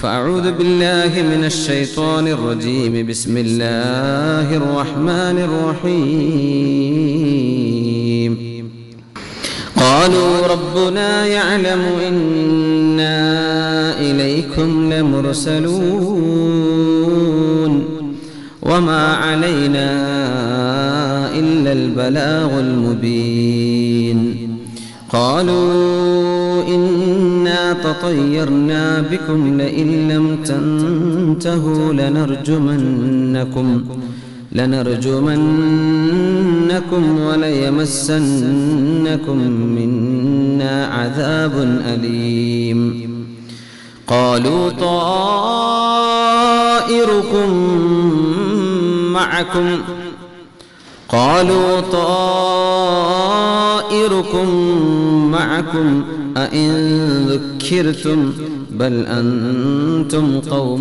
فأعوذ بالله من الشيطان الرجيم بسم الله الرحمن الرحيم قالوا ربنا يعلم إنا إليكم لمرسلون وما علينا إلا البلاغ المبين قالوا إنا تطيرنا بكم لئن لم تنتهوا لنرجمنكم لنرجمنكم وليمسنكم منا عذاب أليم قالوا طائركم معكم قالوا طائركم معكم أئن ذكرتم بل أنتم قوم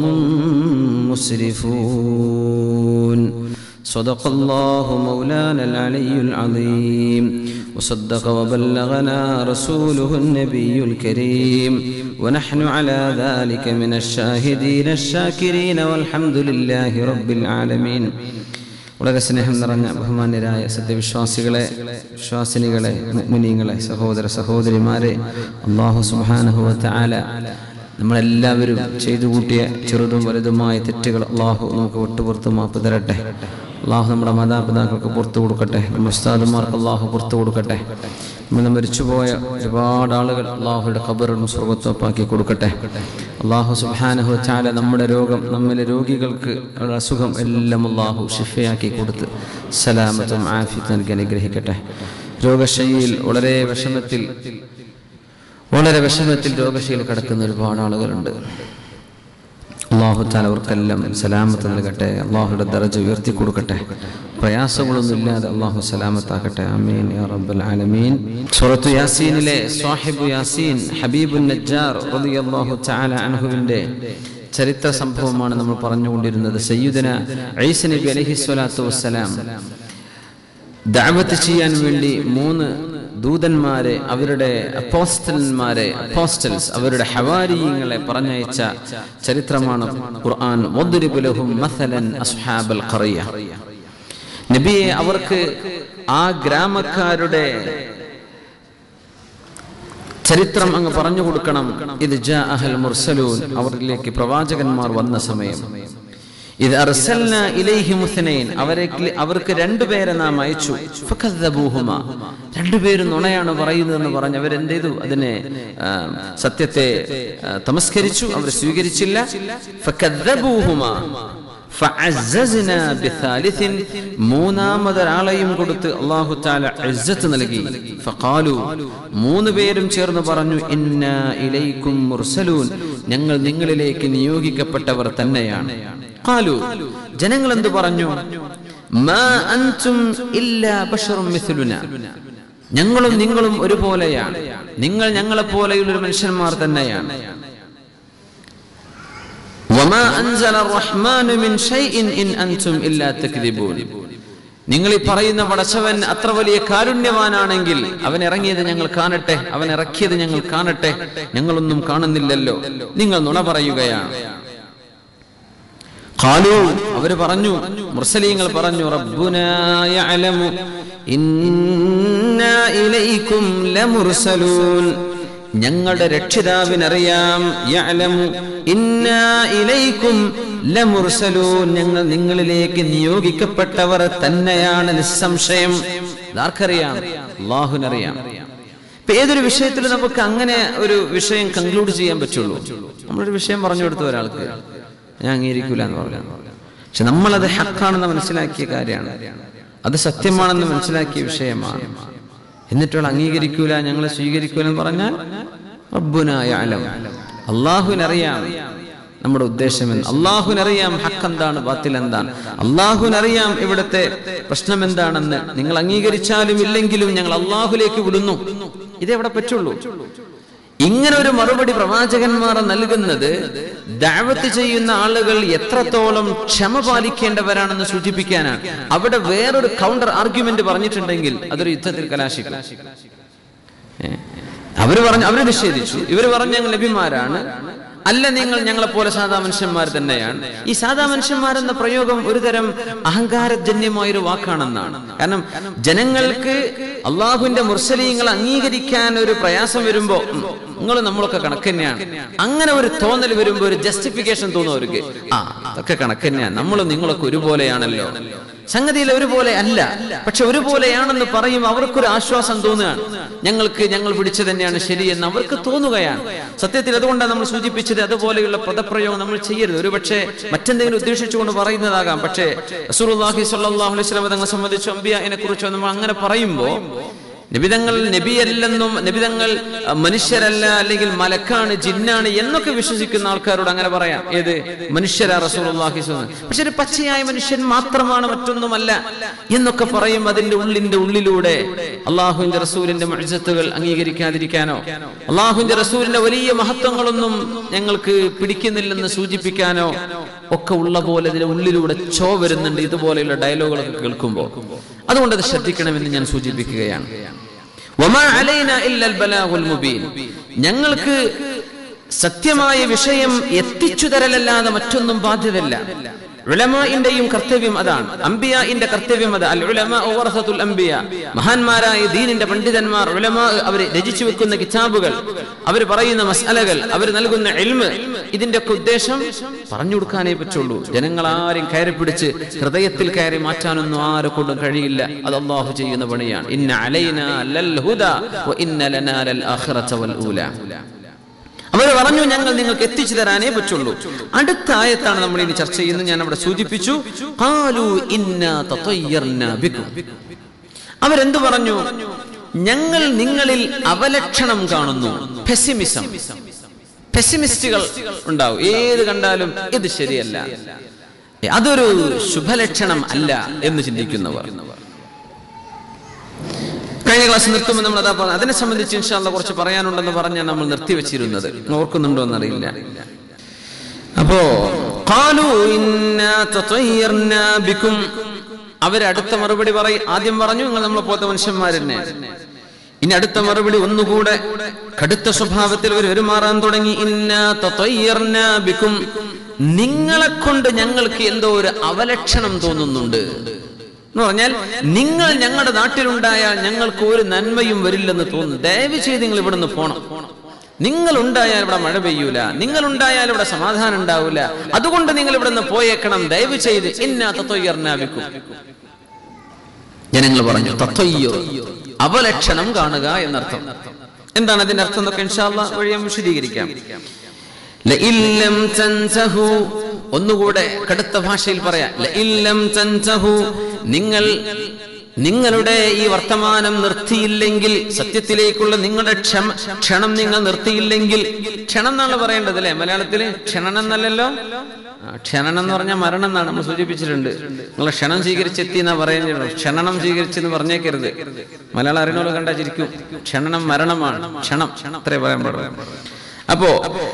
مسرفون صدق الله مولانا العلي العظيم وصدق وبلغنا رسوله النبي الكريم ونحن على ذلك من الشاهدين الشاكرين والحمد لله رب العالمين വളരെ സ്നേഹം നിറഞ്ഞ ബഹുമാന്യരായ സത്യവിശ്വാസികളെ വിശ്വാസിനികളെ മുനിങ്ങളെ സഹോദര സഹോദരിമാരെ അള്ളാഹു സുബാനഹുവത്ത ആല നമ്മളെല്ലാവരും ചെയ്തു കൂട്ടിയ ചെറുതും വലുതുമായ തെറ്റുകൾ അള്ളാഹു നമുക്ക് വിട്ടുപുറത്ത് മാപ്പ് തരട്ടെ അള്ളാഹു നമ്മുടെ മാതാപിതാക്കൾക്ക് പുറത്തു കൊടുക്കട്ടെ നമ്മുടെ ഉസ്താദുമാർക്ക് അള്ളാഹു പുറത്തു കൊടുക്കട്ടെ നമ്മൾ മരിച്ചുപോയ ഒരുപാട് ആളുകൾ അള്ളാഹുയുടെ ഖബറും സ്വർഗത്വപ്പാക്കി കൊടുക്കട്ടെ അള്ളാഹു സുബാനഹു ചാല നമ്മുടെ രോഗം നമ്മിലെ രോഗികൾക്ക് അവരുടെ അസുഖം എല്ലാം അള്ളാഹു ഷിഫയാക്കി കൊടുത്ത് സലാമത്തും ആഫിത്ത് നൽകി അനുഗ്രഹിക്കട്ടെ രോഗശൈലിയിൽ വളരെ വിഷമത്തിൽ വളരെ വിഷമത്തിൽ രോഗശൈലിയിൽ കിടക്കുന്ന ഒരുപാട് ആളുകളുണ്ട് അള്ളാഹു താല അവർക്കെല്ലാം സലാമത്ത് നൽകട്ടെ അള്ളാഹുയുടെ ദറജ ഉയർത്തി കൊടുക്കട്ടെ പ്രയാസങ്ങളൊന്നും ഇല്ലാതെ അള്ളാഹു സലാമത്താക്കട്ടെ അമീൻ യാ റബ്ബൽ ആലമീൻ സൂറത്തു യാസീനിലെ സ്വാഹിബു യാസീൻ ഹബീബുൻ നജ്ജാർ റളിയല്ലാഹു തആല അൻഹുവിന്റെ ചരിത്ര സംഭവമാണ് നമ്മൾ പറഞ്ഞുകൊണ്ടിരുന്നത് സയ്യിദന ഈസ നബി അലൈഹി സ്വലാത്തു വസ്സലാം ദഅവത്ത് ചെയ്യാൻ വേണ്ടി മൂന്ന് ദൂതന്മാരെ അവരുടെ അപ്പോസ്റ്റലന്മാരെ അപ്പോസ്റ്റൽസ് അവരുടെ ഹവാരിയങ്ങളെ പറഞ്ഞയച്ച ചരിത്രമാണ് ഖുർആൻ വദ്രിബ് ലഹും മസലൻ അസ്ഹാബൽ ഖറിയ നബിയെ അവർക്ക് ആ ഗ്രാമക്കാരുടെ ചരിത്രം അങ്ങ് പറഞ്ഞു കൊടുക്കണം ഇത് ജാ അഹൽ മുർസലൂൻ അവരിലേക്ക് പ്രവാചകന്മാർ വന്ന സമയം ഇത് അർസൽന ഇലൈഹി മുസ്നൈൻ അവരെ അവർക്ക് രണ്ടുപേരെ നാം അയച്ചു ഫഖദ്ദബൂഹുമ രണ്ടുപേരും നുണയാണ് പറയുന്നതെന്ന് പറഞ്ഞ് അവരെന്ത് ചെയ്തു അതിനെ ആ, സത്യത്തെ ആ, തമസ്കരിച്ചു അവർ സ്വീകരിച്ചില്ല ഫഖദ്ദബൂഹുമ ഫഅസ്സസ്നാ ബിസാലിസിൻ മൂന്നാമതൊരാളെയും കൊടുത്ത് അല്ലാഹു തആല ഇസ്സത്ത് നൽകി ഫഖാലു മൂന്ന് പേരും ചേർന്ന് പറഞ്ഞു ഇന്നാ ഇലൈക്കും മുർസലൂൻ ഞങ്ങൾ നിങ്ങളിലേക്ക് നിയോഗിക്കപ്പെട്ടവർ തന്നെയാണ് ഖാലു ജനങ്ങൾ എന്ത് പറഞ്ഞു മാ അൻതും ഇല്ലാ ബശറും മിസ്ലുന ഞങ്ങളും നിങ്ങളും ഒരുപോലെയാണ് നിങ്ങൾ ഞങ്ങളെ പോലെയുള്ള ഒരു മനുഷ്യന്മാർ തന്നെയാണ് വമാ അൻസല റഹ്മാനു മിൻ ഷൈഇൻ ഇൻ അൻതും ഇല്ലാ തക്ദിബൂൻ നിങ്ങൾ ഈ പറയുന്ന പടച്ചവൻ അത്ര വലിയ കാരുണ്യവാനാണെങ്കിൽ അവൻ ഇറങ്ങിയത് ഞങ്ങൾ കാണട്ടെ അവൻ ഇറക്കിയത് ഞങ്ങൾ കാണട്ടെ ഞങ്ങളൊന്നും കാണുന്നില്ലല്ലോ നിങ്ങൾ നുണ പറയുകയാണ് ഖാലു അവര് പറഞ്ഞു മുർസലീങ്ങൾ പറഞ്ഞു റബ്ബുനാ യഅലമു ഇന്നാ ഇലൈക്കും ലമുർസലൂൻ ഞങ്ങളുടെ രക്ഷിതാവിനറിയാം യഅലമു ഇന്നാ ഇലൈക്കും ലമുർസലൂൻ ഞങ്ങൾ നിങ്ങളിലേക്ക് നിയോഗിക്കപ്പെട്ടവർ തന്നെയാണ് നിസ്സംശയം ഇതാർക്കറിയാം അള്ളാഹുനറിയാം ഇപ്പൊ ഏതൊരു വിഷയത്തിൽ നമുക്ക് അങ്ങനെ ഒരു വിഷയം കൺക്ലൂഡ് ചെയ്യാൻ പറ്റുള്ളൂ നമ്മളൊരു വിഷയം പറഞ്ഞു കൊടുത്ത ഒരാൾക്ക് ഞാൻ അംഗീകരിക്കൂല എന്ന് പറഞ്ഞു പക്ഷെ നമ്മളത് ഹക്കാണെന്ന് മനസ്സിലാക്കിയ കാര്യമാണ് അത് സത്യമാണെന്ന് മനസ്സിലാക്കിയ വിഷയമാണ് എന്നിട്ടുള്ള അംഗീകരിക്കൂല ഞങ്ങളെ സ്വീകരിക്കൂല എന്ന് പറഞ്ഞാൽ റബ്ബുനായ അലം അള്ളാഹുവിനറിയാം നമ്മുടെ ഉദ്ദേശം എന്ന് അള്ളാഹുവിനറിയാം ഹക്ക് എന്താണ് ബാത്തിൽ എന്താണ് അള്ളാഹുവിനറിയാം ഇവിടുത്തെ പ്രശ്നം എന്താണെന്ന് നിങ്ങൾ അംഗീകരിച്ചാലും ഇല്ലെങ്കിലും ഞങ്ങൾ അള്ളാഹുലേക്ക് വിടുന്നു ഇതെവിടെ പറ്റുള്ളൂ ഇങ്ങനെ ഒരു മറുപടി പ്രവാചകന്മാർ നൽകുന്നത് ദാവത്ത് ചെയ്യുന്ന ആളുകൾ എത്രത്തോളം ക്ഷമ പാലിക്കേണ്ടവരാണെന്ന് സൂചിപ്പിക്കാനാണ് അവിടെ വേറൊരു കൗണ്ടർ ആർഗ്യുമെന്റ് പറഞ്ഞിട്ടുണ്ടെങ്കിൽ അതൊരു യുദ്ധത്തിൽ കലാശിക്കും ഏ? അവര് പറഞ്ഞു അവര് നിഷേധിച്ചു ഇവര് പറഞ്ഞു ഞങ്ങൾ നബിമാരാണ് അല്ല നിങ്ങൾ ഞങ്ങളെ പോലെ സാധാ മനുഷ്യന്മാർ തന്നെയാണ് ഈ സാധാ മനുഷ്യന്മാരെന്ന പ്രയോഗം ഒരുതരം അഹങ്കാരജന്യമായ ഒരു വാക്കാണെന്നാണ് കാരണം ജനങ്ങൾക്ക് അള്ളാഹുവിന്റെ മുർസലീങ്ങൾ അംഗീകരിക്കാൻ ഒരു പ്രയാസം വരുമ്പോ നിങ്ങൾ നമ്മളൊക്കെ കണക്ക് തന്നെയാണ് അങ്ങനെ ഒരു തോന്നൽ വരുമ്പോ ഒരു ജസ്റ്റിഫിക്കേഷൻ തോന്നും അവർക്ക് ആ അതൊക്കെ കണക്ക് തന്നെയാണ് നമ്മളും നിങ്ങളൊക്കെ ഒരുപോലെയാണല്ലോ സംഗതിയിൽ ഒരുപോലെ അല്ല പക്ഷെ ഒരുപോലെയാണെന്ന് പറയും അവർക്കൊരു ആശ്വാസം തോന്നുകയാണ് ഞങ്ങൾക്ക് ഞങ്ങൾ പിടിച്ചു തന്നെയാണ് ശരിയെന്ന് അവർക്ക് തോന്നുകയാണ് സത്യത്തിൽ അതുകൊണ്ടാണ് നമ്മൾ സൂചിപ്പിച്ചത് അതുപോലെയുള്ള പദപ്രയോഗം നമ്മൾ ചെയ്യരുത് ഒരു പക്ഷേ മറ്റെന്തെങ്കിലും ഉദ്ദേശിച്ചുകൊണ്ട് പറയുന്നതാകാം പക്ഷേ റസൂലുള്ളാഹി സ്വല്ലല്ലാഹു അലൈഹി വസല്ലം തങ്ങളെ സംബന്ധിച്ച് അമ്പിയാനെ കുറിച്ച് നമ്മൾ അങ്ങനെ പറയുമ്പോൾ നിബിതങ്ങൾ നബിയല്ലെന്നും നിബിതങ്ങൾ അഹ്, മനുഷ്യരല്ല അല്ലെങ്കിൽ മലക്കാണ് ജിന്നാണ് എന്നൊക്കെ വിശ്വസിക്കുന്ന ആൾക്കാരോട് അങ്ങനെ പറയാം ഏത് മനുഷ്യരാ റസൂലുള്ളാഹി സ്വല്ലം പക്ഷെ ഒരു പച്ചയായ മനുഷ്യൻ മാത്രമാണ് മറ്റൊന്നുമല്ല എന്നൊക്കെ പറയും അതിന്റെ ഉള്ളിന്റെ ഉള്ളിലൂടെ അള്ളാഹുവിന്റെ റസൂലിന്റെ മഴ്സത്തുകൾ അംഗീകരിക്കാതിരിക്കാനോ അള്ളാഹുവിന്റെ റസൂലിന്റെ വലിയ മഹത്വങ്ങളൊന്നും ഞങ്ങൾക്ക് പിടിക്കുന്നില്ലെന്ന് സൂചിപ്പിക്കാനോ ഒക്കെ ഉള്ള പോലെ ഇതിന്റെ ഉള്ളിലൂടെ ചോ വരുന്നുണ്ട് ഇതുപോലെയുള്ള ഡയലോഗുകളൊക്കെ കേൾക്കുമ്പോൾ അതുകൊണ്ട് അത് ശ്രദ്ധിക്കണമെന്ന് ഞാൻ സൂചിപ്പിക്കുകയാണ് വമാ അലൈന ഇല്ലൽ ബലാഗുൽ മുബീൻ ഞങ്ങൾക്ക് സത്യമായ വിഷയം എത്തിച്ചു തരലല്ലാതെ മറ്റൊന്നും ബാധ്യതല്ല ഉലമാഇന്റെയും കർത്തവ്യം അതാണ് അംബിയാഇന്റെ കർത്തവ്യം അത് അൽ ഉലമാ വറസത്തുൽ അംബിയ മഹാന്മാരായ ദീനിന്റെ പണ്ഡിതന്മാർ ഉലമാ അവർ രചിച്ചു വെക്കുന്ന കിതാബുകൾ അവർ പറയുന്ന മസാലകൾ അവർ നൽകുന്ന എൽമ് ഇതിന്റെ ഒക്കെ ഉദ്ദേശം പറഞ്ഞു കൊടുക്കാനേ പറ്റുള്ളൂ ജനങ്ങൾ ആരും കയറി പിടിച്ച് ഹൃദയത്തിൽ കയറി മാറ്റാനൊന്നും ആരെ കൊണ്ടും കഴിയില്ല അത് അള്ളാഹു ചെയ്യുന്ന പണിയാണ് ഇന്ന അലൈന ലൽ ഹുദ വ ഇന്ന ലനാ ലൽ ആഖിറത വൽ ഊല അവർ പറഞ്ഞു ഞങ്ങൾ നിങ്ങൾക്ക് എത്തിച്ചു തരാനേ പറ്റുള്ളൂ അടുത്ത ആയത്താണ് നമ്മൾ ഇനി ചർച്ച ചെയ്യുന്നത് ഞാൻ അവിടെ സൂചിപ്പിച്ചു ഖാലു ഇന്നാ തതയ്യർനാ ബിക്കും അവരെന്ത് പറഞ്ഞു ഞങ്ങൾ നിങ്ങളിൽ അവലക്ഷണം കാണുന്നു പെസിമിസം പെസിമിസ്റ്റുകൾ ഉണ്ടാവും ഏത് കണ്ടാലും ഇത് ശരിയല്ല അതൊരു ശുഭലക്ഷണം അല്ല എന്ന് ചിന്തിക്കുന്നവർ കഴിഞ്ഞ ക്ലാസ് നിർത്തുമ്പോൾ നമ്മൾ അതാ പറഞ്ഞു അതിനെ സംബന്ധിച്ച് ഇൻഷാല്ല കുറച്ച് പറയാനുണ്ടെന്ന് പറഞ്ഞാൽ നമ്മൾ നിർത്തിവെച്ചിരുന്നത് ഓർക്കുന്നുണ്ടോ എന്നറിയില്ല അപ്പോ ഖാലു ഇന്നാ തതയ്യർനാ ബിക്കും അവരടുത്ത മറുപടി പറയും ആദ്യം പറഞ്ഞു നിങ്ങൾ നമ്മളെ പോലത്തെ മനുഷ്യന്മാർ തന്നെ ഇനി അടുത്ത മറുപടി ഒന്നുകൂടെ കടുത്ത സ്വഭാവത്തിൽ അവർ പെരുമാറാൻ തുടങ്ങി ഇന്നാ തതയ്യർനാ ബിക്കും നിങ്ങളെ കൊണ്ട് ഞങ്ങൾക്ക് എന്തോ ഒരു അവലക്ഷണം തോന്നുന്നുണ്ട് എന്ന് പറഞ്ഞാൽ നിങ്ങൾ ഞങ്ങളുടെ നാട്ടിലുണ്ടായാൽ ഞങ്ങൾക്ക് ഒരു നന്മയും വരില്ലെന്ന് തോന്നുന്നു ദയവ് ചെയ്ത് നിങ്ങൾ ഇവിടുന്ന് പോണം നിങ്ങൾ ഉണ്ടായാൽ ഇവിടെ മഴ പെയ്യൂല നിങ്ങൾ ഉണ്ടായാൽ ഇവിടെ സമാധാനം ഉണ്ടാവില്ല അതുകൊണ്ട് നിങ്ങൾ ഇവിടുന്ന് പോയേക്കണം ദയവ് ചെയ്ത് ഇന്നാ തത്വയ്യർനാവിക്കും ജനങ്ങൾ പറഞ്ഞു തത്വയ്യോ അവലക്ഷണം കാണുക എന്നർത്ഥം എന്താണ് അതിന്റെ അർത്ഥം എന്നൊക്കെ ഇൻഷാല്ല വഴി ഞാൻ വിശദീകരിക്കാം ലഇൻ ലം തൻസഹു ഒന്നുകൂടെ കടുത്ത ഭാഷയിൽ പറയാം ലഇൻ ലം തൻസഹു നിങ്ങൾ നിങ്ങളുടെ ഈ വർത്തമാനം നിർത്തിയില്ലെങ്കിൽ സത്യത്തിലേക്കുള്ള നിങ്ങളുടെ ക്ഷമ ക്ഷണം നിങ്ങൾ നിർത്തിയില്ലെങ്കിൽ ക്ഷണം എന്നാണ് പറയേണ്ടത് അല്ലെ മലയാളത്തില് ക്ഷണം എന്നല്ലല്ലോ ആ, ക്ഷണം എന്ന് പറഞ്ഞാൽ മരണം എന്നാണ് നമ്മൾ സൂചിപ്പിച്ചിട്ടുണ്ട് നിങ്ങൾ ക്ഷണം സ്വീകരിച്ചെത്തി എന്നാ പറയുന്നത് ക്ഷണം സ്വീകരിച്ചെന്ന് പറഞ്ഞേക്കരുത് മലയാളം അറിയണോളൂ കണ്ടാ ചിരിക്കും ക്ഷണം മരണമാണ് ക്ഷണം അത്രേ പറയാൻ പാടുള്ളൂ അപ്പോ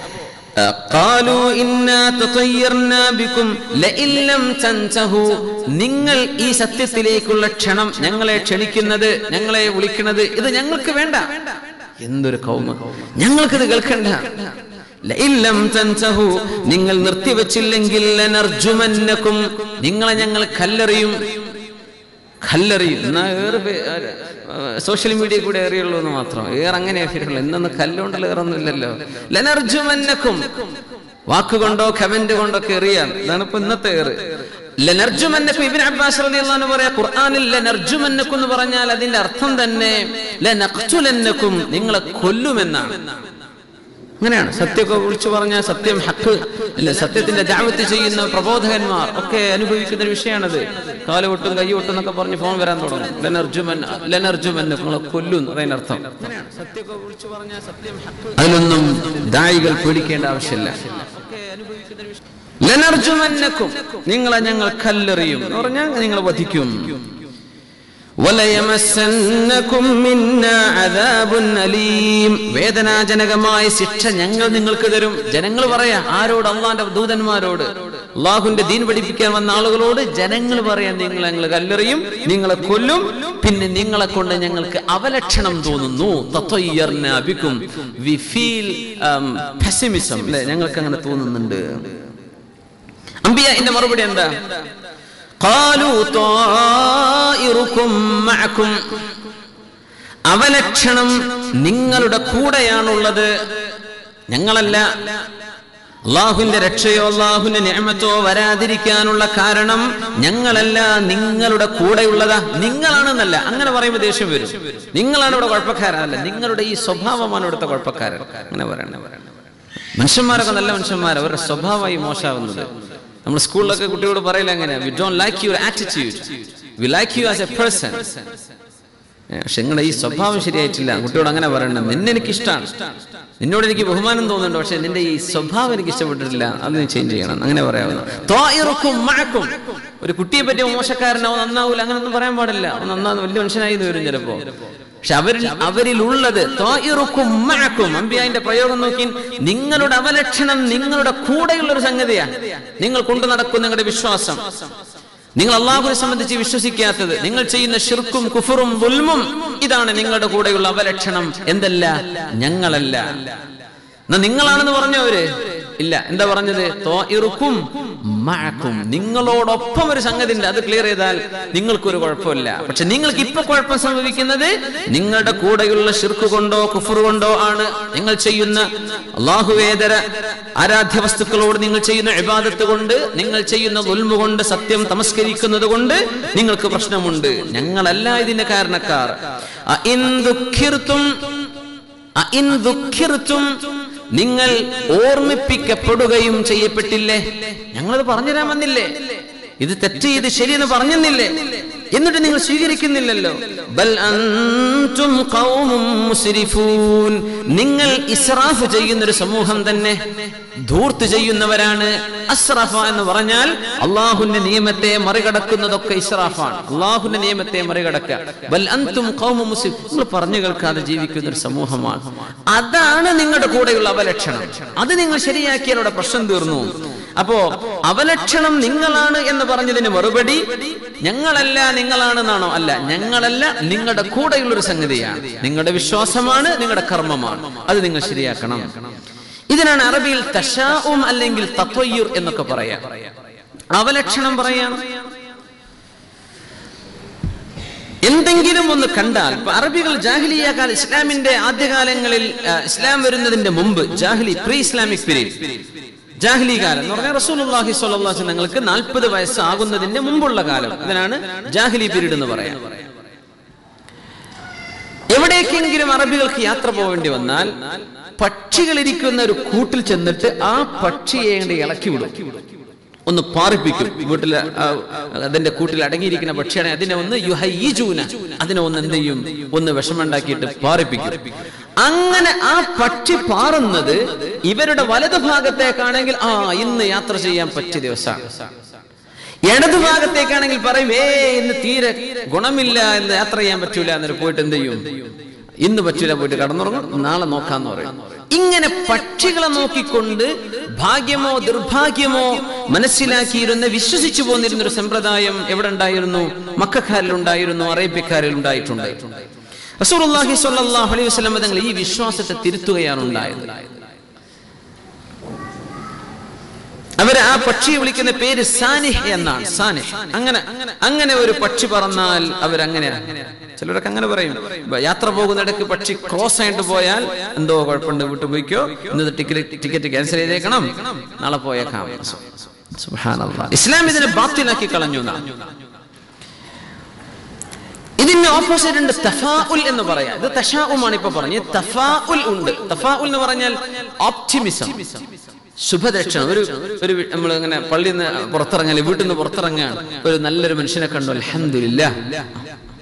قالوا إنا تطيرنا بكم لئن لم تنتهوا നിങ്ങൾ ഈ സത്യത്തിലേക്കുള്ള ക്ഷണം ഞങ്ങളെ ക്ഷണിക്കുന്നത് ഞങ്ങളെ വിളിക്കുന്നത് ഇത് ഞങ്ങൾക്ക് വേണ്ട എന്തൊരു കൗമ ഞങ്ങൾക്കിത് കേൾക്കണ്ട ലئن لم تنتهوا നിങ്ങൾ നിർത്തിവെച്ചില്ലെങ്കിൽ ലനർജുമന്നക്കും നിങ്ങളെ ഞങ്ങൾ കല്ലെറിയും കല്ലെറിയും എന്നാ ഏറെ പേ- ആ, സോഷ്യൽ മീഡിയ കൂടെ ഏറിയുള്ളൂ എന്ന് മാത്രം ഏറെ അങ്ങനെ ഏറിയുള്ളൂ എന്നൊന്ന് കല്ലുകൊണ്ടല്ലോ ഏറൊന്നും ഇല്ലല്ലോ ലനർജുമന്നക്കും വാക്കുകൊണ്ടോ കമന്റ് കൊണ്ടോ ഒക്കെ എറിയാൻ ഇതാണ് ഇപ്പൊ ഇന്നത്തെ ഏറ് ലനർജുമന്നക്കും ഇബിൻ അബ്ബാസ് റളിയല്ലാഹു അൻഹു പറയാ ഖുർആനിൽ ലനർജുമന്നക്കും എന്ന് പറഞ്ഞാൽ അതിന്റെ അർത്ഥം തന്നെ ലനഖ്തുലന്നക്കും നിങ്ങളെ കൊല്ലുമെന്നാണ് അങ്ങനെയാണ് സത്യമൊക്കെ വിളിച്ചു പറഞ്ഞാൽ സത്യം ഹക്ക് അല്ല സത്യത്തിന്റെ ദാവത്ത് ചെയ്യുന്ന പ്രബോധകന്മാർ ഒക്കെ അനുഭവിക്കുന്ന ഒരു വിഷയമാണത് കാലുകൊട്ടും കൈകൊട്ടും എന്നൊക്കെ പറഞ്ഞ് ഫോൺ വരാൻ തുടങ്ങും ലനർജുമൻ ലനർജുമൻ നിങ്ങളെ കൊല്ലും അതിനർത്ഥം അതിലൊന്നും ദായികൾ പേടിക്കേണ്ട ആവശ്യമില്ല ലനർജുമന്നക്കും നിങ്ങളെ ഞങ്ങൾ കല്ലെറിയും എന്ന് പറഞ്ഞാൽ നിങ്ങളെ വധിക്കും വലയമസ്സന്നകും മിന്നാ അദാബുൻ അലീം വേദനാജനകമായ ശിക്ഷ ഞങ്ങൾ നിങ്ങൾക്ക് തരും ജനങ്ങൾ പറയാ ആരോട് അള്ളാന്റെ ദൂതന്മാരോട് അള്ളാഹുവിന്റെ ദീൻ പഠിപ്പിക്കാൻ വന്ന ആളുകളോട് ജനങ്ങൾ പറയാൻ നിങ്ങൾ ഞങ്ങൾ കല്ലെറിയും നിങ്ങളെ കൊല്ലും പിന്നെ നിങ്ങളെ കൊണ്ട് ഞങ്ങൾക്ക് അവലക്ഷണം തോന്നുന്നു തത്വയ്യർന അബിക്കും വി ഫീൽ പെസിമിസം അല്ലെ ഞങ്ങൾക്ക് അങ്ങനെ തോന്നുന്നുണ്ട് അമ്പിയ എന്റെ മറുപടി എന്താ قالوا طائركم معكم അവലക്ഷണം നിങ്ങളുടെ കൂടെയാണുള്ളത് ഞങ്ങളല്ല അള്ളാഹുവിന്റെ രക്ഷയോ അള്ളാഹുവിന്റെ നിയമത്തോ വരാതിരിക്കാനുള്ള കാരണം ഞങ്ങളല്ല നിങ്ങളുടെ കൂടെയുള്ളതാ നിങ്ങളാണെന്നല്ല അങ്ങനെ പറയുമ്പോൾ ദേഷ്യം വരും നിങ്ങളാണ് ഇവിടെ കുഴപ്പക്കാരല്ല നിങ്ങളുടെ ഈ സ്വഭാവമാണ് ഇവിടുത്തെ കുഴപ്പക്കാരൻ അങ്ങനെ പറയണ മനുഷ്യന്മാരൊക്കെ നല്ല മനുഷ്യന്മാർ അവരുടെ സ്വഭാവമായി മോശമാവുന്നത് നമ്മൾ സ്കൂളിലൊക്കെ കുട്ടികളോട് പറയില്ല അങ്ങനെ we don't like your attitude we like you as a person പക്ഷെ നിങ്ങളുടെ ഈ സ്വഭാവം ശരിയായിട്ടില്ല കുട്ടിയോട് അങ്ങനെ പറയണം നിന്നെ എനിക്ക് ഇഷ്ടമാണ് നിന്നോട് എനിക്ക് ബഹുമാനം തോന്നുന്നുണ്ട് പക്ഷെ നിന്റെ ഈ സ്വഭാവം എനിക്ക് ഇഷ്ടപ്പെട്ടിട്ടില്ല അത് നീ ചേഞ്ച് ചെയ്യണം അങ്ങനെ പറയാവുന്നു ത്വാഇറുക്കും മഅക്കും. ഒരു കുട്ടിയെ പറ്റിയ മോശക്കാരനോ നന്നാവൂല അങ്ങനൊന്നും പറയാൻ പാടില്ല അവൻ നന്നാന്ന് വലിയ മനുഷ്യനായി എന്ന് വരും ചിലപ്പോ പക്ഷെ അവരിൽ അവരിലുള്ളത് ത്വാഇറുക്കും മഅക്കും. അമ്പിയായിന്റെ പ്രയോഗം നോക്കി നിങ്ങളുടെ അവലക്ഷണം നിങ്ങളുടെ കൂടെയുള്ള ഒരു സംഗതിയാണ് നിങ്ങൾ കൊണ്ടു നടക്കും നിങ്ങളുടെ വിശ്വാസം നിങ്ങൾ അള്ളാഹുവിനെ സംബന്ധിച്ച് വിശ്വസിക്കാത്തത് നിങ്ങൾ ചെയ്യുന്ന ഷിർക്കും കുഫറും ദുൽമും ഇതാണ് നിങ്ങളുടെ കൂടെയുള്ള അവലക്ഷണം എന്തല്ല ഞങ്ങളല്ല എന്നാ നിങ്ങളാണെന്ന് പറഞ്ഞവര് ഇല്ല എന്താ പറഞ്ഞത് തോഇറുക്കും മഅക്കും നിങ്ങളോടൊപ്പം ഒരു സംഗതി ഉണ്ട് അത് ക്ലിയർ ചെയ്താൽ നിങ്ങൾക്കൊരു കുഴപ്പമില്ല പക്ഷെ നിങ്ങൾക്ക് ഇപ്പൊ കുഴപ്പം സംഭവിക്കുന്നത് നിങ്ങളുടെ കൂടെയുള്ള ഷിർക്ക് കൊണ്ടോ കുഫർ കൊണ്ടോ ആണ് നിങ്ങൾ ചെയ്യുന്ന അള്ളാഹുവേതര ആരാധ്യ വസ്തുക്കളോട് നിങ്ങൾ ചെയ്യുന്ന ഇബാദത്ത് കൊണ്ട് നിങ്ങൾ ചെയ്യുന്ന ദുൽമ കൊണ്ട് സത്യം തമസ്കരിക്കുന്നത് കൊണ്ട് നിങ്ങൾക്ക് പ്രശ്നമുണ്ട് ഞങ്ങളല്ല ഇതിന്റെ കാരണക്കാർ അഇൻ ദുഃഖിർത്തും അഇൻ ദുഃഖിർത്തും നിങ്ങൾ ഓർമ്മിപ്പിക്കപ്പെടുകയും ചെയ്യപ്പെട്ടില്ലേ ഞങ്ങളത് പറഞ്ഞുതരാൻ വന്നില്ലേ ഇത് തെറ്റ് ഇത് ശരിയെന്ന് പറഞ്ഞെന്നില്ലേ എന്നിട്ട് നിങ്ങൾ സ്വീകരിക്കുന്നില്ലല്ലോ ബൽ അൻതും ഖൗമും മുസ്രിഫൂൻ നിങ്ങൾ ഇസ്രാഫ് ചെയ്യുന്ന ഒരു സമൂഹം തന്നെ ധൂർത്ത് ചെയ്യുന്നവരാണ് അസ്റഫ എന്ന് പറഞ്ഞാൽ അള്ളാഹുവിന്റെ നിയമത്തെ മറികടക്കുന്നതൊക്കെ ഇസ്രാഫാണ് അള്ളാഹുവിന്റെ നിയമത്തെ മറികടക്കുക ബൽ അൻതും ഖൗമും മുസ്ലിം നിങ്ങൾ പറഞ്ഞു കേൾക്കാതെ ജീവിക്കുന്ന ഒരു സമൂഹമാണ് അതാണ് നിങ്ങളുടെ കൂടെയുള്ള അവലക്ഷണം അത് നിങ്ങൾ ശരിയാക്കിയാൽ അവിടെ പ്രശ്നം തീർന്നു അപ്പോ അവലക്ഷണം നിങ്ങളാണ് എന്ന് പറഞ്ഞതിന് മറുപടി ഞങ്ങളല്ല നിങ്ങളാണെന്നാണോ അല്ല ഞങ്ങളല്ല നിങ്ങളുടെ കൂടെയുള്ള ഒരു സംഗതിയാണ് നിങ്ങളുടെ വിശ്വാസമാണ് നിങ്ങളുടെ കർമ്മമാണ് അത് നിങ്ങൾ ശരിയാക്കണം ഇതിനാണ് അറബിയിൽ തഷാഉം അല്ലെങ്കിൽ തത്വയ്യുർ എന്നൊക്കെ പറയാം അവലക്ഷണം പറയാം എന്തെങ്കിലും ഒന്ന് കണ്ടാൽ ഇപ്പൊ അറബികൾ ജാഹിലിയ കാല ഇസ്ലാമിന്റെ ആദ്യകാലങ്ങളിൽ ആ, ഇസ്ലാം വരുന്നതിന്റെ മുമ്പ് ജാഹിലി പ്രീ ഇസ്ലാമിക് പീരീഡ് ജാഹിലി കാലം എന്ന് പറഞ്ഞാൽ റസൂലുള്ളാഹി സ്വല്ലല്ലാഹു അലൈഹി നിങ്ങൾക്ക് നാൽപ്പത് വയസ്സാകുന്നതിന്റെ മുമ്പുള്ള കാലം ഇതിനാണ് ജാഹിലി പീരീഡ് എന്ന് പറയാം എവിടേക്കെങ്കിലും അറബികൾക്ക് യാത്ര പോവേണ്ടി വന്നാൽ പക്ഷികൾ ഇരിക്കുന്ന ഒരു കൂട്ടിൽ ചെന്നിട്ട് ആ പക്ഷിയെ അങ്ങട് ഇളക്കി വിടും ഒന്ന് പാറിപ്പിക്കും വീട്ടിൽ അതിന്റെ കൂട്ടിൽ അടങ്ങിയിരിക്കുന്ന പക്ഷിയാണെ അതിനെ ഒന്ന് യുഹയ്യിജൂന അതിനെ ഒന്ന് എന്ത് ചെയ്യും ഒന്ന് വിഷമുണ്ടാക്കിയിട്ട് പാറിപ്പിക്കും അങ്ങനെ ആ പക്ഷി പാറുന്നത് ഇവരുടെ വലതു ഭാഗത്തേക്കാണെങ്കിൽ ആ ഇന്ന് യാത്ര ചെയ്യാൻ പറ്റിയ ദിവസമാണ് ഇടതു ഭാഗത്തേക്കാണെങ്കിൽ പറയും ഏ ഇന്ന് തീരെ ഗുണമില്ല എന്ന് യാത്ര ചെയ്യാൻ പറ്റൂല എന്നിട്ട് പോയിട്ട് എന്ത് ചെയ്യും ഇന്ന് പറ്റൂല പോയിട്ട് കടന്നുറങ്ങും നാളെ നോക്കാന്ന് പറയും ഇങ്ങനെ പക്ഷികളെ നോക്കിക്കൊണ്ട് ഭാഗ്യമോ ദുർഭാഗ്യമോ മനസ്സിലാക്കിയിരുന്ന വിശ്വസിച്ചു പോന്നിരുന്ന ഒരു സമ്പ്രദായം എവിടെ ഉണ്ടായിരുന്നു മക്കാരിൽ ഉണ്ടായിരുന്നു അറേബ്യക്കാരിൽ ഉണ്ടായിട്ടുണ്ട് റസൂലുള്ളാഹി സ്വല്ലല്ലാഹു അലൈഹി വസല്ലം തങ്ങൾ ഈ വിശ്വാസത്തെ തിരുത്തുകയാണ് ഉണ്ടായത് അവര് ആ പക്ഷിയെ വിളിക്കുന്ന പേര് സാനിഹ് എന്നാണ് സാനിഹ് അങ്ങനെ അങ്ങനെ ഒരു പക്ഷി പറന്നാൽ അവരങ്ങനെ ചിലരൊക്കെ അങ്ങനെ പറയും ഇപ്പൊ യാത്ര പോകുന്നിടക്ക് പക്ഷി ക്രോസ് ആയിട്ട് പോയാൽ എന്തോ കുഴപ്പമുണ്ട് വീട്ടിൽ പോയിക്കോ ഇന്നത്തെ ടിക്കറ്റ് ടിക്കറ്റ് ക്യാൻസൽ ചെയ്തേക്കണം നാളെ പോയേക്കാം സുബ്ഹാനല്ലാഹ്. ഇസ്ലാം ഇതിനെ ബാത്തിലാക്കി കളഞ്ഞു എന്നാണ് ഇതിന്റെ ഓപ്പോസിറ്റ് ഉണ്ട് തഫാഉൽ എന്ന് പറയാം ഇത് തഷാഉമാണ് ഇപ്പൊ പറഞ്ഞത് തഫാഉൽ ഉണ്ട് തഫാഉൽ എന്ന് പറഞ്ഞാൽ ഓപ്റ്റിമിസം ശുഭദക്ഷണം ഒരു ഒരു നമ്മൾ ഇങ്ങനെ പള്ളിയിൽ നിന്ന് പുറത്തിറങ്ങാൻ വീട്ടിൽ നിന്ന് പുറത്തിറങ്ങാൻ ഒരു നല്ലൊരു മനുഷ്യനെ കണ്ടു അൽഹംദുലില്ലാ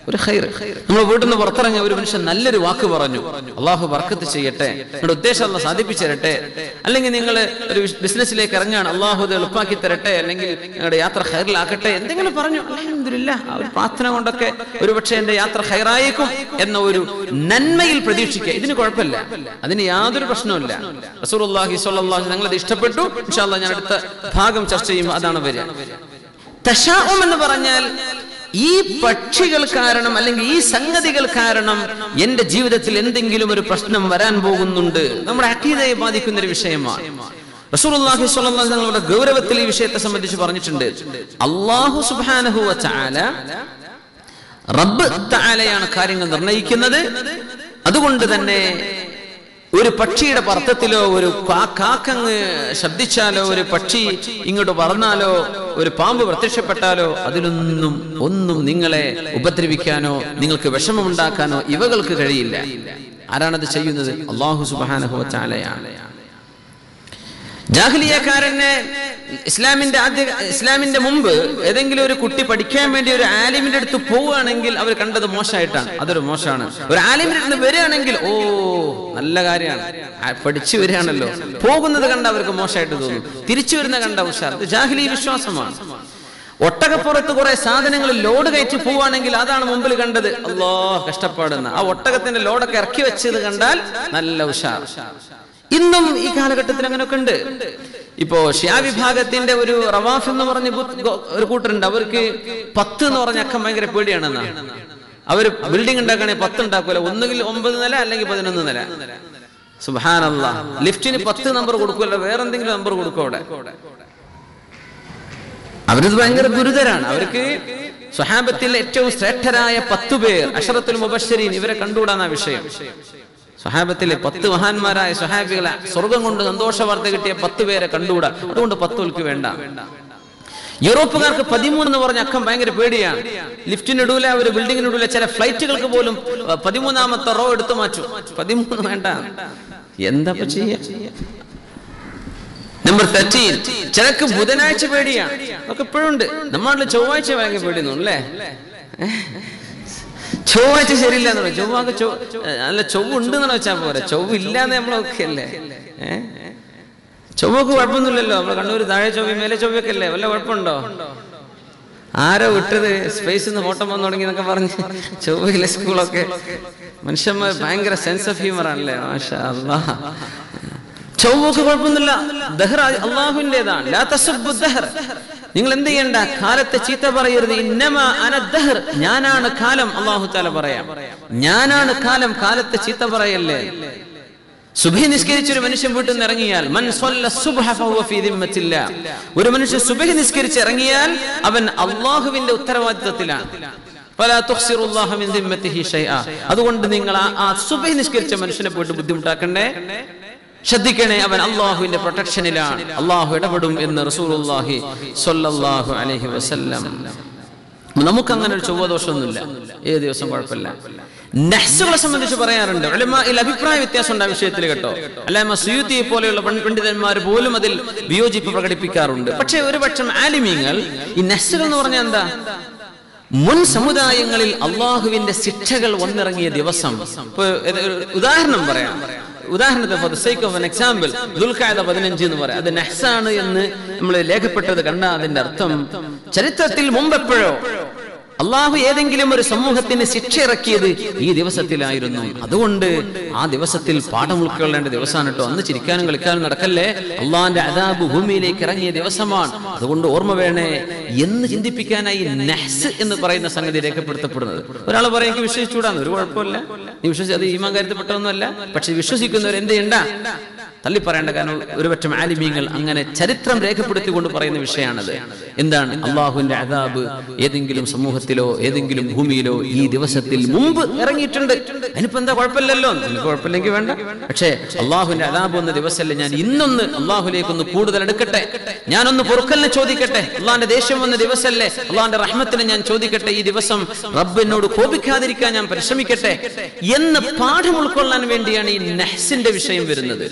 ഒരു ഖൈർ നമ്മൾ വീട്ടിൽ നിന്ന് പുറത്തിറങ്ങിയ ഒരു മനുഷ്യൻ നല്ലൊരു വാക്ക് പറഞ്ഞു അള്ളാഹു ബർക്കത്ത് ചെയ്യട്ടെ നിങ്ങളുടെ ഉദ്ദേശം അല്ല സാധിപ്പിച്ചു തരട്ടെ അല്ലെങ്കിൽ നിങ്ങൾ ഒരു ബിസിനസ്സിലേക്ക് ഇറങ്ങാണ് അള്ളാഹു ഇത് എളുപ്പാക്കി തരട്ടെ അല്ലെങ്കിൽ നിങ്ങളുടെ യാത്ര ഖൈറിലാക്കട്ടെ എന്തെങ്കിലും പറഞ്ഞു അൽഹംദുലില്ലാ ആ ഒരു പ്രാർത്ഥന കൊണ്ടൊക്കെ ഒരുപക്ഷെ എന്റെ യാത്ര ഖൈറായേക്കും എന്ന ഒരു നന്മയിൽ പ്രതീക്ഷിക്കുക ഇതിന് കുഴപ്പമില്ല അതിന് യാതൊരു പ്രശ്നവുമില്ല റസൂലുള്ളാഹി സ്വല്ലല്ലാഹു അലൈഹി ഞങ്ങളത് ഇഷ്ടപ്പെട്ടു ഇൻഷാ അല്ലാഹ് ഞാൻ അടുത്ത ഭാഗം ചർച്ച ചെയ്യുമ്പോൾ അതാണ് വരിക തശാഉം എന്ന് പറഞ്ഞാൽ ഈ പക്ഷികൾ കാരണം അല്ലെങ്കിൽ ഈ സംഗതികൾ കാരണം എന്റെ ജീവിതത്തിൽ എന്തെങ്കിലും ഒരു പ്രശ്നം വരാൻ പോകുന്നുണ്ട് നമ്മുടെ അക്കീതയെ ബാധിക്കുന്ന ഒരു വിഷയമാണ് റസൂലുള്ളാഹി സ്വല്ലല്ലാഹു അലൈഹി തങ്ങളുടെ ഗൗരവത്തിൽ ഈ വിഷയത്തെ സംബന്ധിച്ച് പറഞ്ഞിട്ടുണ്ട് അള്ളാഹു സുബ്ഹാനഹു വ തആല റബ്ബ് തആലയാണ് കാര്യങ്ങൾ നിർണയിക്കുന്നത് അതുകൊണ്ട് തന്നെ ഒരു പക്ഷിയുടെ പർത്തത്തിലോ ഒരു കാ- കാക്കങ്ങ് ശബ്ദിച്ചാലോ ഒരു പക്ഷി ഇങ്ങോട്ട് പറന്നാലോ ഒരു പാമ്പ് പ്രത്യക്ഷപ്പെട്ടാലോ അതിലൊന്നും ഒന്നും നിങ്ങളെ ഉപദ്രവിക്കാനോ നിങ്ങൾക്ക് വിഷമമുണ്ടാക്കാനോ ഇവകൾക്ക് കഴിയില്ല ആരാണത് ചെയ്യുന്നത് അള്ളാഹു സുബാനഹു ചാലയാണ് ജാഹ്ലിയക്കാരനെ ഇസ്ലാമിന്റെ ആദ്യ ഇസ്ലാമിന്റെ മുമ്പ് ഏതെങ്കിലും ഒരു കുട്ടി പഠിക്കാൻ വേണ്ടി ഒരു ആലിമിന്റെ അടുത്ത് പോവുകയാണെങ്കിൽ അവർ കണ്ടത് മോശമായിട്ടാണ് അതൊരു മോശമാണ് ഒരു ആലിമിന്റെ അടുത്ത് വരികയാണെങ്കിൽ ഓ നല്ല കാര്യമാണ് ആ, പഠിച്ചു വരികയാണല്ലോ പോകുന്നത് കണ്ട അവർക്ക് മോശമായിട്ട് തോന്നും തിരിച്ചു വരുന്ന കണ്ട ഉഷാർ ഇത് ജാഹ്ലി വിശ്വാസമാണ് ഒട്ടകപ്പുറത്ത് കുറെ സാധനങ്ങൾ ലോഡ് കയറ്റി പോവുകയാണെങ്കിൽ അതാണ് മുമ്പിൽ കണ്ടത് അല്ലോ കഷ്ടപ്പാടുന്ന ആ ഒട്ടകത്തിന്റെ ലോഡൊക്കെ ഇറക്കി വെച്ചത് കണ്ടാൽ നല്ല ഉഷാർ ഇന്നും ഈ കാലഘട്ടത്തിൽ അങ്ങനെയൊക്കെ ഉണ്ട് ഇപ്പോ ഷിയാ വിഭാഗത്തിന്റെ ഒരു റവാഫ് എന്ന് പറഞ്ഞ ഗു- ഗോ- ഒരു കൂട്ടരുണ്ട് അവർക്ക് പത്ത് എന്ന് പറഞ്ഞ അക്കം ഭയങ്കര പേടിയാണെന്നാ അവര് ബിൽഡിംഗ് ഉണ്ടാക്കണേ പത്ത് ഉണ്ടാക്കൂല ഒന്നുകിൽ ഒമ്പത് നില അല്ലെങ്കിൽ പതിനൊന്ന് നില സുബാനല്ല ലിഫ്റ്റിന് പത്ത് നമ്പർ കൊടുക്കൂല വേറെ എന്തെങ്കിലും നമ്പർ കൊടുക്കും അവിടെ അവരിത് ഭയങ്കര ഗുരുതരാണ് അവർക്ക് സ്വഹാബത്തിൽ ഏറ്റവും ശ്രേഷ്ഠരായ പത്തു പേർ അഷറത്തുൽ മുബശ്ശരീൻ ഇവരെ കണ്ടുകൂടാന്ന വിഷയം സ്വഹാബത്തിലെ പത്ത് മഹാന്മാരായ സ്വഹാബികളെ സ്വർഗം കൊണ്ട് സന്തോഷ വാർത്ത കിട്ടിയ പത്ത് പേരെ കണ്ടുകൂടാ അതുകൊണ്ട് പത്തുകൾക്ക് വേണ്ട യൂറോപ്പുകാർക്ക് പതിമൂന്ന് എന്ന് പറഞ്ഞ അക്കം ഭയങ്കര പേടിയാണ് ലിഫ്റ്റിനിടൂല ഒരു ബിൽഡിങ്ങിനിടൂല ചില ഫ്ലൈറ്റുകൾക്ക് പോലും അഹ്, പതിമൂന്നാമത്തെ റോ എടുത്തു മാറ്റും പതിമൂന്ന് വേണ്ട എന്താ ഇപ്പൊ ചെയ്യാ നമ്പർ തേർട്ടീൻ ചിലക്ക് ബുധനാഴ്ച പേടിയാണ് അതൊക്കെ ഇപ്പോഴുണ്ട് നമ്മുടെ ചൊവ്വാഴ്ച ഭയങ്കര പേടിയൊന്നും അല്ലേ ചൊവ്വാഴ്ച ശരിയില്ല എന്ന് പറയും ചൊവ്വാക്ക് ചൊവ്വ അല്ല ചൊവ്വ ഉണ്ട് എന്ന് വെച്ചാൽ പോരെ ചൊവ്വ ഇല്ലാന്ന് നമ്മളൊക്കെ അല്ലേ ഏഹ് ചൊവ്വക്ക് കുഴപ്പമൊന്നുമില്ലല്ലോ നമ്മൾ കണ്ണൂർ താഴെ ചൊവ്വ മേലെ ചൊവ്വയൊക്കെ അല്ലേ വല്ല കുഴപ്പമുണ്ടോ ആരോ വിട്ടത് സ്പേസിൽ നിന്ന് ഫോട്ടോ വന്നു തുടങ്ങി എന്നൊക്കെ പറഞ്ഞ് ചൊവ്വയിലെ സ്കൂളൊക്കെ മനുഷ്യന്മാർ ഭയങ്കര സെൻസ് ഓഫ് ഹ്യൂമർ ആണല്ലേ മാഷാ അല്ലാ ചൊവ്വക്ക് കുഴപ്പമൊന്നുമില്ല ദഹ്റ അള്ളാഹുവിൻ്റെതാണ് ലാ തസുബ്ബു ദഹ്ർ നിങ്ങൾ എന്ത് ചെയ്യണ്ട കാലത്തെ ചീത്ത പറയരുത് ഇന്നമ അന ദഹ്ർ ഞാനാണ് കാലം അള്ളാഹു താല പറയാം ഞാനാണ് കാലം കാലത്തെ ചീത്ത പറയല്ലേ സുബഹി നിസ്കരിച്ച ഒരു മനുഷ്യൻ വീട്ടിൽ നിന്ന് ഇറങ്ങിയാൽ മൻ സ്വല്ല സുബ്ഹ ഫഹുവ ഫീ ദിമ്മത്തില്ല ഒരു മനുഷ്യൻ സുബഹി നിസ്കരിച്ച് ഇറങ്ങിയാൽ അവൻ അള്ളാഹുവിന്റെ ഉത്തരവാദിത്തത്തിലാണ് ഫലാ തുഖ്സിറു അല്ലാഹ മിൻ ദിമ്മത്തിഹി ഷൈഅ അതുകൊണ്ട് നിങ്ങൾ ആ- ആ സുബഹി നിസ്കരിച്ച മനുഷ്യനെ പോയിട്ട് ബുദ്ധിമുട്ടാക്കണ്ടേ ശ്രദ്ധിക്കണേ അവൻ അള്ളാഹുവിന്റെ പ്രൊട്ടക്ഷനിലാണ് അള്ളാഹു ഇടപെടും എന്ന് റസൂലുള്ളാഹി സ്വല്ലല്ലാഹു അലൈഹി വസല്ലം നമുക്ക് അങ്ങനെ ഒരു ചൊവ്വദോഷമൊന്നുമില്ല ഏത് ദിവസം കുഴപ്പമില്ല നഹ്സുകളെ സംബന്ധിച്ച് പറയാറുണ്ട് ഉലമായിൽ അഭിപ്രായ വ്യത്യാസം ഉണ്ട് ആ വിഷയത്തിൽ കേട്ടോ അല്ലാമ സുയൂത്തിയെ പോലെയുള്ള പൺ- പണ്ഡിതന്മാർ പോലും അതിൽ വിയോജിപ്പ് പ്രകടിപ്പിക്കാറുണ്ട് പക്ഷേ ഒരുപക്ഷം ആലിമീങ്ങൾ ഈ നഹ്സുകൾ എന്ന് പറഞ്ഞാൽ എന്താ മുൻ സമുദായങ്ങളിൽ അള്ളാഹുവിന്റെ ശിക്ഷകൾ വന്നിറങ്ങിയ ദിവസം ഇപ്പൊ ഇത് ഒരു ഉദാഹരണം പറയാം ഉദാഹരണത്തിന് for sake of an example ദുൽഖാദ പതിനഞ്ച് എന്ന് പറയാം അത് നെഹ്സാണ് എന്ന് നമ്മൾ ലേഖപ്പെട്ടത് കണ്ട അതിന്റെ അർത്ഥം ചരിത്രത്തിൽ മുമ്പെപ്പോഴോ അള്ളാഹു ഏതെങ്കിലും ഒരു സമൂഹത്തിന് ശിക്ഷ ഇറക്കിയത് ഈ ദിവസത്തിലായിരുന്നു അതുകൊണ്ട് ആ ദിവസത്തിൽ പാഠം ഉൾക്കൊള്ളേണ്ട ദിവസമാണ് കേട്ടോ അന്ന് ചിരിക്കാനും കളിക്കാനും നടക്കല്ലേ അള്ളാഹിന്റെ അതാബ് ഭൂമിയിലേക്ക് ഇറങ്ങിയ ദിവസമാണ് അതുകൊണ്ട് ഓർമ്മ വേണേ എന്ന് ചിന്തിപ്പിക്കാനായി നെഹ്സ് എന്ന് പറയുന്ന സംഗതി രേഖപ്പെടുത്തപ്പെടുന്നത് ഒരാൾ പറയും എനിക്ക് വിശ്വസിച്ചൂടാന്ന് ഒരു കുഴപ്പമില്ല നീ വിശ്വസി അത് ഈമാൻ കാര്യത്തിൽപ്പെട്ടതൊന്നുമല്ല പക്ഷെ വിശ്വസിക്കുന്നവർ എന്ത് ചെയ്യണ്ട തള്ളി പറയേണ്ട കാരണം ഒരുപറ്റം ആലിമീങ്ങൾ അങ്ങനെ ചരിത്രം രേഖപ്പെടുത്തിക്കൊണ്ട് പറയുന്ന വിഷയമാണത് എന്താണ് അള്ളാഹുവിന്റെ അതാബ് ഏതെങ്കിലും സമൂഹത്തിലോ ഏതെങ്കിലും ഭൂമിയിലോ ഈ ദിവസത്തിൽ മുമ്പ് ഇറങ്ങിയിട്ടുണ്ട് അതിനിപ്പോ എന്താ കുഴപ്പമില്ലല്ലോ നിനക്ക് കുഴപ്പമില്ലെങ്കിൽ വേണ്ട പക്ഷേ അള്ളാഹുവിന്റെ അതാബ് വന്ന ദിവസമല്ലേ ഞാൻ ഇന്നൊന്ന് അള്ളാഹുലേക്കൊന്ന് കൂടുതൽ എടുക്കട്ടെ ഞാനൊന്ന് പൊറുക്കലിനെ ചോദിക്കട്ടെ അള്ളാന്റെ ദേഷ്യം വന്ന ദിവസമല്ലേ അള്ളാന്റെ റഹ്മത്തിനെ ഞാൻ ചോദിക്കട്ടെ ഈ ദിവസം റബ്ബ് എന്നോട് കോപിക്കാതിരിക്കാൻ ഞാൻ പരിശ്രമിക്കട്ടെ എന്ന് പാഠം ഉൾക്കൊള്ളാൻ വേണ്ടിയാണ് ഈ നെഹ്സിന്റെ വിഷയം വരുന്നത്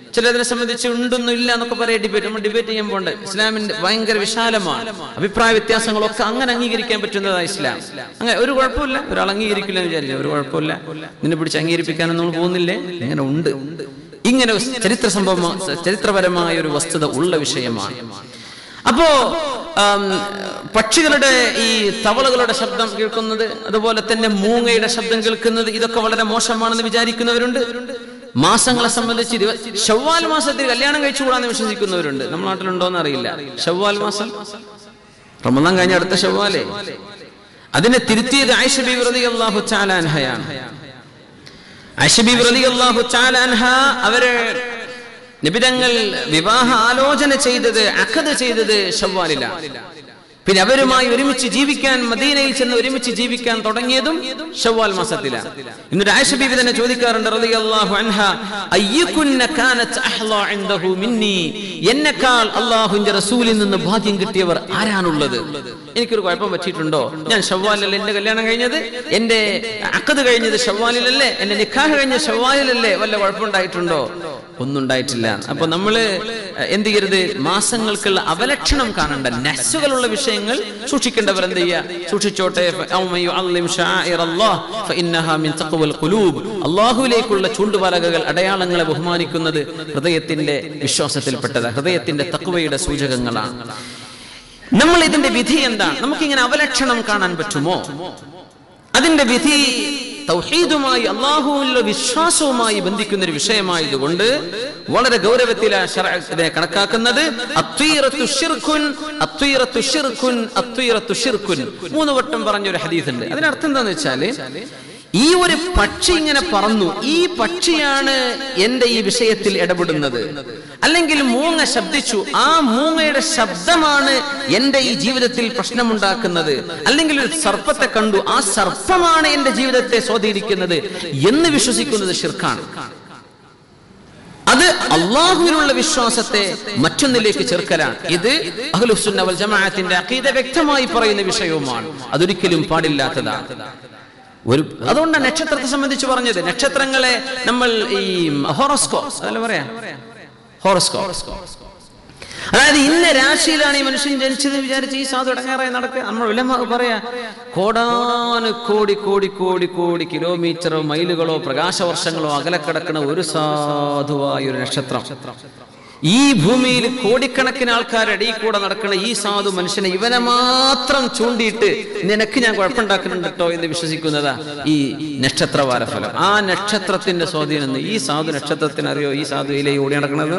ചിലതിനെ സംബന്ധിച്ച് ഉണ്ടൊന്നും ഇല്ല എന്നൊക്കെ പറയാം ഡിബേറ്റ് നമ്മൾ ഡിബേറ്റ് ചെയ്യാൻ പോണ്ട് ഇസ്ലാമിന്റെ ഭയങ്കര വിശാലമാണ് അഭിപ്രായ വ്യത്യാസങ്ങളൊക്കെ അങ്ങനെ അംഗീകരിക്കാൻ പറ്റുന്നതാണ് ഇസ്ലാം അങ്ങനെ ഒരു കുഴപ്പമില്ല ഒരാൾ അംഗീകരിക്കില്ല എന്ന് വിചാരിച്ചു ഒരു കുഴപ്പമില്ല നിന്നെ പിടിച്ച് അംഗീകരിപ്പിക്കാനൊന്നും നമ്മൾ പോകുന്നില്ലേ ഇങ്ങനെ ഉണ്ട് ഇങ്ങനെ ഒരു ചരിത്ര സംഭവം ചരിത്രപരമായ ഒരു വസ്തുത ഉള്ള വിഷയമാണ് അപ്പോ ആം, പക്ഷികളുടെ ഈ തവളകളുടെ ശബ്ദം കേൾക്കുന്നത് അതുപോലെ തന്നെ മൂങ്ങയുടെ ശബ്ദം കേൾക്കുന്നത് ഇതൊക്കെ വളരെ മോശമാണെന്ന് വിചാരിക്കുന്നവരുണ്ട് മാസങ്ങളെ സംബന്ധിച്ച് ഇരുപ- ശവ്വാൽ മാസത്തിൽ കല്യാണം കഴിച്ചുകൂടാന്ന് വിശ്വസിക്കുന്നവരുണ്ട് നമ്മുടെ നാട്ടിലുണ്ടോന്ന് അറിയില്ല ശവ്വാൽ മാസം റമദാൻ കഴിഞ്ഞ അടുത്ത ശവ്വാലേ അതിനെ തിരുത്തിയത് ആയിഷ ബീവി റളിയല്ലാഹു തആല അൻഹയാണ് ആയിഷ ബീവി റളിയല്ലാഹു തആല അൻഹ അവര് നിബിതങ്ങൾ വിവാഹ ആലോചന ചെയ്തത് അഖദ് ചെയ്തത് ഷവ്വാലിലാണ് പിന്നെ അവരുമായി ഒരുമിച്ച് ജീവിക്കാൻ മദീനയിൽ ചെന്ന് ഒരുമിച്ച് ജീവിക്കാൻ തുടങ്ങിയതും ഷവ്വാൽ മാസത്തിലാണ് എന്നിട്ട് ആയിഷ ബീവി തന്നെ ചോദിക്കാറുണ്ട് റളിയല്ലാഹു അൻഹ അയ്യകുന്ന കാനത് അഹ്ലാ ഇൻദഹു മിന്നി എന്നെക്കാൾ അല്ലാഹുവിന്റെ റസൂലിൽ നിന്ന് ഭാഗ്യം കിട്ടിയവർ ആരാണുള്ളത് എനിക്കൊരു കുഴപ്പം പറ്റിയിട്ടുണ്ടോ ഞാൻ ഷവ്വാലല്ലേ എന്റെ കല്യാണം കഴിഞ്ഞത് എന്റെ അക്കത് കഴിഞ്ഞത് ഷവ്വാലിലല്ലേ എന്റെ നിക്കാഹ് കഴിഞ്ഞ ഷവ്വാലിലല്ലേ വല്ല കുഴപ്പമുണ്ടായിട്ടുണ്ടോ ഒന്നും ഉണ്ടായിട്ടില്ല അപ്പൊ നമ്മള് എന്ത് ചെയ്യരുത് മാസങ്ങൾക്കുള്ള അവലക്ഷണം കാണണ്ട നെസ്സുകളുള്ള വിഷയങ്ങൾ സൂക്ഷിക്കേണ്ടവർ എന്ത് ചെയ്യുക സൂക്ഷിച്ചോട്ടെ അള്ളാഹുവിലേക്കുള്ള ചൂണ്ടുപലകകൾ അടയാളങ്ങളെ ബഹുമാനിക്കുന്നത് ഹൃദയത്തിന്റെ വിശ്വാസത്തിൽപ്പെട്ടത് ഹൃദയത്തിന്റെ തക്വയുടെ സൂചകങ്ങളാണ് നമ്മൾ ഇതിന്റെ വിധി എന്താണ് നമുക്കിങ്ങനെ അവലക്ഷണം കാണാൻ പറ്റുമോ അതിന്റെ വിധി തൗഹീദുമായി അള്ളാഹുവിലുള്ള വിശ്വാസവുമായി ബന്ധിക്കുന്ന ഒരു വിഷയമായതുകൊണ്ട് വളരെ ഗൗരവത്തിലാണ് ശർഅ ഇതിനെ കണക്കാക്കുന്നത് അത്വീറത്തു ശിർക്കുൻ, അത്വീറത്തു ശിർക്കുൻ, അത്വീറത്തു ശിർക്കുൻ. മൂന്ന് വട്ടം പറഞ്ഞ ഒരു ഹദീസ് ഉണ്ട് അതിനർത്ഥം എന്താന്ന് വെച്ചാല് ഈ ഒരു പക്ഷി ഇങ്ങനെ പറന്നു ഈ പക്ഷിയാണ് എന്റെ ഈ വിഷയത്തിൽ ഇടപെടുന്നത് അല്ലെങ്കിൽ മൂങ്ങ ശബ്ദിച്ചു ആ മൂങ്ങയുടെ ശബ്ദമാണ് എന്റെ ഈ ജീവിതത്തിൽ പ്രശ്നമുണ്ടാക്കുന്നത് അല്ലെങ്കിൽ ഒരു സർപ്പത്തെ കണ്ടു ആ സർപ്പമാണ് എന്റെ ജീവിതത്തെ സ്വാധീനിക്കുന്നത് എന്ന് വിശ്വസിക്കുന്നത് ഷിർക്കാണ് അത് അള്ളാഹുവിനുള്ള വിശ്വാസത്തെ മറ്റൊന്നിലേക്ക് ചേർക്കലാണ് ഇത് അഹ്ലുസുന്ന വൽ ജമാഅത്തിന്റെ അഖീദ വ്യക്തമായി പറയുന്ന വിഷയവുമാണ് അതൊരിക്കലും പാടില്ലാത്തതാണ് ഒരു അതുകൊണ്ടാണ് നക്ഷത്രത്തെ സംബന്ധിച്ച് പറഞ്ഞത് നക്ഷത്രങ്ങളെ നമ്മൾ ഈ ഹോറോസ്കോ അതല്ല പറയാ ഹോറോസ്കോ അതായത് ഇന്ന രാശിയിലാണ് ഈ മനുഷ്യൻ ജനിച്ചത് വിചാരിച്ച് ഈ സാധു ഇടങ്ങാറായി നടക്കുക നമ്മൾ ഉലമ പറയാ കോടാന് കോടി കോടി കോടി കോടി കിലോമീറ്ററോ മൈലുകളോ പ്രകാശവർഷങ്ങളോ അകലെ കിടക്കുന്ന ഒരു സാധുവായ ഒരു നക്ഷത്രം ഈ ഭൂമിയിൽ കോടിക്കണക്കിന് ആൾക്കാരുടെ ഇടയിൽ കൂടെ നടക്കുന്ന ഈ സാധു മനുഷ്യനെ ഇവനെ മാത്രം ചൂണ്ടിയിട്ട് നിനക്ക് ഞാൻ കുഴപ്പമുണ്ടാക്കുന്നുണ്ട് കേട്ടോ എന്ന് വിശ്വസിക്കുന്നതാ ഈ നക്ഷത്രവാര ഫലം ആ നക്ഷത്രത്തിന്റെ സ്വാധീനം ഈ സാധു നക്ഷത്രത്തിന് അറിയോ ഈ സാധുയിലെ ഓടി നടക്കുന്നത്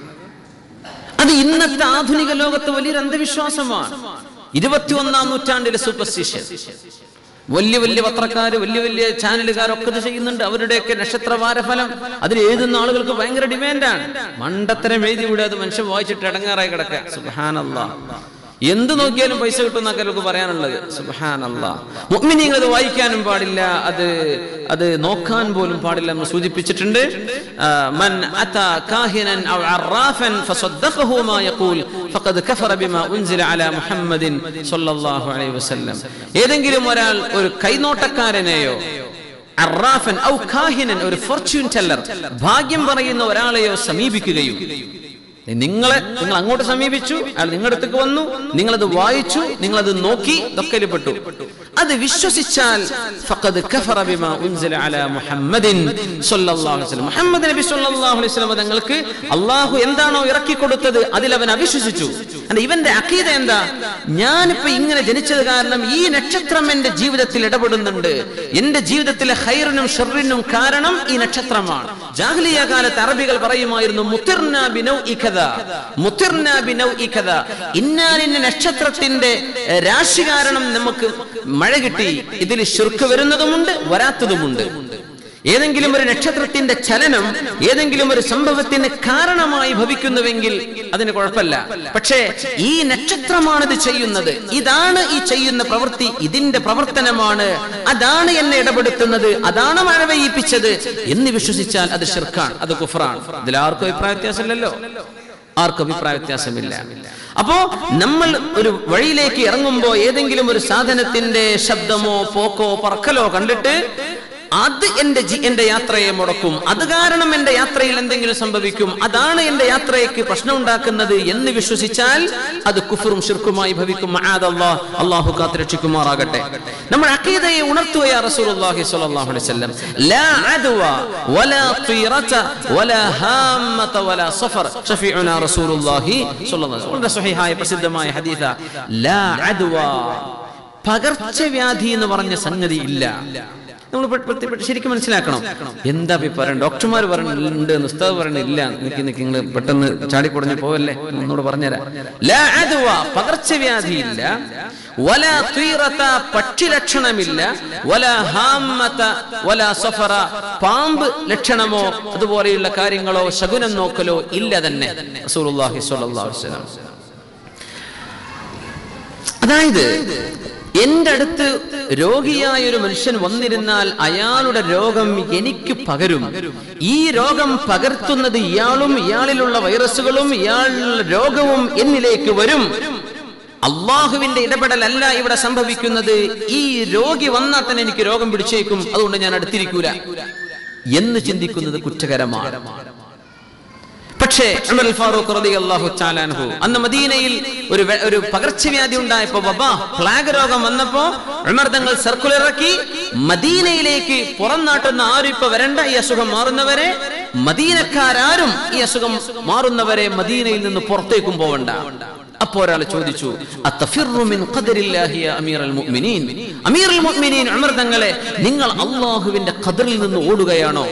അത് ഇന്നത്തെ ആധുനിക ലോകത്ത് വലിയൊരു അന്ധവിശ്വാസമാണ് ഇരുപത്തിയൊന്നാം നൂറ്റാണ്ടിലെ സൂപ്പർസ്റ്റിഷ്യൻ വലിയ വലിയ പത്രക്കാര് വലിയ വലിയ ചാനലുകാരൊക്കെ ഇത് ചെയ്യുന്നുണ്ട് അവരുടെയൊക്കെ നക്ഷത്രവാര ഫലം അതിൽ എഴുതുന്ന ആളുകൾക്ക് ഭയങ്കര ഡിമാൻഡാണ് മണ്ടത്തരം എഴുതി വിടുക അത് മനുഷ്യൻ വായിച്ചിട്ട് ഇടങ്ങാറായി കിടക്കുക സുബാനല്ലാ എന്ത് നോക്കിയാലും പൈസ കിട്ടുന്നൊക്കെ നമുക്ക് പറയാനുള്ളത് സുബാനല്ലാ മുഅ്മിനീങ്ങൾ അത് വായിക്കാനും പാടില്ല അത് അത് നോക്കാൻ പോലും പാടില്ല എന്ന് സൂചിപ്പിച്ചിട്ടുണ്ട് ആ, മൻ അതാ കാഹിനൻ ഔ അറാഫൻ ഫസദ്ദഖഹു മാ യഖൂൽ ഫഖദ് കഫറ ബിമാ ഉൻസില അലാ മുഹമ്മദിൻ സ്വല്ലല്ലാഹു അലൈഹി വസല്ലം ഏതെങ്കിലും ഒരാൾ ഒരു കൈനോട്ടക്കാരനെയോ അറാഫൻ ഔ കാഹിനൻ ഒരു ഫോർച്യൂൺ ടെല്ലർ ഭാഗ്യം പറയുന്ന ഒരാളെയോ സമീപിക്കുകയും നിങ്ങളെ നിങ്ങൾ അങ്ങോട്ട് സമീപിച്ചു അയാൾ നിങ്ങളുടെ അടുത്തേക്ക് വന്നു നിങ്ങളത് വായിച്ചു നിങ്ങളത് നോക്കി ഇതൊക്കെ പെട്ടു അത് വിശ്വസിച്ചാൽ ഫഖദ് കഫറ ബിമാ ഉൻസില അലാ മുഹമ്മദിൻ സ്വല്ലല്ലാഹു അലൈഹി വസല്ലം മുഹമ്മദ് നബി സ്വല്ലല്ലാഹു അലൈഹി വസല്ലം തങ്ങൾക്ക് അള്ളാഹു എന്താണോ ഇറക്കി കൊടുത്തത് അതിൽ അവൻ അവിശ്വസിച്ചു അല്ല ഇവന്റെ അഖീദ എന്താ ഞാനിപ്പോ ഇങ്ങനെ ജനിച്ചത് കാരണം ഈ നക്ഷത്രം എന്റെ ജീവിതത്തിൽ ഇടപെടുന്നുണ്ട് എന്റെ ജീവിതത്തിലെ ഹൈറിനും ഷെറിനും കാരണം ഈ നക്ഷത്രമാണ് ജാഹ്ലിയ കാലത്ത് അറബികൾ പറയുമായിരുന്നു മുത്തിർന ബിനൗ ഇഖദ മുത്തിർന ബിനൗ ഇഖദ ഇന്നാലിന്ന നക്ഷത്രത്തിന്റെ ഏഹ്, രാശി കാരണം നമുക്ക് മഴ കിട്ടി ഇതിൽ ശുർക്ക് വരുന്നതുമുണ്ട് വരാത്തതുമുണ്ട് ഏതെങ്കിലും ഒരു നക്ഷത്രത്തിന്റെ ചലനം ഏതെങ്കിലും ഒരു സംഭവത്തിന് കാരണമായി ഭവിക്കുന്നുവെങ്കിൽ അതിന് കുഴപ്പമില്ല പക്ഷേ ഈ നക്ഷത്രമാണ് ഇത് ചെയ്യുന്നത് ഇതാണ് ഈ ചെയ്യുന്ന പ്രവൃത്തി ഇതിന്റെ പ്രവർത്തനമാണ് അതാണ് എന്നെ ഇടപെടുത്തുന്നത് അതാണ് മഴ പെയ്യിപ്പിച്ചത് എന്ന് വിശ്വസിച്ചാൽ അത് ഷിർക്കാണ് അത് കുഫറാണ് ഇതിൽ ആർക്കും അഭിപ്രായ വ്യത്യാസമില്ലല്ലോ ആർക്കും അഭിപ്രായ വ്യത്യാസമില്ല അപ്പോ നമ്മൾ ഒരു വഴിയിലേക്ക് ഇറങ്ങുമ്പോ ഏതെങ്കിലും ഒരു സാധനത്തിന്റെ ശബ്ദമോ പോക്കോ പറക്കലോ കണ്ടിട്ട് അത് എന്റെ ജി- എന്റെ യാത്രയെ മുടക്കും അത് കാരണം എന്റെ യാത്രയിൽ എന്തെങ്കിലും സംഭവിക്കും അതാണ് എന്റെ യാത്രയ്ക്ക് പ്രശ്നം ഉണ്ടാക്കുന്നത് എന്ന് വിശ്വസിച്ചാൽ അത് കുഫറും ഷിർക്കുമായി ഭവിക്കും മആദല്ലാ. അള്ളാഹു കാത്തുരക്ഷിക്കുമാറാകട്ടെ നമ്മൾ അഖീദയെ ഉണർത്തുകയാ റസൂലുള്ളാഹി സ്വല്ലല്ലാഹു അലൈഹി വസല്ലം ലാ അദ്വ വലാ തീറത വലാ ഹാമത വലാ സഫർ ഷഫീഉനാ റസൂലുള്ളാഹി സ്വല്ലല്ലാഹു അലൈഹി വസല്ലം വളരെ സ്വഹീഹായ പ്രസിദ്ധമായ ഹദീസ ലാ അദ്വ പകർച്ചവ്യാധി എന്ന് പറഞ്ഞ സംഗതി ഇല്ല നമ്മൾ പെ- പെ- പെ- ശരിക്കും മനസ്സിലാക്കണം എന്താ ഇപ്പൊ പറയുന്നത് ഡോക്ടർമാർ പറയുന്നുണ്ട് എന്ന് ഉസ്താദ് പറയുന്നില്ല നിക്ക് നിക്ക് നിങ്ങൾ പെട്ടെന്ന് ചാടിപ്പൊടഞ്ഞു പോവല്ലേ ഒന്നുകൂടെ പറഞ്ഞുതരാം ലാ അദ്വ പകർച്ചവ്യാധി ഇല്ല വല തീറത്ത പക്ഷി ലക്ഷണമില്ല വല ഹാമത വല സഫറ പാമ്പ് ലക്ഷണമോ അതുപോലെയുള്ള കാര്യങ്ങളോ ശകുനം നോക്കലോ ഇല്ല തന്നെ റസൂലുള്ളാഹി സ്വല്ലല്ലാഹു അലൈഹി വസല്ലം അതായത് എന്റെ അടുത്ത് രോഗിയായ ഒരു മനുഷ്യൻ വന്നിരുന്നാൽ അയാളുടെ രോഗം എനിക്ക് പകരും ഈ രോഗം പകർത്തുന്നത് ഇയാളും ഇയാളിലുള്ള വൈറസുകളും ഇയാളുടെ രോഗവും എന്നിലേക്ക് വരും അള്ളാഹുവിന്റെ ഇടപെടലല്ല ഇവിടെ സംഭവിക്കുന്നത് ഈ രോഗി വന്നാൽ തന്നെ എനിക്ക് രോഗം പിടിച്ചേക്കും അതുകൊണ്ട് ഞാൻ അടുത്തിരിക്കൂല എന്ന് ചിന്തിക്കുന്നത് കുറ്റകരമാണ് പക്ഷേ ഉമർ അൽ ഫാറൂഖ് റളിയല്ലാഹു തആല അൻഹു അന്ന് മദീനയിൽ ഒരു വെ- ഒരു പകർച്ചവ്യാധി ഉണ്ടായപ്പോ വബ പ്ലാഗ് രോഗം വന്നപ്പോ ഉമർ തങ്ങൾ സർക്കുലർ ഇറക്കി മദീനയിലേക്ക് പുറം നാട്ടുന്ന ആരും ഇപ്പൊ വരണ്ട ഈ അസുഖം മാറുന്നവരെ മദീനക്കാരും ഈ അസുഖം മാറുന്നവരെ മദീനയിൽ നിന്ന് പുറത്തേക്കും പോവണ്ട അപ്പോ ഒരാൾ ചോദിച്ചു "അത്തഫിറു മിൻ ഖദരില്ലാഹി യാ അമീറൽ മുഅ്മിനീൻ അമീറുൽ മുഅ്മിനീൻ ഉമർ തങ്ങളെ നിങ്ങൾ അള്ളാഹുവിന്റെ ഖദറിൽ നിന്ന് ഓടുകയാണോ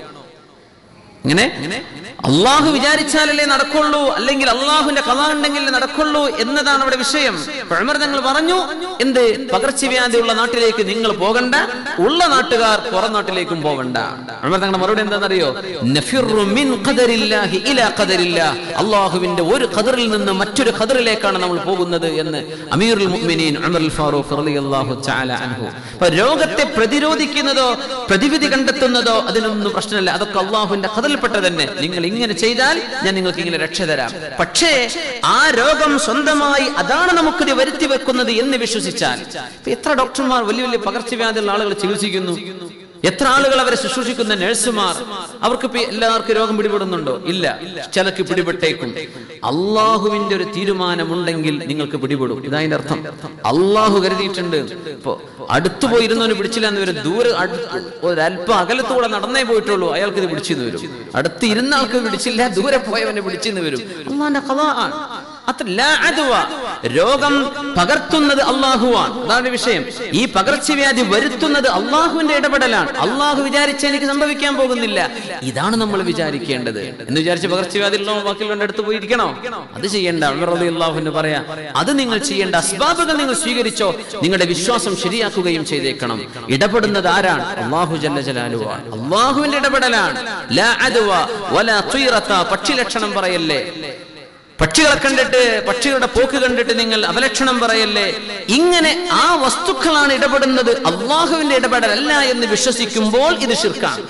ഇങ്ങനെ അള്ളാഹു വിചാരിച്ചാലല്ലേ നടക്കുള്ളൂ അല്ലെങ്കിൽ അള്ളാഹുവിന്റെ കഥ ഉണ്ടെങ്കിൽ നടക്കുള്ളൂ എന്നതാണ് അവിടെ വിഷയം അപ്പോൾ ഉമർ തങ്ങൾ പറഞ്ഞു എന്ത് പകർച്ചവ്യാധിയുള്ള നാട്ടിലേക്ക് നിങ്ങൾ പോകണ്ട ഉള്ള നാട്ടുകാർ പുറം നാട്ടിലേക്കും പോകണ്ട ഉമർ തങ്ങളുടെ മറുപടി എന്താണെന്നറിയോ നഫിറു മിൻ ഖദരില്ലാഹി ഇലാ ഖദരില്ലാ അള്ളാഹുവിന്റെ ഒരു ഖദറിൽ നിന്ന് മറ്റൊരു ഖദറിലേക്കാണ് നമ്മൾ പോകുന്നത് എന്ന് അമീറുൽ മുഅ്മിനീൻ ഉമർ അൽ ഫാറൂഖ് റളിയല്ലാഹു തആല അൻഹു അപ്പോൾ രോഗത്തെ പ്രതിരോധിക്കുന്നതോ പ്രതിവിധി കണ്ടെത്തുന്നതോ അതിനൊന്നും പ്രശ്നമില്ല അതൊക്കെ അള്ളാഹുവിന്റെ ഖദറിൽപ്പെട്ട തന്നെ നിങ്ങൾ ഇങ്ങനെ ചെയ്താൽ ഞാൻ നിങ്ങൾക്ക് ഇങ്ങനെ രക്ഷ തരാം പക്ഷേ ആ രോഗം സ്വന്തമായി അതാണ് നമുക്കിത് വരുത്തി വെക്കുന്നത് എന്ന് വിശ്വസിച്ചാൽ ഇപ്പൊ എത്ര ഡോക്ടർമാർ വലിയ വലിയ പകർച്ചവ്യാധിയുള്ള ആളുകൾ ചികിത്സിക്കുന്നു എത്ര ആളുകൾ അവരെ ശുശ്രൂഷിക്കുന്ന നഴ്സുമാർ അവർക്ക് ഇപ്പൊ എല്ലാവർക്കും രോഗം പിടിപെടുന്നുണ്ടോ ഇല്ല ചിലക്ക് പിടിപെട്ടേക്കും അള്ളാഹുവിന്റെ ഒരു തീരുമാനമുണ്ടെങ്കിൽ നിങ്ങൾക്ക് പിടിപെടും ഇതതിന്റെ അർത്ഥം അള്ളാഹു കരുതിയിട്ടുണ്ട് ഇപ്പൊ അടുത്തു പോയിരുന്നവന് പിടിച്ചില്ല എന്ന് വരും ദൂരെ അടുത്ത് ഒരല്പം അകലത്തൂടെ നടന്നേ പോയിട്ടുള്ളൂ അയാൾക്ക് ഇത് പിടിച്ചെന്ന് വരും അടുത്ത് ഇരുന്ന ആൾക്ക് പിടിച്ചില്ല ദൂരെ പോയവനെ പിടിച്ചെന്ന് വരും അള്ളാന്റെ കഥ ആണ് അത്ര ലാ അദ്വ. രോഗം പകർത്തുന്നത് അള്ളാഹുവാണ് അതാണ് വിഷയം ഈ പകർച്ചവ്യാധി വരുത്തുന്നത് അള്ളാഹുവിന്റെ ഇടപെടലാണ് അള്ളാഹു വിചാരിച്ച എനിക്ക് സംഭവിക്കാൻ പോകുന്നില്ല ഇതാണ് നമ്മൾ വിചാരിക്കേണ്ടത് എന്ന് വിചാരിച്ച് പകർച്ചവ്യാധി ഉള്ള ബാക്കിയുള്ള അടുത്ത് പോയിരിക്കണോ അത് ചെയ്യേണ്ട അള്ളാഹുവിന് പറയാ അത് നിങ്ങൾ ചെയ്യേണ്ട അസ്ബാബുകൾ നിങ്ങൾ സ്വീകരിച്ചോ നിങ്ങളുടെ വിശ്വാസം ശരിയാക്കുകയും ചെയ്തേക്കണം ഇടപെടുന്നത് ആരാണ് അള്ളാഹു ജല്ല ജലാലുവാണ് അള്ളാഹുവിന്റെ ഇടപെടലാണ് ലാ അദ്വ വലാ തുയറത്ത പക്ഷി ലക്ഷണം പറയല്ലേ പക്ഷികളെ കണ്ടിട്ട് പക്ഷികളുടെ പോക്ക് കണ്ടിട്ട് നിങ്ങൾ അപലക്ഷണം പറയല്ലേ ഇങ്ങനെ ആ വസ്തുക്കളാണ് ഇടപെടുന്നത് അള്ളാഹുവിന്റെ ഇടപെടലല്ല എന്ന് വിശ്വസിക്കുമ്പോൾ ഇത് ശിർക്കാണ്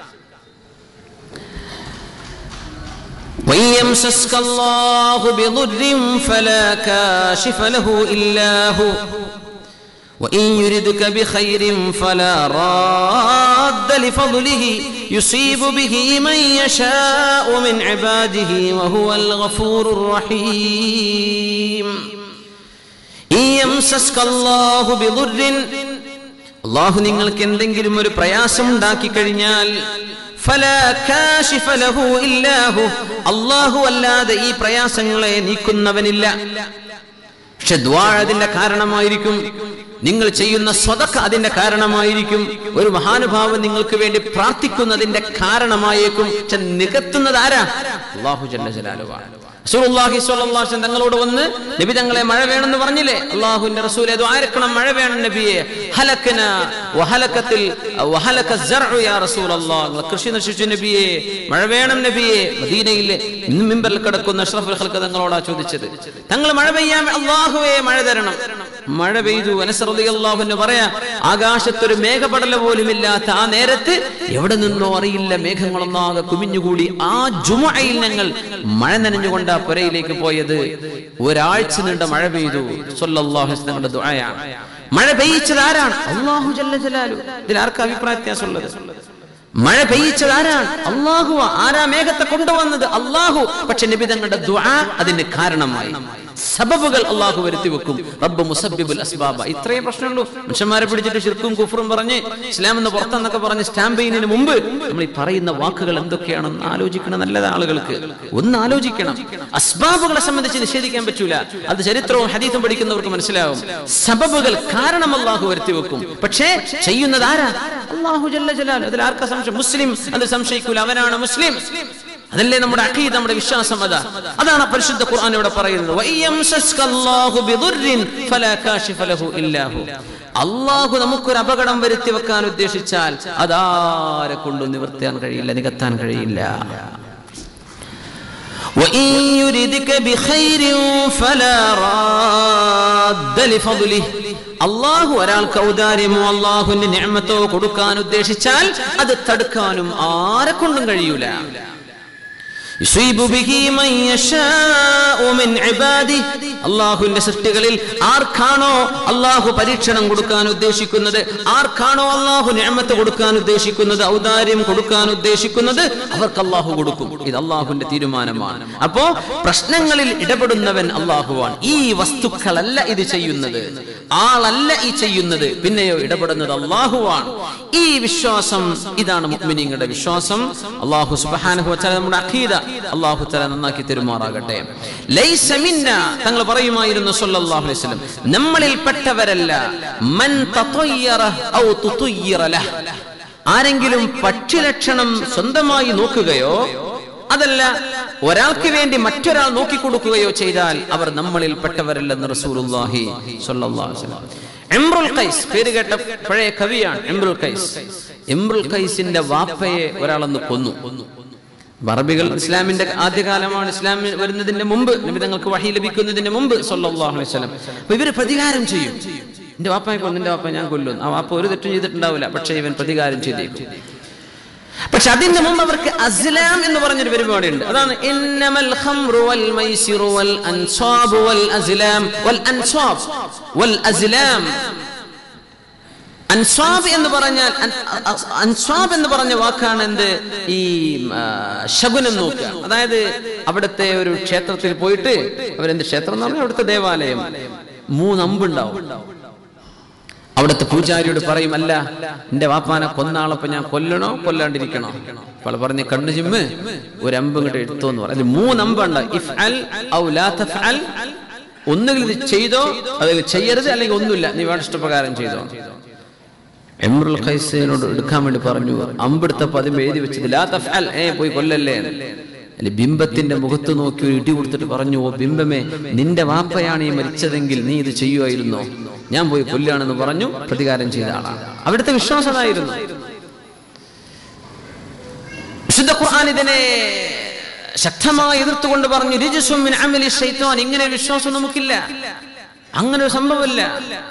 وإن يمسسك الله بضر فلا كاشف له إلا هو وإن يردك بخير فلا راد لفضله يصيب به من يشاء من عباده وهو الغفور الرحيم إن يمسسك الله بضر അള്ളാഹു നിങ്ങൾക്ക് എന്തെങ്കിലും ഒരു പ്രയാസം ഉണ്ടാക്കി കഴിഞ്ഞാൽ ഫലാ കാശിഫ ലഹു ഇല്ലാഹു അള്ളാഹു അല്ലാതെ ഈ പ്രയാസങ്ങളെ നീക്കുന്നവനില്ല പക്ഷെ ദ്വാ അതിന്റെ കാരണമായിരിക്കും നിങ്ങൾ ചെയ്യുന്ന സ്വതക്ക അതിന്റെ കാരണമായിരിക്കും ഒരു മഹാനുഭാവൻ നിങ്ങൾക്ക് വേണ്ടി പ്രാർത്ഥിക്കുന്നതിന്റെ കാരണമായേക്കും പക്ഷെ നികത്തുന്നത് ആരാ അള്ളാഹു ജല്ല ജലാലുവാണ് റസൂലുള്ളാഹി സ്വല്ലല്ലാഹു അലൈഹി വസല്ലം തങ്ങളോട് വന്ന് നബി തങ്ങളെ മഴ വേണമെന്ന് പറഞ്ഞില്ലേ അള്ളാഹുവിന്റെ റസൂലെ ദ്വാരക്കണം മഴ വേണം നബിയെ ഹലക്കന വഹലക്കത്തിൽ വഹലക സർഉ യാ റസൂലല്ലാഹ് നിങ്ങൾ കൃഷി നശിച്ചു നബിയെ മഴ വേണം നബിയെ മദീനയിലെ ഇന്ന് മിമ്പറിൽ കിടക്കുന്ന അഷ്റഫുൽ ഖൽഖ് തങ്ങളോടാ ചോദിച്ചത് തങ്ങൾ മഴ പെയ്യാൻ അള്ളാഹുവേ മഴ തരണം മഴ പെയ്തു അനസറിയാഹുന്ന് പറയാ ആകാശത്തൊരു മേഘപടല പോലും ഇല്ലാത്ത ആ നേരത്ത് എവിടെ നിന്നോ അറിയില്ല മേഘങ്ങളൊന്നാകെ കുമിഞ്ഞുകൂടി ആ ജുമയിൽ ഞങ്ങൾ മഴ നനഞ്ഞുകൊണ്ട് ആ പുരയിലേക്ക് പോയത് ഒരാഴ്ച നീണ്ട മഴ പെയ്തു സല്ലല്ലാഹു അലൈഹി വസല്ലം തങ്ങളുടെ ദുആയാണ് മഴ പെയ്യിച്ചത് ആരാണ് അള്ളാഹു ജല്ല ജലാലു ഇതിൽ ആർക്കാ അഭിപ്രായ വ്യത്യാസമുള്ളത് മഴ പെയ്യിച്ചത് ആരാണ് അള്ളാഹു ആരാ മേഘത്തെ കൊണ്ടുവന്നത് അള്ളാഹു പക്ഷെ നബി തങ്ങളുടെ ദുആ അതിന് കാരണമായി സബബുകൾ അള്ളാഹു വരുത്തി വെക്കും റബ്ബ് മുസബിബുൽ അസ്ബാബ ഇത്രയേ പ്രശ്നമുള്ളൂ മനുഷ്യന്മാരെ പിടിച്ചിട്ട് ശിർക്കും കുഫറും പറഞ്ഞ് ഇസ്ലാം എന്ന് പുറത്തെന്നൊക്കെ പറഞ്ഞ് സ്റ്റാമ്പ് ചെയ്യുന്നതിന് മുമ്പ് നമ്മൾ ഈ പറയുന്ന വാക്കുകൾ എന്തൊക്കെയാണെന്ന് ആലോചിക്കണം നല്ലത് ആളുകൾക്ക് ഒന്ന് ആലോചിക്കണം അസ്ബാബുകളെ സംബന്ധിച്ച് നിഷേധിക്കാൻ പറ്റൂല അത് ചരിത്രവും ഹദീസും പഠിക്കുന്നവർക്ക് മനസ്സിലാവും സബബുകൾ കാരണം അള്ളാഹു വരുത്തി വെക്കും പക്ഷേ ചെയ്യുന്നത് ആരാ അള്ളാഹു ജല്ല ജലാൽ അതിൽ ആർക്കാ സംശയം മുസ്ലിം അത് സംശയിക്കൂല അവനാണ് മുസ്ലിം അതല്ലേ നമ്മുടെ അഖീദ നമ്മുടെ വിശ്വാസം അതാ അതാണ് പരിശുദ്ധ ഖുർആൻ ഇവിടെ പറയുന്നത് വയ്യംസസ്കല്ലാഹു ബിദുർരിൻ ഫലാ കാശിഫ ലഹു ഇല്ലാ ഹു അള്ളാഹു നമുക്കൊരു അപകടം വരുത്തി വെക്കാൻ ഉദ്ദേശിച്ചാൽ അതാരെ കൊണ്ടും നിവർത്താൻ കഴിയില്ല നികത്താൻ കഴിയില്ല وإن يردك بخير فلا راد لفضله അള്ളാഹു ഒരാൾക്ക് ഔദാര്യമോ അള്ളാഹുവിന്റെ നിയമത്തോ കൊടുക്കാൻ ഉദ്ദേശിച്ചാൽ അത് തടുക്കാനും ആരെ കൊണ്ടും കഴിയൂല അള്ളാഹുവിന്റെ സൃഷ്ടികളിൽ ആർക്കാണോ അള്ളാഹു പരീക്ഷണം കൊടുക്കാൻ ഉദ്ദേശിക്കുന്നത് ആർക്കാണോ അള്ളാഹു ഞാമത്ത് കൊടുക്കാൻ ഉദ്ദേശിക്കുന്നത് ഔദാര്യം കൊടുക്കാൻ ഉദ്ദേശിക്കുന്നത് അവർക്ക് അള്ളാഹു കൊടുക്കും ഇത് അള്ളാഹുവിന്റെ തീരുമാനമാണ് അപ്പോ പ്രശ്നങ്ങളിൽ ഇടപെടുന്നവൻ അള്ളാഹുവാണ് ഈ വസ്തുക്കളല്ല ഇത് ചെയ്യുന്നത് ആളല്ല ഈ ചെയ്യുന്നത് പിന്നെയോ ഇടപെടുന്നത് അള്ളാഹുവാണ് ഈ വിശ്വാസം ഇതാണ് മുഅ്മിനീങ്ങളുടെ വിശ്വാസം അള്ളാഹു സുബ്ഹാനഹു വതആല നമ്മുടെ അഖീദ അള്ളാഹു തആല നന്നാക്കി തെരുമാറാകട്ടെ ലൈസ മിന്ന തങ്ങൾ പറയുമായിരുന്നു സല്ലല്ലാഹു അലൈഹി വസല്ലം നമ്മളിൽ പെട്ടവരല്ല മൻ തതയ്യറ ഔ തുതയ്യറ ലഹ് ആരെങ്കിലും പക്ഷിലക്ഷണം സ്വന്തമായി നോക്കുകയോ അതല്ല ഒരാൾക്ക് വേണ്ടി മറ്റൊരാൾ നോക്കിക്കൊടുക്കുകയോ ചെയ്താൽ അവർ നമ്മളിൽ പെട്ടവരല്ലെന്ന് റസൂലുള്ളാഹി സ്വല്ലല്ലാഹു അലൈഹി വസല്ലം എംറുൽ കൈസ് പേര് കേട്ട പഴയ കവിയാണ് എംറുൽ കൈസ് എംറുൽ കൈസിന്റെ വാപ്പയെ ഒരാളന്ന് കൊന്നു അറബികൾ ഇസ്ലാമിന്റെ ആദ്യകാലമാണ് ഇസ്ലാം വരുന്നതിന്റെ മുമ്പ് നിമിതങ്ങൾക്ക് വഹി ലഭിക്കുന്നതിന് മുമ്പ് സല്ലല്ലാഹു അലൈഹി വസല്ലം അപ്പൊ ഇവര് പ്രതികാരം ചെയ്യും എന്റെ വാപ്പയെ കൊന്നു എന്റെ വാപ്പ ഞാൻ കൊല്ലും ആ വാപ്പ ഒരു തെറ്റും ചെയ്തിട്ടുണ്ടാവില്ല പക്ഷെ ഇവൻ പ്രതികാരം ചെയ്തേക്കും പക്ഷെ അതിന് മുമ്പ് അവർക്ക് അസ്ലാം എന്ന് പറഞ്ഞൊരു പരിപാടിയുണ്ട് അതാണ് ഇന്നമൽ ഖംറു വൽ മൈസിറു വൽ അൻസാബു വൽ അസ്ലാം വൽ അൻസാബ് വൽ അസ്ലാം അൻസ്വാബ് എന്ന് പറഞ്ഞാൽ അൻസ്വാബ് എന്ന് പറഞ്ഞ വാക്കാണ് എന്ത് ഈ ശകുനം നോക്കുക അതായത് അവിടുത്തെ ഒരു ക്ഷേത്രത്തിൽ പോയിട്ട് അവരെന്ത് ക്ഷേത്രം എന്ന് പറഞ്ഞാൽ അവിടുത്തെ ദേവാലയം മൂന്ന് അമ്പുണ്ടാവും അവിടുത്തെ പൂജാരിയോട് പറയും അല്ല എന്റെ വാപ്പാനെ കൊന്നാളപ്പോ ഞാൻ കൊല്ലണോ കൊല്ലാണ്ടിരിക്കണോ അപ്പോൾ പറഞ്ഞ് കണ്ണു ചിമ്മ് ഒരു അമ്പ് ഇങ്ങോട്ട് എടുത്തോ എന്ന് പറയും മൂന്ന് അമ്പുണ്ട് ഇഫ് അൽ ഔ ലാ തഫ്അൽ ഒന്നുകിൽ ഇത് ചെയ്തോ അതിൽ ചെയ്യരുത് അല്ലെങ്കിൽ ഒന്നുമില്ല നീ വേണ്ട ഇഷ്ടപ്രകാരം ചെയ്തോ എംറുൽ ഖൈസിനോട് എടുക്കാൻ വേണ്ടി പറഞ്ഞു അമ്പെടുത്തപ്പോ അതിന് എഴുതി വെച്ചത് ലാ തഫ്അൽ ഏ പോയി കൊല്ലല്ലേ അല്ലെ ബിംബത്തിന്റെ മുഖത്ത് നോക്കി ഒരു ഇടി കൊടുത്തിട്ട് പറഞ്ഞു ഓ ബിംബമേ നിന്റെ വാപ്പയാണ് ഈ മരിച്ചതെങ്കിൽ നീ ഇത് ചെയ്യുമായിരുന്നോ ഞാൻ പോയി കൊല്ലാണെന്ന് പറഞ്ഞു പ്രതികാരം ചെയ്ത ആളാണ് അവിടുത്തെ വിശ്വാസമായിരുന്നു വിശുദ്ധ ഖുർആൻ ഇതിനെ ശക്തമായി എതിർത്തുകൊണ്ട് പറഞ്ഞു രിജുസും മിൻ അമലി ശൈത്താൻ ഇങ്ങനെ ഒരു വിശ്വാസം നമുക്കില്ല അങ്ങനെ ഒരു സംഭവമില്ല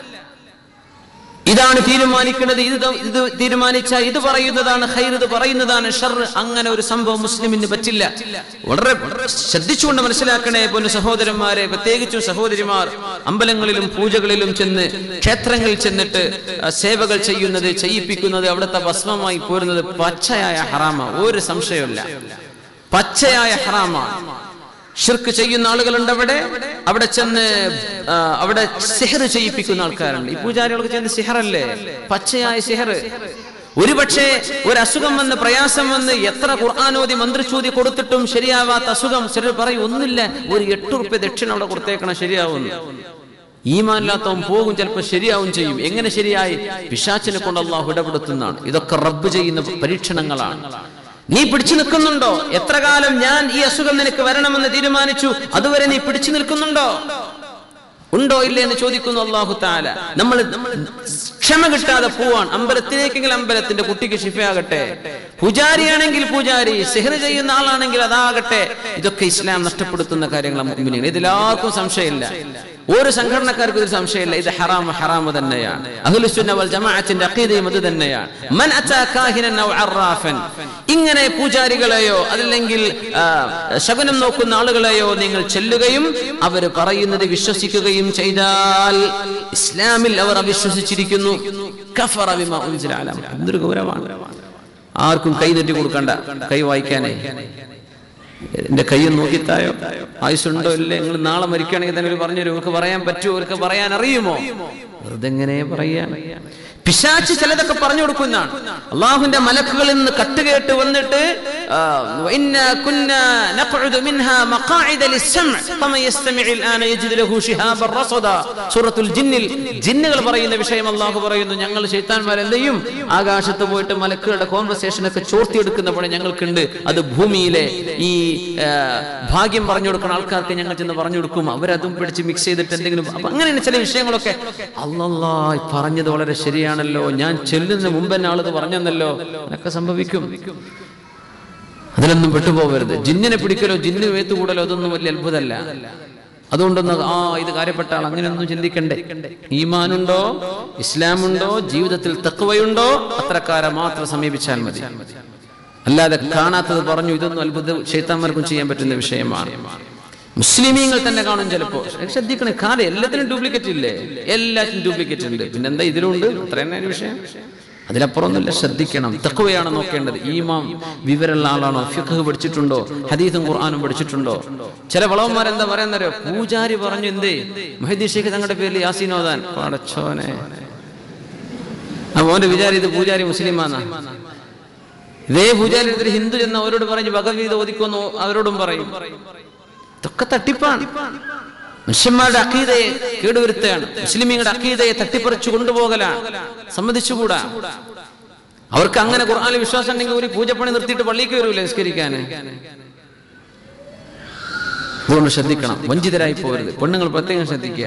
ഇതാണ് തീരുമാനിക്കുന്നത് ഇത് ത- ഇത് തീരുമാനിച്ച ഇത് പറയുന്നതാണ് ഖൈർ ഇത് പറയുന്നതാണ് ഷർ അങ്ങനെ ഒരു സംഭവം മുസ്ലിമിന് പറ്റില്ല വളരെ ശ്രദ്ധിച്ചുകൊണ്ട് മനസ്സിലാക്കണേ പൊന്നു സഹോദരന്മാരെ പ്രത്യേകിച്ചും സഹോദരിമാർ അമ്പലങ്ങളിലും പൂജകളിലും ചെന്ന് ക്ഷേത്രങ്ങളിൽ ചെന്നിട്ട് ആ, സേവകൾ ചെയ്യുന്നത് ചെയ്യിപ്പിക്കുന്നത് അവിടുത്തെ ഭസ്മമായി പോരുന്നത് പച്ചയായ ഹറാമ ഒരു സംശയമില്ല പച്ചയായ ഹറാമാണ് ഷിർക്ക് ചെയ്യുന്ന ആളുകളുണ്ട് അവിടെ അവിടെ ചെന്ന് ആ, അവിടെ സിഹർ ചെയ്യിപ്പിക്കുന്ന ആൾക്കാരുണ്ട് ഈ പൂജാരികൾക്ക് ചെന്ന് സിഹറല്ലേ പച്ചയായ സിഹർ ഒരുപക്ഷെ ഒരു അസുഖം വന്ന് പ്രയാസം വന്ന് എത്ര ഖുർആാനോദി മന്ത്രിച്ചൂതി കൊടുത്തിട്ടും ശരിയാവാത്ത അസുഖം ചിലർ പറയും ഒന്നുമില്ല ഒരു എട്ട് റുപ്യ ദക്ഷിണ അവിടെ കൊടുത്തേക്കണം ശരിയാവുന്നു ഈമാനില്ലാത്തവൻ പോകും ചിലപ്പോൾ ശരിയാവും ചെയ്യും എങ്ങനെ ശരിയായി പിശാച്ചിനെ കൊണ്ട് അള്ളാഹു ഇടപെടുത്തുന്നതാണ് ഇതൊക്കെ റബ്ബ് ചെയ്യുന്ന പരീക്ഷണങ്ങളാണ് നീ പിടിച്ചു നിൽക്കുന്നുണ്ടോ എത്ര കാലം ഞാൻ ഈ അസുഖം നിനക്ക് വരണമെന്ന് തീരുമാനിച്ചു അതുവരെ നീ പിടിച്ചു നിൽക്കുന്നുണ്ടോ ഉണ്ടോ ഇല്ലേ എന്ന് ചോദിക്കുന്നു അള്ളാഹു താല നമ്മൾ ക്ഷമ കിട്ടാതെ പോവാൻ അമ്പലത്തിലേക്കെങ്കിൽ അമ്പലത്തിന്റെ കുട്ടിക്ക് ശിഫയാകട്ടെ പൂജാരിയാണെങ്കിൽ പൂജാരി സിഹർ ചെയ്യുന്ന ആളാണെങ്കിൽ അതാകട്ടെ ഇതൊക്കെ ഇസ്ലാം നഷ്ടപ്പെടുത്തുന്ന കാര്യങ്ങളാണ് മുഅ്മിനീൻ. ഇതിലാർക്കും സംശയമില്ല ഒരു സംഘടനക്കാർക്കും ഒരു സംശയമില്ല ഇത് ഹറാം ഹറാം തന്നെയാണ് അഹ്ലുസുന്ന വൽ ജമാഅത്തിന്റെ അഖീദയും അത് തന്നെയാണ് മൻ അതാ കാഹിനൻ ഔ അറാഫൻ ഇങ്ങനെ പൂജാരികളെയോ അതല്ലെങ്കിൽ ആ, ശകുനം നോക്കുന്ന ആളുകളെയോ നിങ്ങൾ ചെല്ലുകയും അവർ പറയുന്നത് വിശ്വസിക്കുകയും ചെയ്താൽ ഇസ്ലാമിൽ അവർ അവിശ്വസിച്ചിരിക്കുന്നു കഫറ ബിമാ ഉൻസില അലാ മുഹമ്മദ്. എന്തൊരു ഗൗരവമാണ് ആർക്കും കൈ തെറ്റി കൊടുക്കണ്ട കൈ വായിക്കാനേ എന്റെ കൈ നോക്കിത്തായോ ആയുസുണ്ടോ ഇല്ലേ നിങ്ങൾ നാളെ മരിക്കുകയാണെങ്കിൽ തന്നെ ഒരു പറഞ്ഞു ഇവർക്ക് പറയാൻ പറ്റുമോ ഇവർക്ക് പറയാൻ അറിയുമോ വെറുതെ എങ്ങനെ പറയാ പിശാച്ച് ചിലതൊക്കെ പറഞ്ഞു കൊടുക്കുന്നതാണ് അള്ളാഹുവിന്റെ മലക്കുകളിൽ നിന്ന് കട്ടുകേട്ട് വന്നിട്ട് ആ, وإنا كنا نقعد منها مقاعد للسمع فمن يستمع الآن يجد له شهابا رصدا സൂറത്തുൽ ജിന്നിൽ ജിന്നുകൾ പറയുന്ന വിഷയം അള്ളാഹു പറയുന്നു ഞങ്ങൾ ശൈത്താൻമാർ എന്ത് ചെയ്യും ആകാശത്ത് പോയിട്ട് മലക്കുകളുടെ കോൺവെർസേഷൻ ഒക്കെ ചോർത്തിയെടുക്കുന്ന പണി ഞങ്ങൾക്കുണ്ട് അത് ഭൂമിയിലെ ഈ ആ, ഭാഗ്യം പറഞ്ഞു കൊടുക്കുന്ന ആൾക്കാർക്ക് ഞങ്ങൾ ചെന്ന് പറഞ്ഞു കൊടുക്കും അവരതും പിടിച്ച് മിക്സ് ചെയ്തിട്ട് എന്തെങ്കിലും അപ്പൊ അങ്ങനെയാണ് ചില വിഷയങ്ങളൊക്കെ അല്ലല്ലാ ഈ പറഞ്ഞത് വളരെ ശരിയാണല്ലോ ഞാൻ ചെല്ലുന്നതിന് മുമ്പ് തന്നെ ആളത് പറഞ്ഞെന്നല്ലോ അതൊക്കെ സംഭവിക്കും അതിലൊന്നും പെട്ടുപോകരുത് ജിന്നിനെ പിടിക്കലോ ജിന്നിന് വേത്ത് കൂടലോ അതൊന്നും വലിയ അത്ഭുതമല്ല അതുകൊണ്ടൊന്ന് ആ ഇത് കാര്യപ്പെട്ട ആൾ അങ്ങനെയൊന്നും ചിന്തിക്കണ്ടേ ഈമാനുണ്ടോ ഇസ്ലാമുണ്ടോ ജീവിതത്തിൽ തക്വയുണ്ടോ അത്രക്കാരെ മാത്രം സമീപിച്ചാൽ മതി അല്ലാതെ കാണാത്തത് പറഞ്ഞു ഇതൊന്നും അത്ഭുത ക്ഷേത്രന്മാർക്കും ചെയ്യാൻ പറ്റുന്ന വിഷയമാണ് മുസ്ലിമീങ്ങൾ തന്നെ കാണും ചിലപ്പോ ശ്രദ്ധിക്കണേ കാലം എല്ലാത്തിനും ഡ്യൂപ്ലിക്കേറ്റ് ഇല്ലേ എല്ലാത്തിനും ഡ്യൂപ്ലിക്കേറ്റ് ഉണ്ട് പിന്നെന്താ ഇതിലുണ്ട് അത്ര തന്നെ ഒരു വിഷയം അതിലപ്പുറമൊന്നുമില്ല ശ്രദ്ധിക്കണം തക്കവയാണ് നോക്കേണ്ടത് ഈമാം വിവരമുള്ള ആളാണോ ഫിഖ് പഠിച്ചിട്ടുണ്ടോ ഹദീസും ഖുർആാനും പഠിച്ചിട്ടുണ്ടോ ചില വളവന്മാർ എന്താ പറയുന്നറിയോ പൂജാരി പറഞ്ഞു എന്തേ മഹദി ഷേഖ് തങ്ങളുടെ പേരിൽ യാസീനോദാൻ പടച്ചോനെ ആ മോന്റെ വിചാരം ഇത് പൂജാരി മുസ്ലിമാന്നാ ഇതേ പൂജാരി എടുത്തിട്ട് ഹിന്ദു ചെന്ന് അവരോട് പറഞ്ഞ് ഭഗവത്ഗീത ഓദിക്കുമെന്ന് അവരോടും പറയും ഇതൊക്കെ തട്ടിപ്പാണ് മനുഷ്യന്മാരുടെ അക്കീതയെ കേടുവരുത്തുകയാണ് മുസ്ലിമീങ്ങളുടെ അക്കീതയെ തട്ടിപ്പറിച്ചു കൊണ്ടുപോകലാണ് സമ്മതിച്ചുകൂടാ അവർക്ക് അങ്ങനെ ഖുർആാനിൽ വിശ്വാസം ഉണ്ടെങ്കിൽ ഒരു പൂജപ്പണി നിർത്തിയിട്ട് പള്ളിക്ക് വരൂലേ നിസ്കരിക്കാൻ അതുകൊണ്ട് ശ്രദ്ധിക്കണം വഞ്ചിതരായി പോകരുത് പെണ്ണുങ്ങൾ പ്രത്യേകം ശ്രദ്ധിക്കുക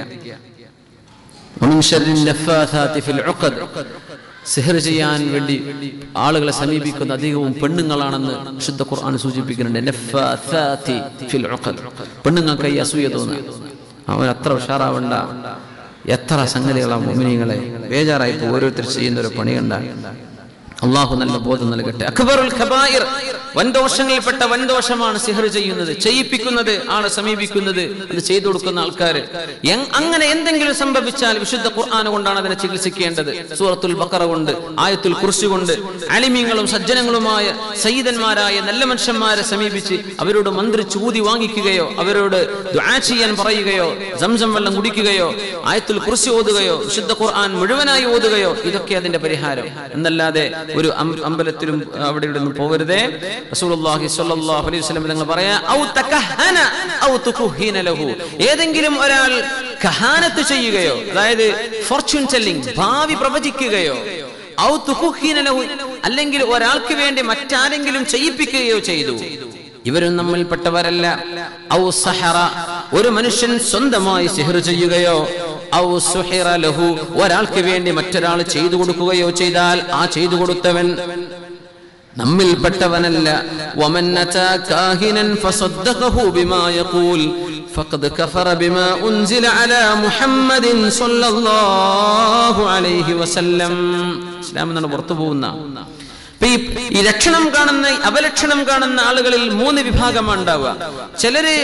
ومن شر النفاثات في العقد സിഹർ ചെയ്യാൻ വേണ്ടി ആളുകളെ സമീപിക്കുന്ന അധികവും പെണ്ണുങ്ങളാണെന്ന് വിശുദ്ധ ഖുർആൻ സൂചിപ്പിക്കുന്നുണ്ട് നഫാഥാത്തി ഫിൽ ഉഖദ്. പെണ്ണുങ്ങൾക്ക് ഈ അസൂയ തോന്നുക അവൻ അത്ര ഉഷാറാവണ്ട എത്ര സംഗതികളാണ് മോമിനികളെ ബേജാറായി പോ- ഓരോരുത്തർ ചെയ്യുന്ന ഒരു പണി കണ്ട അള്ളാഹു നല്ല ബോധം നൽകട്ടെ അക്ബറുൽ ഖബായിർ വൻദോഷങ്ങളിൽപ്പെട്ട വൻദോഷമാണ് സിഹർ ചെയ്യുന്നത് ചെയ്യിപ്പിക്കുന്നത് ആളെ സമീപിക്കുന്നത് അത് ചെയ്തു കൊടുക്കുന്ന ആൾക്കാർ അങ്ങനെ എന്തെങ്കിലും സംഭവിച്ചാൽ വിശുദ്ധ ഖുർആൻ കൊണ്ടാണ് അതിനെ ചികിത്സിക്കേണ്ടത് സൂറത്തുൽ ബക്കറ കൊണ്ട് ആയത്തുൽ കുർസി കൊണ്ട് അലിമീങ്ങളും സജ്ജനങ്ങളുമായ സയ്യിദന്മാരായ നല്ല മനുഷ്യന്മാരെ സമീപിച്ച് അവരോട് മന്ത്രി ചൂതി വാങ്ങിക്കുകയോ അവരോട് ദുആ ചെയ്യാൻ പറയുകയോ സംസം വെള്ളം കുടിക്കുകയോ ആയത്തുൽ കുർസി ഓതുകയോ വിശുദ്ധ ഖുർആൻ മുഴുവനായി ഓതുകയോ ഇതൊക്കെ അതിന്റെ പരിഹാരം എന്നല്ലാതെ ഒരു അം- അമ്പലത്തിലും അവിടെ ഇവിടെ ഒന്നും പോകരുതേ റസൂലുള്ളാഹി സ്വല്ലല്ലാഹു അലൈഹി വസല്ലം തങ്ങൾ പറയാ ഔ തകഹന ഔ തുകുഹിന ലഹു ഏതെങ്കിലും ഒരാൾ കഹാനത്ത് ചെയ്യുകയോ അതായത് ഫോർച്യൂൺ ടെല്ലിംഗ് ഭാവി പ്രവചിക്കുകയോ ഔ തുകുഹിന ലഹു അല്ലെങ്കിൽ ഒരാൾക്ക് വേണ്ടി മറ്റാരെങ്കിലും ചെയ്യിപ്പിക്കുകയോ ചെയ്തു ഇവരും നമ്മിൽപ്പെട്ടവരല്ല ഔ സഹറ ഒരു മനുഷ്യൻ സ്വന്തമായി സിഹർ ചെയ്യുകയോ ഔ സുഹിറ ലഹു ഒരാൾക്ക് വേണ്ടി മറ്റൊരാൾ ചെയ്തു കൊടുക്കുകയോ ചെയ്താൽ ആ ചെയ്തു കൊടുത്തവൻ നമ്മിൽപ്പെട്ടവനല്ല ومن أتى كاهنا فصدقه بما يقول فقد كفر بما أنزل على محمد صلى الله عليه وسلم ഇസ്ലാം എന്നാണ് പുറത്തു പോകുന്ന ഇപ്പൊ ഈ ഈ ലക്ഷണം കാണുന്ന അപലക്ഷണം കാണുന്ന ആളുകളിൽ മൂന്ന് വിഭാഗമാണ് ഉണ്ടാവുക ചിലര്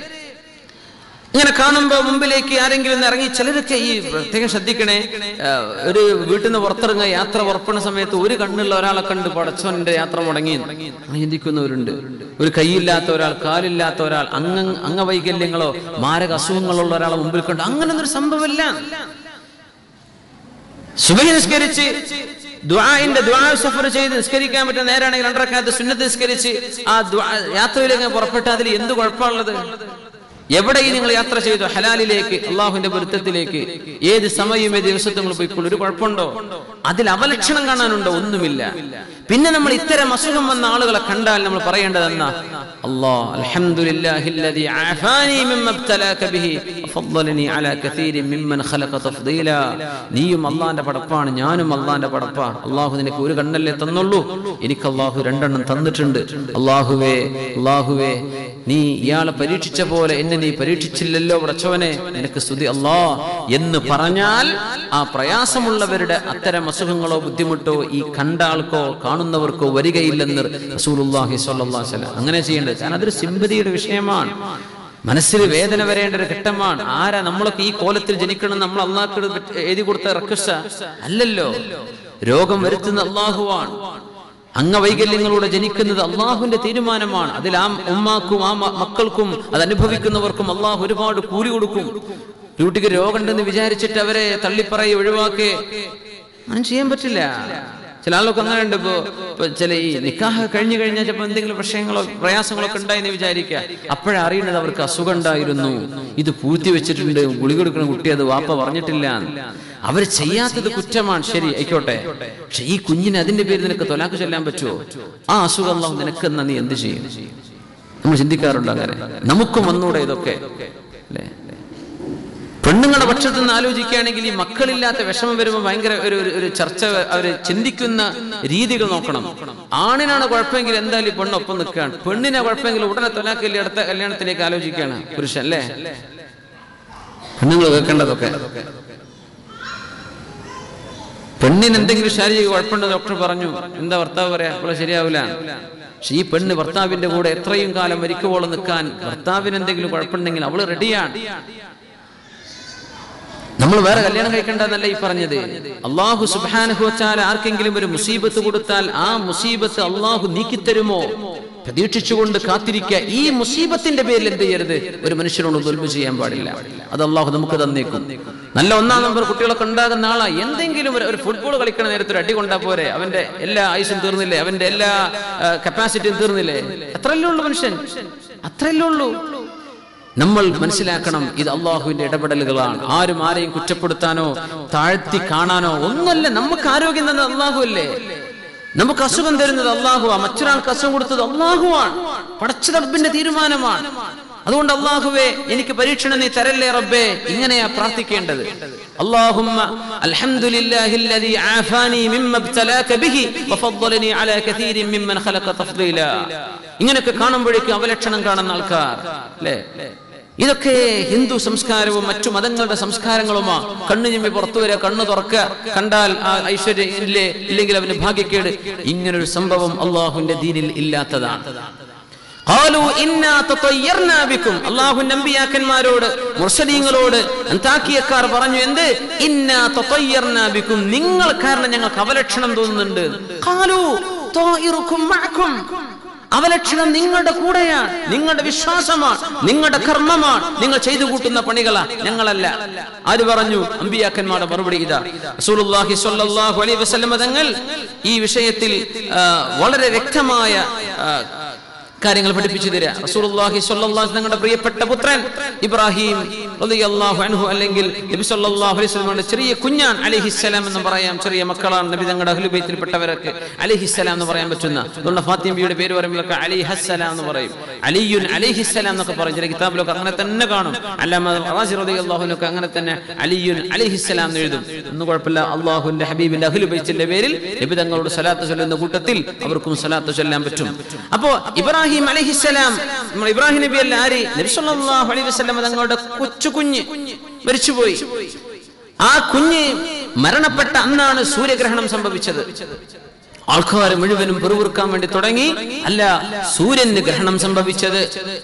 ഇങ്ങനെ കാണുമ്പോ മുമ്പിലേക്ക് ആരെങ്കിലും ഒന്ന് ഇറങ്ങി ചിലരൊക്കെ ഈ പ്രത്യേകം ശ്രദ്ധിക്കണേ ആ, ഒരു വീട്ടിൽ നിന്ന് പുറത്തിറങ്ങുക യാത്ര പുറപ്പെടുന്ന സമയത്ത് ഒരു കണ്ണുള്ള ഒരാളെ കണ്ട് പടച്ചോന്റെ യാത്ര മുടങ്ങി അങ്ങനെ ചിന്തിക്കുന്നവരുണ്ട് ഒരു കൈയില്ലാത്ത ഒരാൾ കാലില്ലാത്ത ഒരാൾ അംഗ അംഗവൈകല്യങ്ങളോ മാരക അസുഖങ്ങളുള്ള ഒരാളെ മുമ്പിൽ കണ്ട് അങ്ങനൊന്നും ഒരു സംഭവമില്ല സുബഹി നിസ്കരിച്ച് ദുആഇന്റെ ദുആ സഫർ ചെയ്ത് നിസ്കരിക്കാൻ പറ്റുന്ന നേരാണെങ്കിൽ രണ്ടരക്കാലത്ത് സുന്നത്ത് നിസ്കരിച്ച് ആ ദുആ യാത്രയിലേക്ക് പുറപ്പെട്ട് അതിൽ എന്ത് കുഴപ്പമുള്ളത് എവിടെ ഈ നിങ്ങൾ യാത്ര ചെയ്തു ഹലാലിലേക്ക് അള്ളാഹുവിന്റെ പൊരുത്തത്തിലേക്ക് ഏത് സമയം ഏത് ദിവസത്തും നിങ്ങൾ പോയിക്കോളൂ ഒരു കുഴപ്പമുണ്ടോ അതിൽ അവലക്ഷണം കാണാനുണ്ടോ ഒന്നുമില്ല പിന്നെ നമ്മൾ ഇത്തരം അസുഖം വന്ന ആളുകളെ കണ്ടാൽ നമ്മൾ പറയേണ്ടത് എന്നാ അല്ലാഹ് അൽഹംദുലില്ലാഹില്ലദി ആഫാനി മിമ്മ ഇബ്തലാക ബിഹി വഫദ്ദലനി അലാ കസീരിൻ മിമ്മൻ ഖലഖ തഫ്ദീല നീയും അള്ളാന്റെ പടപ്പാണ് ഞാനും അള്ളാന്റെ പടപ്പാ അള്ളാഹു നിനക്ക് ഒരു കണ്ണല്ലേ തന്നുള്ളൂ എനിക്ക് അള്ളാഹു രണ്ടെണ്ണം തന്നിട്ടുണ്ട് അള്ളാഹുവേ അള്ളാഹുവേ നീ ഇയാളെ പരീക്ഷിച്ച പോലെ എന്നെ നീ പരീക്ഷിച്ചില്ലല്ലോ പടച്ചവനെ നിനക്ക് സ്തുതി അല്ലാ എന്ന് പറഞ്ഞാൽ ആ പ്രയാസമുള്ളവരുടെ അത്തരം അസുഖങ്ങളോ ബുദ്ധിമുട്ടോ ഈ കണ്ട ആൾക്കോ കാണുന്നവർക്കോ വരികയില്ലെന്ന് റസൂലുള്ളാഹി സ്വല്ലല്ലാഹു അലൈഹി വസല്ലം അങ്ങനെ ചെയ്യേണ്ടത് കാരണം അതൊരു സിമ്പതിയുടെ വിഷയമാണ് മനസ്സിൽ വേദന വരേണ്ട ഒരു ഘട്ടമാണ് ആരാ നമ്മളൊക്കെ ഈ കോലത്തിൽ ജനിക്കണം നമ്മൾ അള്ളാഹ് എഴുതി കൊടുത്ത റക്കസ അല്ലല്ലോ രോഗം വരുത്തുന്ന അള്ളാഹുവാണ് അംഗവൈകല്യങ്ങളോടെ ജനിക്കുന്നത് അള്ളാഹുവിന്റെ തീരുമാനമാണ് അതിൽ ആ ഉമ്മാക്കും ആ മ- മക്കൾക്കും അത് അനുഭവിക്കുന്നവർക്കും അള്ളാഹു ഒരുപാട് കൂലി കൊടുക്കും ഒരു കുട്ടിക്ക് രോഗമുണ്ടെന്ന് വിചാരിച്ചിട്ട് അവരെ തള്ളിപ്പറയി ഒഴിവാക്കി അങ്ങനെ ചെയ്യാൻ പറ്റില്ല ചില ആളൊക്കെ അങ്ങനെ ഉണ്ട് ഇപ്പോ ഇപ്പൊ ചില ഈ നിക്കാഹ് കഴിഞ്ഞു കഴിഞ്ഞാൽ ചിലപ്പോൾ എന്തെങ്കിലും പ്രശ്നങ്ങളോ പ്രയാസങ്ങളോ ഒക്കെ ഉണ്ടായെന്ന് വിചാരിക്കുക അപ്പോഴാ അറിയുന്നത് അവർക്ക് അസുഖം ഉണ്ടായിരുന്നു ഇത് പൂഴ്ത്തി വെച്ചിട്ടുണ്ട് ഗുളിക കൊടുക്കുന്ന കുട്ടി അത് വാപ്പ പറഞ്ഞിട്ടില്ല അവർ ചെയ്യാത്തത് കുറ്റമാണ് ശരി ആയിക്കോട്ടെ പക്ഷെ ഈ കുഞ്ഞിന് അതിന്റെ പേര് നിനക്ക് തൊലാക്ക് ചൊല്ലാൻ പറ്റുമോ ആ അസുഖം അള്ളാഹു നിനക്ക് എന്നാ നീ എന്ത് ചെയ്യും നമ്മൾ ചിന്തിക്കാറുണ്ട് അങ്ങനെ നമുക്കും വന്നൂടെ ഇതൊക്കെ അല്ലേ പെണ്ണുങ്ങളുടെ പക്ഷത്ത് നിന്ന് ആലോചിക്കുകയാണെങ്കിൽ ഈ മക്കളില്ലാത്ത വിഷമം വരുമ്പോൾ ഭയങ്കര ഒരു ഒരു- ഒരു ചർച്ച അവര് ചിന്തിക്കുന്ന രീതികൾ നോക്കണം ആണിനാണ് കുഴപ്പമെങ്കിൽ എന്തായാലും ഈ പെണ്ണ് ഒപ്പം നിൽക്കുകയാണ് പെണ്ണിനെ കുഴപ്പമെങ്കിൽ ഉടനെ തൊലാക്കല്ലേ അടുത്ത കല്യാണത്തിലേക്ക് ആലോചിക്കുകയാണ് പുരുഷൻ അല്ലേ പെണ്ണുങ്ങൾ കേൾക്കേണ്ടതൊക്കെ പെണ്ണിന് എന്തെങ്കിലും ശാരീരിക കുഴപ്പമുണ്ട് ഡോക്ടർ പറഞ്ഞു എന്താ ഭർത്താവ് പറയാ അപ്പോൾ ശരിയാവില്ല പക്ഷെ ഈ പെണ്ണ് ഭർത്താവിന്റെ കൂടെ എത്രയും കാലം മരിക്കുവോളം നിൽക്കാൻ ഭർത്താവിന് എന്തെങ്കിലും കുഴപ്പമുണ്ടെങ്കിൽ അവള് റെഡിയാണ് നമ്മൾ വേറെ കല്യാണം കഴിക്കേണ്ടതല്ല ഈ പറഞ്ഞത് അള്ളാഹു സുബാനഹു വച്ചാൽ ആർക്കെങ്കിലും ഒരു മുസീബത്ത് കൊടുത്താൽ ആ മുസീബത്ത് അള്ളാഹു നീക്കിത്തരുമോ പ്രതീക്ഷിച്ചുകൊണ്ട് കാത്തിരിക്കുക ഈ മുസീബത്തിന്റെ പേരിൽ എന്ത് ചെയ്യരുത് ഒരു മനുഷ്യനോട് ദുൽമ ചെയ്യാൻ പാടില്ല അത് അള്ളാഹു നമുക്ക് തന്നേക്കും നല്ല ഒന്നാം നമ്പർ കുട്ടികളൊക്കെ ഉണ്ടാകുന്ന ആളാ എന്തെങ്കിലും ഒരു- ഒരു ഫുട്ബോൾ കളിക്കണ നേരത്തെ ഒരു അടി കൊണ്ടാ പോരെ അവന്റെ എല്ലാ ആയുസും തീർന്നില്ലേ അവന്റെ എല്ലാ കപ്പാസിറ്റിയും തീർന്നില്ലേ അത്രയല്ലേ ഉള്ളൂ മനുഷ്യൻ അത്രയല്ലേ ഉള്ളൂ നമ്മൾ മനസ്സിലാക്കണം ഇത് അള്ളാഹുവിന്റെ ഇടപെടലുകളാണ് ആരും ആരെയും കുറ്റപ്പെടുത്താനോ താഴ്ത്തി കാണാനോ ഒന്നല്ല നമുക്ക് ആരോഗ്യം തന്നത് അള്ളാഹു അല്ലേ നമുക്ക് അസുഖം തരുന്നത് അള്ളാഹുവാ മറ്റൊരാൾക്ക് അസുഖം കൊടുത്തത് അള്ളാഹുവാണ് പടച്ച റബ്ബിന്റെ തീരുമാനമാണ് അതുകൊണ്ട് അള്ളാഹുവേ എനിക്ക് പരീക്ഷണം നീ തരല്ലേ റബ്ബേ ഇങ്ങനെയാ പ്രാർത്ഥിക്കേണ്ടത് اللهم الحمد لله الذي عافاني مما ابتلاك به وفضلني على كثير ممن خلق تفضيلا ഇങ്ങനെയൊക്കെ കാണുമ്പോഴേക്കും അവലക്ഷണം കാണുന്ന ആൾക്കാർ അല്ലേ ഇതൊക്കെ ഹിന്ദു സംസ്കാരവും മറ്റു മതങ്ങളുടെ സംസ്കാരങ്ങളുമാ കണ്ണു ഞമ്മി പുറത്തു വരിക കണ്ണു തുറക്കുക കണ്ടാൽ ആ ഐശ്വര്യം ഇല്ലേ ഇല്ലെങ്കിൽ അവന് ഭാഗ്യക്കേട് ഇങ്ങനൊരു സംഭവം അള്ളാഹുവിന്റെ ദീനിൽ ഇല്ലാത്തതാണ് قالوا إنا تطيرنا بكم അള്ളാഹു നമ്പിയാക്കന്മാരോട് മുർസലീങ്ങളോട് അന്താക്കിയക്കാർ പറഞ്ഞു എന്ത് ഇന്നാ തطيرنا بكم നിങ്ങൾ കാരണം ഞങ്ങൾക്ക് അവലക്ഷണം തോന്നുന്നുണ്ട് قالوا طائركم معكم അവലക്ഷണം നിങ്ങളുടെ കൂടെയാണ് നിങ്ങളുടെ വിശ്വാസമാണ് നിങ്ങളുടെ കർമ്മമാണ് നിങ്ങൾ ചെയ്തു കൂട്ടുന്ന പണികളാ ഞങ്ങളല്ല ആര് പറഞ്ഞു അമ്പിയാക്കന്മാരുടെ മറുപടി ഇതാ റസൂലുള്ളാഹി സ്വല്ലല്ലാഹു അലൈഹി വസല്ലം തങ്ങൾ ഈ വിഷയത്തിൽ ആ, വളരെ വ്യക്തമായ ആ, കാര്യങ്ങൾ പഠിപ്പിച്ചു തരാ റസൂലുള്ളാഹി സ്വല്ലല്ലാഹു അലൈഹി തങ്ങളുടെ പ്രിയപ്പെട്ട പുത്രൻ ഇബ്രാഹിം റളിയല്ലാഹു അൻഹു അല്ലെങ്കിൽ നബി സല്ലല്ലാഹു അലൈഹി വസല്ലമയുടെ ചെറിയ കുഞ്ഞാൻ അലൈഹിസ്സലാം എന്ന് പറയാം ചെറിയ മക്കളാണ് നബി തങ്ങളുടെ അഹ്ലുബൈത്തിൽപ്പെട്ടവരൊക്കെ അലൈഹിസ്സലാം എന്ന് പറയാൻ പറ്റുന്ന അതുകൊണ്ട് ഫാത്തിമയുടെ പേര് പറയുമ്പോഴൊക്കെ അലിഹസ്സലാം എന്ന് പറയും അലിയുൻ അലൈഹിസ്സലാം എന്നൊക്കെ പറയും ചില കിതാബിലൊക്കെ അങ്ങനെ തന്നെ കാണും അല്ലാമ റാസി റളിയല്ലാഹുവിനൊക്കെ അങ്ങനെ തന്നെ അലിയുൻ അലൈഹിസ്സലാം എന്ന് എഴുതും ഒന്നും കുഴപ്പമില്ല അള്ളാഹുവിന്റെ ഹബീബിന്റെ അഹ്ലുബൈത്തിന്റെ പേരിൽ നബി തങ്ങളോട് സലാത്ത് ചൊല്ലുന്ന കൂട്ടത്തിൽ അവർക്കും സലാത്ത് ചൊല്ലാൻ പറ്റും അപ്പോ ഇബ്രാഹിം അലൈഹിസ്സലാം നമ്മൾ ഇബ്രാഹിം നബി അല്ല ആര് നബി സല്ലല്ലാഹു അലൈഹി വസല്ലം തങ്ങളുടെ കൊച്ചു കുഞ്ഞ് മരിച്ചുപോയി ആ കുഞ്ഞ് മരണപ്പെട്ട അന്നാണ് സൂര്യഗ്രഹണം സംഭവിച്ചത് ആൾക്കാർ മുഴുവനും പെറുവിറുക്കാൻ വേണ്ടി തുടങ്ങി അല്ല സൂര്യന് ഗ്രഹണം സംഭവിച്ചത്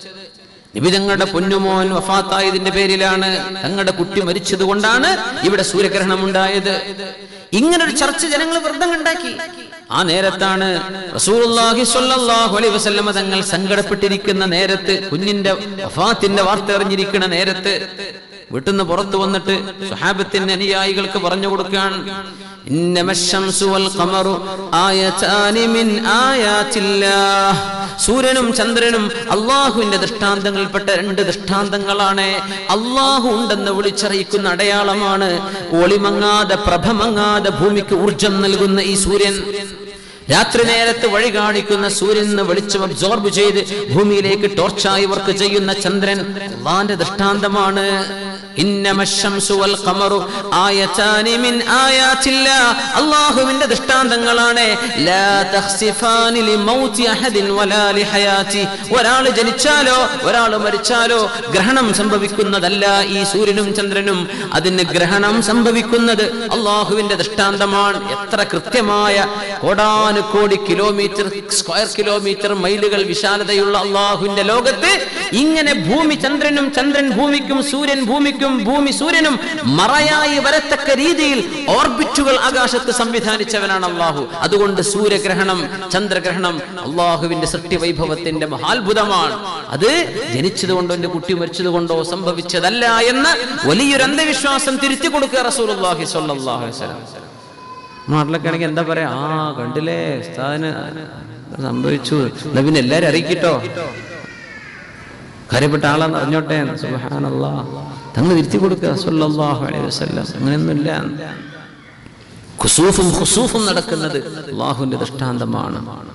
നബി തങ്ങളുടെ പൊന്നുമോൻ വഫാത്തായതിന്റെ പേരിലാണ് തങ്ങളുടെ കുട്ടി മരിച്ചത് കൊണ്ടാണ് ഇവിടെ സൂര്യഗ്രഹണം ഉണ്ടായത് ഇങ്ങനൊരു ചർച്ച ജനങ്ങൾ വ്രതം ഉണ്ടാക്കി ആ നേരത്താണ് റസൂലുള്ളാഹി സ്വല്ലല്ലാഹു അലൈഹി വസല്ലമ തങ്ങൾ സങ്കടപ്പെട്ടിരിക്കുന്ന നേരത്ത് കുഞ്ഞിന്റെ വഫാത്തിന്റെ വാർത്ത അറിഞ്ഞിരിക്കുന്ന നേരത്ത് വീട്ടിൽ നിന്ന് പുറത്തു വന്നിട്ട് സുഹാബത്തിന്റെ അനുയായികൾക്ക് പറഞ്ഞു കൊടുക്കാൻ ഇന്നമശംസു വൽ ഖമറു ആയതാനി മിൻ ആയാത്തില്ലാഹ് സൂര്യനും ചന്ദ്രനും അള്ളാഹുവിന്റെ ദൃഷ്ടാന്തങ്ങളിൽപ്പെട്ട രണ്ട് ദൃഷ്ടാന്തങ്ങളാണ് അള്ളാഹു ഉണ്ടെന്ന് വിളിച്ചറിയിക്കുന്ന അടയാളമാണ് ഒളിമങ്ങാതെ പ്രഭമങ്ങാതെ ഭൂമിക്ക് ഊർജം നൽകുന്ന ഈ സൂര്യൻ രാത്രി നേരത്ത് വഴി കാണിക്കുന്ന സൂര്യന് വെളിച്ചം അബ്സോർബ് ചെയ്ത് ഭൂമിയിലേക്ക് ടോർച്ചായി വർക്ക് ചെയ്യുന്ന ചന്ദ്രൻ അള്ളാന്റെ ദൃഷ്ടാന്തമാണ് ഇന്നമശംസു വൽ ഖമറു ആയതാനി മിൻ ആയാത്തില്ലാ അല്ലാഹുവിന്റെ ദൃഷ്ടാന്തങ്ങളാണ് ലാ തഖ്സിഫാനി ലിമൗതി അഹദിൻ വലാ ലിഹയാതി ഒരാൾ ജനിച്ചാലോ ഒരാൾ മരിച്ചാലോ ഗ്രഹണം സംഭവിക്കുന്നതല്ല ഈ സൂര്യനും ചന്ദ്രനും അതിന് ഗ്രഹണം സംഭവിക്കുന്നത് അള്ളാഹുവിന്റെ ദൃഷ്ടാന്തമാണ് എത്ര കൃത്യമായ കോടാനുകോടി കിലോമീറ്റർ സ്ക്വയർ കിലോമീറ്റർ മൈലുകൾ വിശാലതയുള്ള അള്ളാഹുവിന്റെ ലോകത്ത് ഇങ്ങനെ ഭൂമി ചന്ദ്രനും ചന്ദ്രൻ ഭൂമിക്കും സൂര്യൻ ഭൂമിക്കും ഭൂമി സൂര്യനും മറയായി വരത്തക്ക രീതിയിൽ ഓർബിറ്റുകൾ ആകാശത്ത് സംവിധാനിച്ചവനാണ് അള്ളാഹു അതുകൊണ്ട് സൂര്യഗ്രഹണം ചന്ദ്രഗ്രഹണം അള്ളാഹുവിന്റെ സൃഷ്ടി വൈഭവത്തിന്റെ മഹാത്ഭുതമാണ് അത് ജനിച്ചത് കൊണ്ടോ എന്റെ കുട്ടി മരിച്ചത് കൊണ്ടോ സംഭവിച്ചതല്ല എന്ന് വലിയൊരു അന്ധവിശ്വാസം തിരുത്തി കൊടുക്കുക റസൂലുള്ളാഹി സ്വല്ലല്ലാഹു അലൈഹി വസല്ലം നാട്ടിലൊക്കെ ആണെങ്കിൽ എന്താ പറയാ ആ കണ്ടില്ലേ ഉസ്താദിന് സംഭവിച്ചു എന്നാ പിന്നെ എല്ലാരും അറിയിക്കട്ടോ കാര്യപ്പെട്ട ആളാന്ന് അറിഞ്ഞോട്ടെ സുബ്ഹാനല്ലാ തങ്ങൾ തിരുത്തി കൊടുക്കുക സല്ലല്ലാഹു അലൈഹി വസല്ലം അങ്ങനെയൊന്നുമില്ല ഖുസൂഫും ഖുസൂഫും നടക്കുന്നത് അള്ളാഹുവിന്റെ ദൃഷ്ടാന്തമാണ്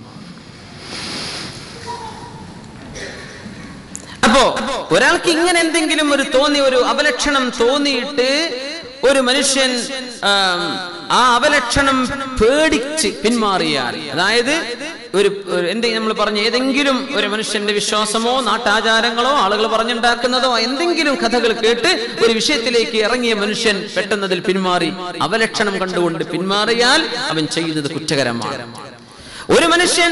അപ്പോ ഒരാൾക്ക് ഇങ്ങനെ എന്തെങ്കിലും ഒരു തോന്നി ഒരു അപലക്ഷണം തോന്നിയിട്ട് ഒരു മനുഷ്യൻ ആം, ആ അപലക്ഷണം പേടിച്ച് പിന്മാറിയാൽ അതായത് ഒരു ഒരു എന്തെങ്കിലും നമ്മൾ പറഞ്ഞ ഏതെങ്കിലും ഒരു മനുഷ്യന്റെ വിശ്വാസമോ നാട്ടാചാരങ്ങളോ ആളുകൾ പറഞ്ഞുണ്ടാക്കുന്നതോ എന്തെങ്കിലും കഥകൾ കേട്ട് ഒരു വിഷയത്തിലേക്ക് ഇറങ്ങിയ മനുഷ്യൻ പെട്ടെന്നതിൽ പിന്മാറി അവലക്ഷണം കണ്ടുകൊണ്ട് പിന്മാറിയാൽ അവൻ ചെയ്യുന്നത് കുറ്റകരമാണ് ഒരു മനുഷ്യൻ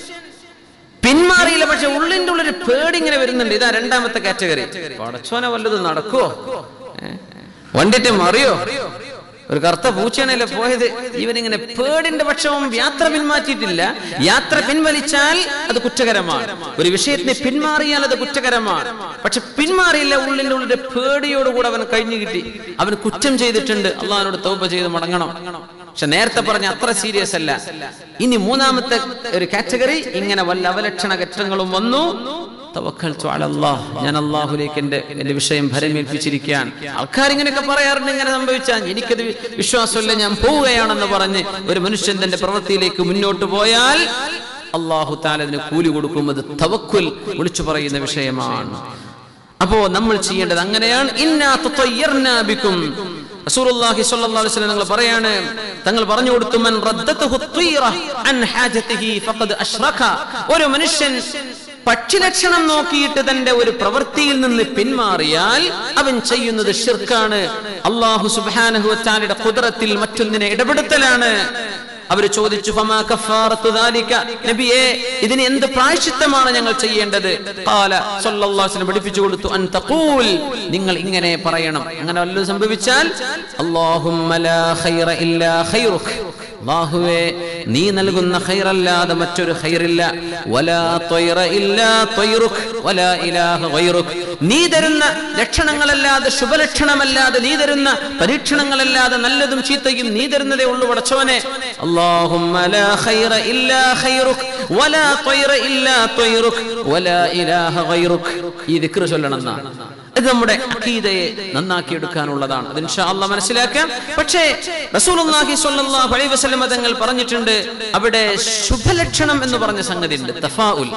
പിന്മാറിയില്ല പക്ഷെ ഉള്ളിന്റെ ഉള്ളിൽ പേടി ഇങ്ങനെ വരുന്നുണ്ട് ഇതാ രണ്ടാമത്തെ കാറ്റഗറി പടച്ചോനെ വല്ലതും നടക്കുവോ ഏ? വണ്ടിട്ട് മറിയോ ഒരു കറുത്ത പൂച്ചയാണല്ലേ പോയത് ഇവനിങ്ങനെ പേടിന്റെ പക്ഷവും യാത്ര പിന്മാറ്റിയിട്ടില്ല യാത്ര പിൻവലിച്ചാൽ അത് കുറ്റകരമാണ് ഒരു വിഷയത്തിനെ പിന്മാറിയാൽ അത് കുറ്റകരമാണ് പക്ഷെ പിന്മാറിയില്ല ഉള്ളിന്റെ ഉള്ളിന്റെ പേടിയോടുകൂടെ അവൻ കഴിഞ്ഞു കിട്ടി അവൻ കുറ്റം ചെയ്തിട്ടുണ്ട് അള്ളഹാനോട് തൗപ ചെയ്ത് മടങ്ങണം പക്ഷെ നേരത്തെ പറഞ്ഞ അത്ര സീരിയസ് അല്ല ഇനി മൂന്നാമത്തെ ഒരു കാറ്റഗറി ഇങ്ങനെ വല്ല അവലക്ഷണ ഘട്ടങ്ങളും വന്നു തവക്കൽതു അലല്ലാഹ്. ഞാൻ അള്ളാഹുലേക്ക് എന്റെ എന്റെ വിഷയം ഭരമേൽപ്പിച്ചിരിക്കാൻ ആൾക്കാർ ഇങ്ങനെയൊക്കെ പറയാറുണ്ട് ഇങ്ങനെ സംഭവിച്ചാൽ എനിക്കത് വി- വിശ്വാസമില്ല ഞാൻ പോവുകയാണെന്ന് പറഞ്ഞ് ഒരു മനുഷ്യൻ തന്റെ പ്രവൃത്തിയിലേക്ക് മുന്നോട്ട് പോയാൽ അള്ളാഹു താലതിന് കൂലി കൊടുക്കുന്നത് തവക്കുൽ വിളിച്ചു പറയുന്ന വിഷയമാണ് അപ്പോ നമ്മൾ ചെയ്യേണ്ടത് അങ്ങനെയാണ് ഇന്നാ തുതയ്യർനാ ബിക്കും റസൂലുള്ളാഹി സ്വല്ലല്ലാഹു അലൈഹി വസല്ലം നിങ്ങൾ പറയാണ് തങ്ങൾ പറഞ്ഞു കൊടുത്തു മൻ റദ്ദതഹു ത്വീറ അൻ ഹാജതിഹി ഫഖദ് അശ്റക ഒരു മനുഷ്യൻ പക്ഷിലക്ഷണം നോക്കിയിട്ട് തന്റെ ഒരു പ്രവൃത്തിയിൽ നിന്ന് പിന്മാറിയാൽ അവൻ ചെയ്യുന്നത് ഷിർക്കാണ് അള്ളാഹു സുബ്ഹാനഹു വതആലയുടെ ഖുദ്റത്തിൽ മറ്റൊന്നിനെ ഇടപെടുത്തലാണ് അവർ ചോദിച്ചു ഫമാ കഫാറത്തു ദാലിക നബിയേ ഇതിന് എന്ത് പ്രായശ്ചിത്തമാണ് ഞങ്ങൾ ചെയ്യേണ്ടത് ഖാല സല്ലല്ലാഹു അലൈഹി വസല്ലം പഠിപ്പിച്ചു കൊടുത്തു അൻ തഖൂൽ നിങ്ങൾ ഇങ്ങനെ പറയണം അങ്ങനെ വല്ലതും സംഭവിച്ചാൽ അല്ലാഹുമ്മ ലാ ഖൈറ ഇല്ലാ ഖൈറുക് അല്ലാഹുവേ നീ നൽകുന്ന ഖൈറല്ലാതെ മറ്റൊരു ഖൈറില്ല വലാ ത്വയ്റ ഇല്ലാ ത്വയ്റുക് വലാ ഇലാഹ ഗൈറുക് നീ തരുന്ന ലക്ഷണങ്ങളല്ലാതെ ശുഭലക്ഷണമല്ലാതെ നീ തരുന്ന പരീക്ഷണങ്ങളല്ലാതെ നല്ലതും ചീത്തയും നീ തരുന്നതേ ഉള്ളൂ പടച്ചോനെ اللهم لا خير إلا خيرك ولا طير إلا طيرك ولا إله غيرك ഈ ദിക്ർ ചൊല്ലണം എന്നാണ് ഇത് നമ്മുടെ അഖീദയെ നന്നാക്കി എടുക്കാനുള്ളതാണ് അത് ഇൻഷാ അള്ളാഹ് മനസ്സിലാക്കാം പക്ഷേ റസൂലുള്ളാഹി സ്വല്ലല്ലാഹു അലൈഹി വസല്ലം തങ്ങൾ പറഞ്ഞിട്ടുണ്ട് അവിടെ ശുഭലക്ഷണം എന്ന് പറഞ്ഞ സംഗതി ഉണ്ട് തഫാഉൽ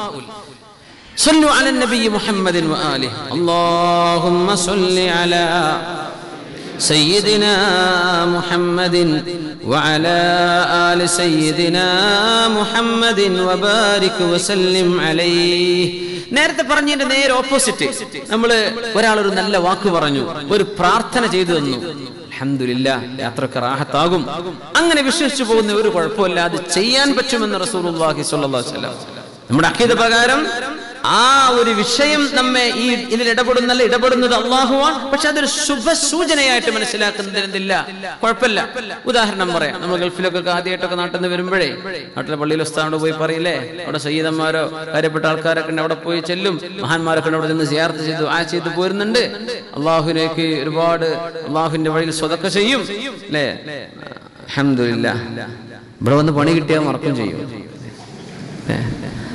صلوا على النبي محمد وآله اللهم صل على سيدنا محمد وعلى آل سيدنا محمد وبارك وسلم عليه നേരത്തെ പറഞ്ഞതിന്റെ നേരെ ഓപ്പോസിറ്റ് നമ്മൾ ഒരാൾ ഒരു നല്ല വാക്ക് പറഞ്ഞു ഒരു പ്രാർത്ഥന ചെയ്തു തന്നു അൽഹംദുലില്ല യാത്രക്ക് റാഹത്താകും അങ്ങനെ വിശ്വസിച്ചു പോകുന്ന ഒരു കുഴപ്പമില്ല അത് ചെയ്യാൻ പറ്റുമെന്ന് റസൂലുള്ളാഹി സ്വല്ലല്ലാഹു അലൈഹി വസല്ലം നമ്മുടെ അഖീദ പ്രകാരം ആ ഒരു വിഷയം നമ്മെ ഈ ഇതിൽ ഇടപെടുന്നല്ല ഇടപെടുന്നത് അള്ളാഹുവാണ് പക്ഷെ അതൊരു ശുഭ സൂചനയായിട്ട് മനസ്സിലാക്കുന്നതിനെന്തില്ല കുഴപ്പമില്ല ഉദാഹരണം പറയാം നമ്മൾ ഗൾഫിലൊക്കെ ആദ്യമായിട്ടൊക്കെ നാട്ടിൽ നിന്ന് വരുമ്പോഴേ നാട്ടിലെ പള്ളിയിൽ ഉസ്താനോട് പോയി പറയില്ലേ അവിടെ സയ്യിദന്മാരോ കാര്യപ്പെട്ട ആൾക്കാരൊക്കെ ഉണ്ട് അവിടെ പോയി ചെല്ലും മഹാന്മാരൊക്കെ ഉണ്ട് അവിടെ നിന്ന് സിയാർത്ത് ചെയ്തു ആ ചെയ്ത് പോരുന്നുണ്ട് അള്ളാഹുലേക്ക് ഒരുപാട് അള്ളാഹുവിന്റെ വഴിയിൽ സ്വതക്ക ചെയ്യും അല്ലേ അഹമ്മദില്ല ഇവിടെ വന്ന് പണി കിട്ടിയാൽ മറക്കും ചെയ്യും ഏ?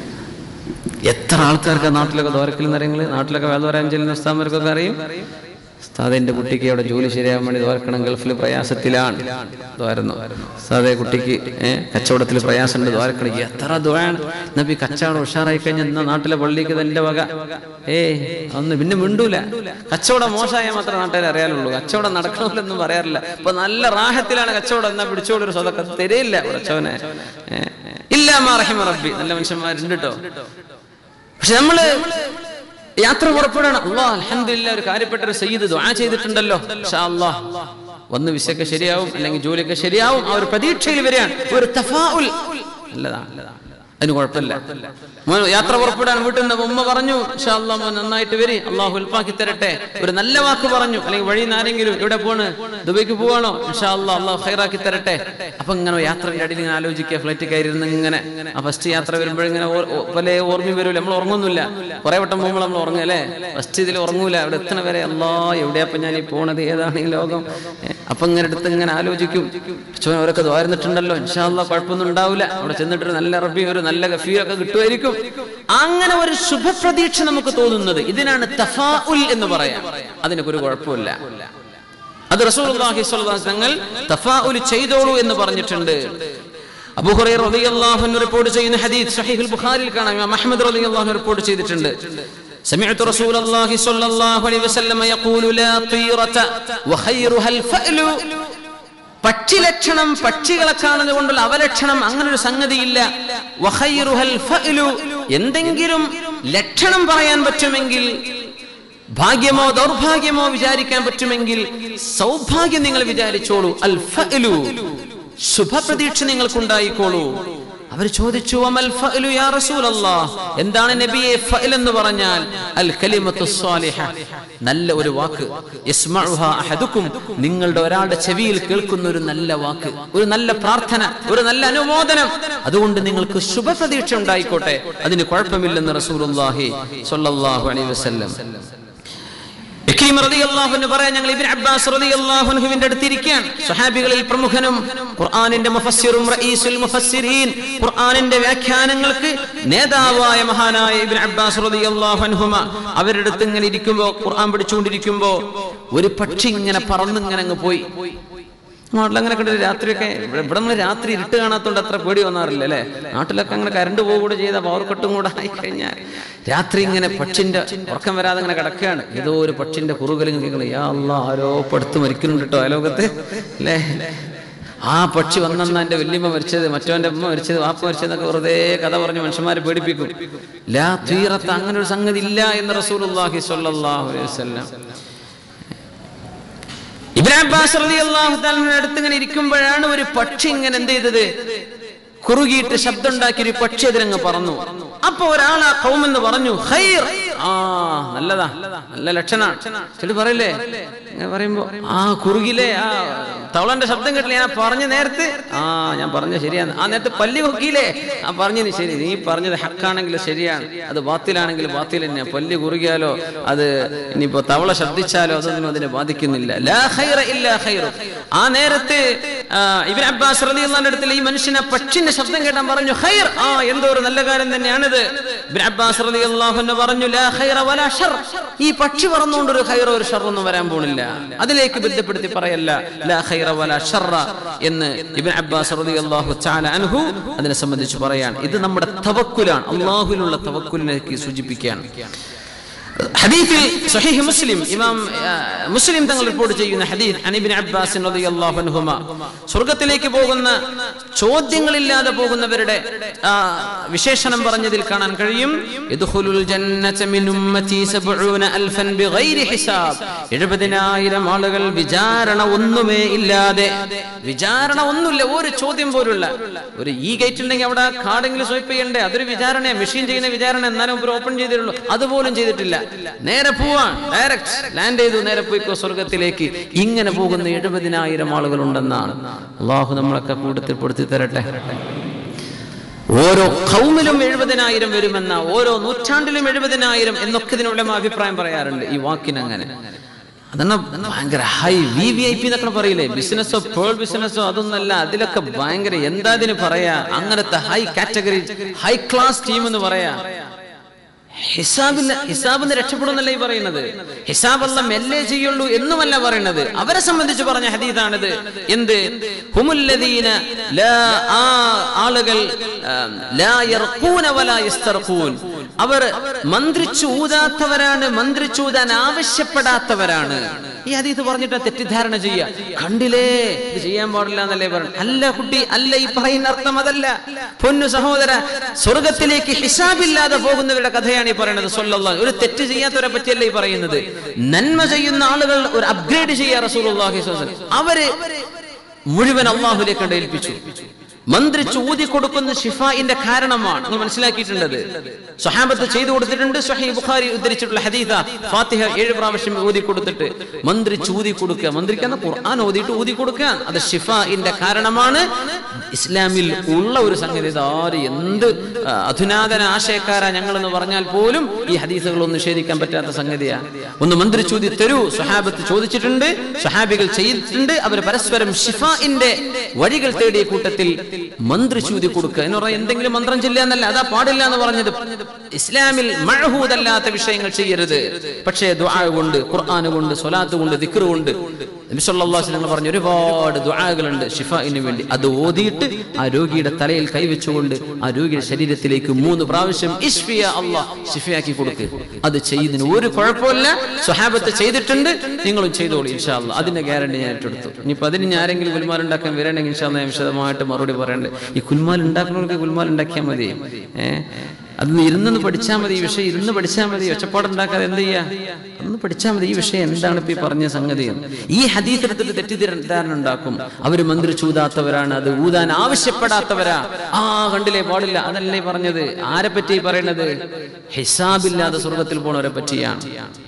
എത്ര ആൾക്കാർക്ക് നാട്ടിലൊക്കെ ദോരക്കൽ നിറയങ്ങൾ നാട്ടിലൊക്കെ വേദ പറയാൻ ചെല്ലുന്ന ഉസ്താമർക്കൊക്കെ അറിയും ഉസ്താദെ എൻ്റെ കുട്ടിക്ക് അവിടെ ജോലി ശരിയാകാൻ വേണ്ടി ദ്വാരക്കണം ഗൾഫിൽ പ്രയാസത്തിലാണ് ദ്വാരുന്നു ഉസ്താദെ കുട്ടിക്ക് ഏഹ് കച്ചവടത്തിൽ പ്രയാസമുണ്ട് ദ്വാരക്കണം എത്ര ദ്വാണ് നബി കച്ചവടം ഉഷാറായി കഴിഞ്ഞാൽ ഇന്ന നാട്ടിലെ പള്ളിക്ക് തന്റെ വക ഏ ഒന്ന് പിന്നെ മിണ്ടൂല കച്ചവടം മോശമായ മാത്രമേ നാട്ടുകാർ അറിയാനുള്ളൂ കച്ചവടം നടക്കണമെന്നൊന്നും പറയാറില്ല ഇപ്പൊ നല്ല റാഹത്തിലാണ് കച്ചവടം എന്നാ പിടിച്ചോളൊരു സ്വതക്ക തരില്ല ഉടച്ചവനെ ഇല്ല മാറഹിമ റബ്ബി നല്ല മനുഷ്യന്മാരുണ്ട് കേട്ടോ പക്ഷെ നമ്മള് യാത്ര പുറപ്പെടണം അള്ളാ അലഹമില്ല ഒരു കാര്യപ്പെട്ട ഒരു സയ്യിദ് ദ്വാ ചെയ്തിട്ടുണ്ടല്ലോ ഇൻഷാ അല്ലാ വന്ന് വിശയൊക്കെ ശരിയാവും അല്ലെങ്കിൽ ജോലിയൊക്കെ ശരിയാവും ആ ഒരു പ്രതീക്ഷയിൽ വരികയാണ് ഒരു തഫാഉൽ നല്ലതാണ് അതിന് കുഴപ്പമില്ല മോൻ യാത്ര പുറപ്പെടാൻ വീട്ടിൽ നിന്ന് ഉമ്മ പറഞ്ഞു ഇൻഷാ അല്ലാ മോൻ നന്നായിട്ട് വരി അള്ളാഹു ഉൽപ്പാക്കി തരട്ടെ ഒരു നല്ല വാക്ക് പറഞ്ഞു അല്ലെങ്കിൽ വഴി നിന്ന് ആരെങ്കിലും ഇവിടെ പോണ് ദുബൈക്ക് പോവാണോ ഇൻഷാ അല്ലാ അള്ളാഹു ഹൈറാക്കി തരട്ടെ അപ്പൊ ഇങ്ങനെ യാത്രയുടെ അടിയിൽ ഇങ്ങനെ ആലോചിക്കുക ഫ്ലൈറ്റ് കയറിയിരുന്ന് ഇങ്ങനെ ആ ഫസ്റ്റ് യാത്ര വരുമ്പോഴിങ്ങനെ ഓ- ഓ- പല ഓർമ്മ വരൂല നമ്മൾ ഉറങ്ങുന്നില്ല കുറെ വട്ടം പോകുമ്പോൾ നമ്മൾ ഉറങ്ങും അല്ലേ ഫസ്റ്റ് ഇതിൽ ഉറങ്ങൂല അവിടെ എത്തണ വരെ അല്ലാ എവിടെയപ്പോ ഞാൻ ഈ പോണത് ഏതാണ് ഈ ലോകം ഏ, അപ്പൊ ഇങ്ങനെ എടുത്ത് ഇങ്ങനെ ആലോചിക്കും ചോ അവരൊക്കെ ദ്വാരുന്നിട്ടുണ്ടല്ലോ ഇൻഷാല്ല കുഴപ്പമൊന്നും ഉണ്ടാവില്ല അവിടെ ചെന്നിട്ട് നല്ല റബി ഒരു നല്ല ഗഫീറൊക്കെ കിട്ടുമായിരിക്കും അങ്ങനെ ഒരു ശുഭപ്രതീക്ഷ നമുക്ക് തോന്നുന്നത് ഇതിനാണ് തഫാഉൽ എന്ന് പറയാം അതിനൊക്കെ ഒരു കുഴപ്പമില്ല അത് റസൂലുള്ളാഹി സ്വല്ലല്ലാഹു അലൈഹി വസല്ലം തങ്ങൾ തഫാഉൽ ചെയ്തോളൂ എന്ന് പറഞ്ഞിട്ടുണ്ട് അബൂ ഹുറൈറ റളിയല്ലാഹു അൻഹു റിപ്പോർട്ട് ചെയ്യുന്ന ഹദീസ് സ്വഹീഹുൽ ബുഖാരിയിൽ കാണാം ഇമാം അഹ്മദ് റളിയല്ലാഹു അൻഹു റിപ്പോർട്ട് ചെയ്തിട്ടുണ്ട് سمعت رسول الله صلى الله عليه وسلم يقول لا طيرة وخيرها الفأل പക്ഷി ലക്ഷണം പക്ഷികളെ കാണുന്നത് കൊണ്ടുള്ള അവലക്ഷണം അങ്ങനെ ഒരു സംഗതിയില്ല വഖൈറുഹൽ ഫഅലു എന്തെങ്കിലും ലക്ഷണം പറയാൻ പറ്റുമെങ്കിൽ ഭാഗ്യമോ ദൗർഭാഗ്യമോ വിചാരിക്കാൻ പറ്റുമെങ്കിൽ സൗഭാഗ്യം നിങ്ങൾ വിചാരിച്ചോളൂ അൽ ഫഅലു ശുഭപ്രതീക്ഷ നിങ്ങൾക്കുണ്ടായിക്കോളൂ അവർ ചോദിച്ചു അമൽ ഫഅലു യാ റസൂലല്ലാഹ് എന്താണ് നബിയെ ഫഅൽ എന്ന് പറഞ്ഞാൽ അൽ കലിമത്തു സ്വാലിഹ നല്ല ഒരു വാക്ക് യസ്മഉഹ അഹദുക്കും നിങ്ങളുടെ ഒരാളുടെ ചെവിയിൽ കേൾക്കുന്ന ഒരു നല്ല വാക്ക് ഒരു നല്ല പ്രാർത്ഥന ഒരു നല്ല അനുമോദനം അതുകൊണ്ട് നിങ്ങൾക്ക് ശുഭപ്രതീക്ഷ ഉണ്ടായിക്കോട്ടെ അതിന് കുഴപ്പമില്ലെന്ന് റസൂലുള്ളാഹി സ്വല്ലല്ലാഹു അലൈഹി വസല്ലം ഇക്രീം റളിയല്ലാഹു അൻഹു പറയാൻ ഞങ്ങൾ ഇബ്നു അബ്ബാസ് റളിയല്ലാഹു അൻഹുവിന്റെ അടുത്തിരിക്കുകയാണ് സ്വഹാബികളിൽ പ്രമുഖനും ഖുർആനിന്റെ മുഫസ്സിറും റഈസുൽ മുഫസ്സിരീൻ ഖുർആനിന്റെ വ്യാഖ്യാനങ്ങൾക്ക് നേതാവായ മഹാനായ ഇബ്നു അബ്ബാസ് റളിയല്ലാഹു അൻഹുമ അവരുടെ അടുത്ത് ഇങ്ങനെ ഇരിക്കുമ്പോൾ ഖുർആൻ പഠിച്ചുകൊണ്ടിരിക്കുമ്പോൾ ഒരു പക്ഷി ഇങ്ങനെ പറന്നിങ്ങനെ അങ്ങ് പോയി നാട്ടിലങ്ങനെ കണ്ടു രാത്രിയൊക്കെ ഇവിടെ ഇവിടെ നമ്മൾ രാത്രി ഇരുട്ട് കാണാത്തോണ്ട് അത്ര പേടി വന്നാറില്ല അല്ലേ നാട്ടിലൊക്കെ അങ്ങനെ കരണ്ട് പോവുകൂടെ ചെയ്ത പവർ കട്ടും കൂടെ ആയി കഴിഞ്ഞാൽ രാത്രി ഇങ്ങനെ പക്ഷിന്റെ ഉറക്കം വരാതെ അങ്ങനെ കിടക്കുകയാണ് ഏതോ ഒരു പക്ഷിന്റെ കുറുകലും കേൾക്കണം യാ അല്ലാ ആരോ പടുത്ത് മരിക്കുന്നുണ്ട് കേട്ടോ അയലോകത്ത് അല്ലേ ആ പക്ഷി വന്നെന്ന എന്റെ വല്യമ്മ മരിച്ചത് മറ്റവന്റെ അമ്മ മരിച്ചത് വാപ്പ മരിച്ചതെന്നൊക്കെ വെറുതെ കഥ പറഞ്ഞ് മനുഷ്യന്മാരെ പേടിപ്പിക്കും ലാ തീറത്ത് അങ്ങനെ ഒരു സംഗതി ഇല്ല എന്ന് റസൂലുള്ളാഹി സ്വല്ലല്ലാഹു അലൈഹി വസല്ലം ഇബ്രാഹിം അബ്ബാസ് റളിയല്ലാഹു തആലയുടെ അടുത്ത് ഇങ്ങനെ ഇരിക്കുമ്പോഴാണ് ഒരു പക്ഷി ഇങ്ങനെ എന്ത് ചെയ്തത് കുറുകിയിട്ട് ശബ്ദം ഉണ്ടാക്കി ഒരു പക്ഷി അതിലങ്ങ് പറന്നു അപ്പൊ ഒരാൾ ആ കൗമെന്ന് പറഞ്ഞു ഖൈർ ആ നല്ലതാ നല്ല ലക്ഷണാണ് ചില പറയില്ലേ ഇങ്ങനെ പറയുമ്പോ ആ കുറുകിലെ ആ തവളന്റെ ശബ്ദം കേട്ടില്ല ഞാൻ പറഞ്ഞ നേരത്തെ ആ ഞാൻ പറഞ്ഞ ശരിയാണ് ആ നേരത്തെ പല്ലി കൊക്കിയില്ലേ ആ പറഞ്ഞത് ശരി നീ പറഞ്ഞത് ഹക്കാണെങ്കിൽ ശരിയാണ് അത് ബാത്തിലാണെങ്കിൽ ബാത്തിൽ തന്നെ പല്ലി കുറുകിയാലോ അത് ഇനിയിപ്പോ തവള ശബ്ദിച്ചാലോ അതൊന്നും അതിനെ ബാധിക്കുന്നില്ല ലാ ഖൈറ ഇല്ലാ ഖൈറു ആ നേരത്തെ ആ, ഇബ്നു അബ്ബാസ് റളിയല്ലാഹുവിന്റെ അടുത്തിൽ ഈ മനുഷ്യനെ പക്ഷിന്റെ ശബ്ദം കേട്ടാൻ പറഞ്ഞു ഖൈർ ആ എന്തോ ഒരു നല്ല കാര്യം തന്നെയാണിത് ഇബ്നു അബ്ബാസ് റളിയല്ലാഹു അൻഹു പറഞ്ഞു ലാ ഖൈറ വലാ ഷർ ഈ പക്ഷി പറന്നുകൊണ്ട് ഒരു ഖൈറോ ഒരു ഷറൊന്നും വരാൻ പോണില്ല അതിലേക്ക് ബന്ധപ്പെടുത്തി പറയല്ല ലാ ഖൈറ വലാ ഷർറ എന്ന് ഇബ്നു അബ്ബാസ് റളിയല്ലാഹു തആല അൻഹു അതിനെ സംബന്ധിച്ച് പറയാൻ ഇത് നമ്മുടെ തവക്കുലാണ് അള്ളാഹുവിലുള്ള തവക്കുലിലേക്ക് സൂചിപ്പിക്കുകയാണ് ഹദീഫിൽ സഹീഹ് മുസ്ലിം ഇമാം ആ, മുസ്ലിം തങ്ങൾ റിപ്പോർട്ട് ചെയ്യുന്ന ഹദീഫ് അനിബിൻ അബ്ബാസ് റളിയല്ലാഹു അൻഹുമ സ്വർഗ്ഗത്തിലേക്ക് പോകുന്ന ചോദ്യങ്ങളില്ലാതെ പോകുന്നവരുടെ ആ, വിശേഷണം പറഞ്ഞതിൽ കാണാൻ കഴിയും യദ്ഖുലുൽ ജന്നത മിൻ ഉമ്മതി സബ്ഊന അൽഫൻ ബിഗൈരി ഹിസാബ് 70000 ആളുകൾ വിചാരണ ഒന്നുമേ ഇല്ലാതെ വിചാരണ ഒന്നുമില്ല ഒരു ചോദ്യം പോലുള്ള ഒരു ഈ ഗേറ്റ് ഉണ്ടെങ്കിൽ അവിടെ കാർഡെങ്കിലും സ്വൈപ്പ് ചെയ്യണ്ടേ അതൊരു വിചാരണ മെഷീൻ ചെയ്യുന്ന വിചാരണ എന്നാലും ഒരു ഓപ്പൺ ചെയ്തിട്ടുള്ളൂ അതുപോലും ചെയ്തിട്ടില്ല നേരെ പോവാൻ ഡയറക്റ്റ് ലാൻഡ് ചെയ്തു നേരെ പോയിക്കോ സ്വർഗത്തിലേക്ക് ഇങ്ങനെ പോകുന്ന എഴുപതിനായിരം ആളുകൾ ഉണ്ടെന്നാണ് അള്ളാഹു നമ്മളൊക്കെ കൂട്ടത്തിൽപ്പെടുത്തി തരട്ടെ ഓരോ കൗമിലും എഴുപതിനായിരം വരുമെന്ന ഓരോ നൂറ്റാണ്ടിലും എഴുപതിനായിരം എന്നൊക്കെ ഇതിനുള്ള അഭിപ്രായം പറയാറുണ്ട് ഈ വാക്കിനങ്ങനെ അതാണ് ഭയങ്കര high V V I P എന്നൊക്കെ പറയില്ലേ ബിസിനസ്സോ പേൾ ബിസിനസ്സോ അതൊന്നല്ല അതിലൊക്കെ ഭയങ്കര എന്താ ഇതിന് പറയാ അങ്ങനത്തെ high category high class team എന്ന് പറയാ ഹിസാബില്ല ഹിസാബിന്ന് രക്ഷപ്പെടുന്നല്ലേ ഈ പറയുന്നത് ഹിസാബ് അല്ല മെല്ലെ ചെയ്യുള്ളൂ എന്നുമല്ല പറയുന്നത് അവരെ സംബന്ധിച്ച് പറഞ്ഞ ഹദീദാണിത് എന്ത് ഹുമുല്ലദീന ലാ ആ ആളുകൾ ആം, ലാ യർഖൂന വലാ യസ്തർഖൂൻ അവർ മന്ത്രിച്ചു ഊതാത്തവരാണ് മന്ത്രിച്ചൂതാൻ ആവശ്യപ്പെടാത്തവരാണ് ഈ ഹദീസ് പറഞ്ഞിട്ട് തെറ്റിദ്ധാരണ ചെയ്യുക കണ്ടില്ലേ ഇത് ചെയ്യാൻ പാടില്ല എന്നല്ലേ പറഞ്ഞു അല്ല കുട്ടി അല്ല ഈ പറയുന്ന അർത്ഥം അതല്ല പൊന്നു സഹോദര സ്വർഗത്തിലേക്ക് ഹിസാബില്ലാതെ പോകുന്നവരുടെ കഥയാണ് ഈ പറയുന്നത് സല്ലല്ലാഹു ഒരു തെറ്റ് ചെയ്യാത്തവരെ പറ്റിയല്ല ഈ പറയുന്നത് നന്മ ചെയ്യുന്ന ആളുകൾ ഒരു അപ്ഗ്രേഡ് ചെയ്യാ റസൂലുള്ളാഹി സ്വല്ലല്ലാഹു അലൈഹി വസല്ലം. അവര് മുഴുവൻ അള്ളാഹുലേക്ക് ഏൽപ്പിച്ചു മന്ത്രിച്ച് ഊതി കൊടുക്കുന്ന ഷിഫായിന്റെ കാരണമാണ് നിങ്ങൾ മനസ്സിലാക്കിയിട്ടുള്ളത് സ്വഹാബത്ത് ചെയ്തു കൊടുത്തിട്ടുണ്ട് സ്വഹീ ബുഖാരി ഉദ്ധരിച്ചിട്ടുള്ള ഹദീദ ഫാത്തിഹ ഏഴ് പ്രാവശ്യം ഊതി കൊടുത്തിട്ട് മന്ത്രിച്ച് ഊതി കൊടുക്കുക മന്ത്രിക്കുന്ന ഖുർആൻ ഓതിയിട്ട് ഊതി കൊടുക്കുക അത് ഷിഫായിന്റെ കാരണമാണ് ഇസ്ലാമിൽ ഉള്ള ഒരു സംഗതി ഇത് ആര് എന്ത് ആ, അധുനാതന ആശയക്കാരാ ഞങ്ങൾ എന്ന് പറഞ്ഞാൽ പോലും ഈ ഹദീസുകളൊന്നും നിഷേധിക്കാൻ പറ്റാത്ത സംഗതിയാ ഒന്ന് മന്ത്രിച്ചൂതി തരൂ സ്വഹാബത്ത് ചോദിച്ചിട്ടുണ്ട് സ്വഹാബികൾ ചെയ്തിട്ടുണ്ട് അവർ പരസ്പരം ഷിഫാഇന്റെ വഴികൾ തേടിയ കൂട്ടത്തിൽ മന്ത്രിച്ചൂതി കൊടുക്കുക എന്ന് പറഞ്ഞാൽ എന്തെങ്കിലും മന്ത്രം ചെല്ലുക എന്നല്ല അതാ പാടില്ല എന്ന് പറഞ്ഞത് ഇസ്ലാമിൽ മഴഹൂതല്ലാത്ത വിഷയങ്ങൾ ചെയ്യരുത് പക്ഷേ ദുആ കൊണ്ട് ഖുർആൻ കൊണ്ട് സ്വലാത്ത് കൊണ്ട് ദിക്ർ കൊണ്ട് നബി സല്ലല്ലാഹു അലൈഹി വസല്ലം പറഞ്ഞ ഒരുപാട് ദുആകളുണ്ട് ഷിഫായിന് വേണ്ടി അത് ഓതിയിട്ട് ആ രോഗിയുടെ തലയിൽ കൈവച്ചുകൊണ്ട് ആ രോഗിയുടെ ശരീരത്തിലേക്ക് മൂന്ന് പ്രാവശ്യം ഇഷ്ഫിയ അള്ളാഹ് ഷിഫയാക്കി കൊടുക്കുക അത് ചെയ്യുന്നതിന് ഒരു കുഴപ്പമില്ല സ്വഹാബത്ത് ചെയ്തിട്ടുണ്ട് നിങ്ങളും ചെയ്തോളൂ ഇൻഷാ അള്ളാഹ് അതിന്റെ ഗ്യാരണ്ടി ഞാൻ ഏറ്റെടുത്തു ഇനിയിപ്പോ അതിന് ഞാൻ ആരെങ്കിലും കുൽമാൽ ഉണ്ടാക്കാൻ വരണമെങ്കിൽ ഇൻഷാ അള്ളാഹ് ഞാൻ വിശദമായിട്ട് മറുപടി പറയണ്ട് ഈ കുൽമാൽ ഉണ്ടാക്കുന്നവർക്ക് കുൽമാൽ ഉണ്ടാക്കിയാൽ മതി ഏഹ് അത് ഇരുന്ന് പഠിച്ചാൽ മതി ഈ വിഷയം ഇരുന്ന് പഠിച്ചാൽ മതി ഒച്ചപ്പാടുണ്ടാക്കാതെ എന്ത് ചെയ്യാ ഒന്ന് പഠിച്ചാൽ മതി ഈ വിഷയം എന്താണ് ഇപ്പൊ ഈ പറഞ്ഞ സംഗതി ഈ ഹദീസ് എടുത്തിട്ട് തെറ്റിദ്ധാരണ ഉണ്ടാക്കും അവര് മന്ത്രി ചൂതാത്തവരാണ് അത് ഊതാൻ ആവശ്യപ്പെടാത്തവരാ ആ കണ്ടില്ലേ പാടില്ല അതല്ലേ പറഞ്ഞത് ആരെ പറ്റി ഈ പറയണത് ഹിസാബില്ലാതെ സ്വർഗത്തിൽ പോണവരെ പറ്റിയാണ്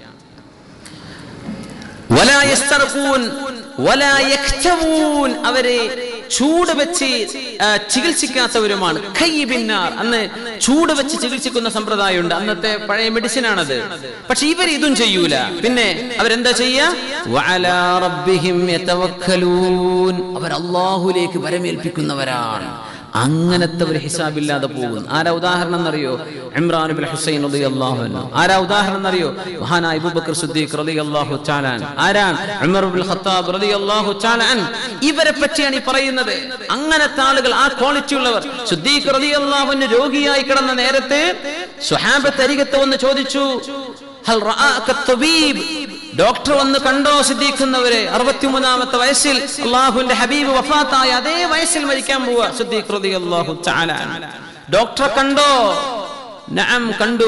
വലാ യസ്തർഖൂൻ, വലാ യക്തവൂൻ. അവരെ ചൂട് വെച്ച് ആ, ചികിത്സിക്കാത്തവരുമാണ് കൈ പിന്നാർ അന്ന് ചൂട് വെച്ച് ചികിത്സിക്കുന്ന സമ്പ്രദായമുണ്ട് അന്നത്തെ പഴയ മെഡിസിൻ ആണത് പക്ഷെ ഇവർ ഇതും ചെയ്യൂല പിന്നെ അവരെന്താ ചെയ്യാ വഅലാ റബ്ബിഹിം യതവക്കലൂൻ. അവർ അള്ളാഹുലേക്ക് വരമേൽപ്പിക്കുന്നവരാണ് അങ്ങനത്തെ ഒരു ഹിസാബില്ലാതെ പോകുന്നു ആരാ ഉദാഹരണം എന്നറിയോ ഇമ്രാൻ ബിൻ ഹുസൈൻ റളിയല്ലാഹു അൻഹു ആരാ ഉദാഹരണം എന്നറിയോ മഹാനായ അബൂബക്കർ സിദ്ദീഖ് റളിയല്ലാഹു തആല അൻഹു ആരാണ് ഉമർ ബിൻ ഖത്താബ് റളിയല്ലാഹു തആല അൻഹു ഇവരെ പറ്റിയാണ് ഈ പറയുന്നത് അങ്ങനത്തെ ആളുകൾ ആ ക്വാളിറ്റി ഉള്ളവർ സിദ്ദീഖ് റളിയല്ലാഹു അൻഹു രോഗിയായി കിടന്ന നേരത്തെ സ്വഹാബത്ത് അരികത്ത് വന്ന് ചോദിച്ചു ഹൽ റആക തബീബ് ഡോക്ടർ വന്ന് കണ്ടോ സിദ്ദീഖുന്നവരെ അറുപത്തിമൂന്നാമത്തെ വയസ്സിൽ അള്ളാഹുവിന്റെ ഹബീബ് വഫാത്തായ അതേ വയസ്സിൽ മരിക്കാൻ പോവുക സിദ്ദീഖ് റളിയല്ലാഹു തആല ഡോക്ടറെ കണ്ടോ നഅം കണ്ടു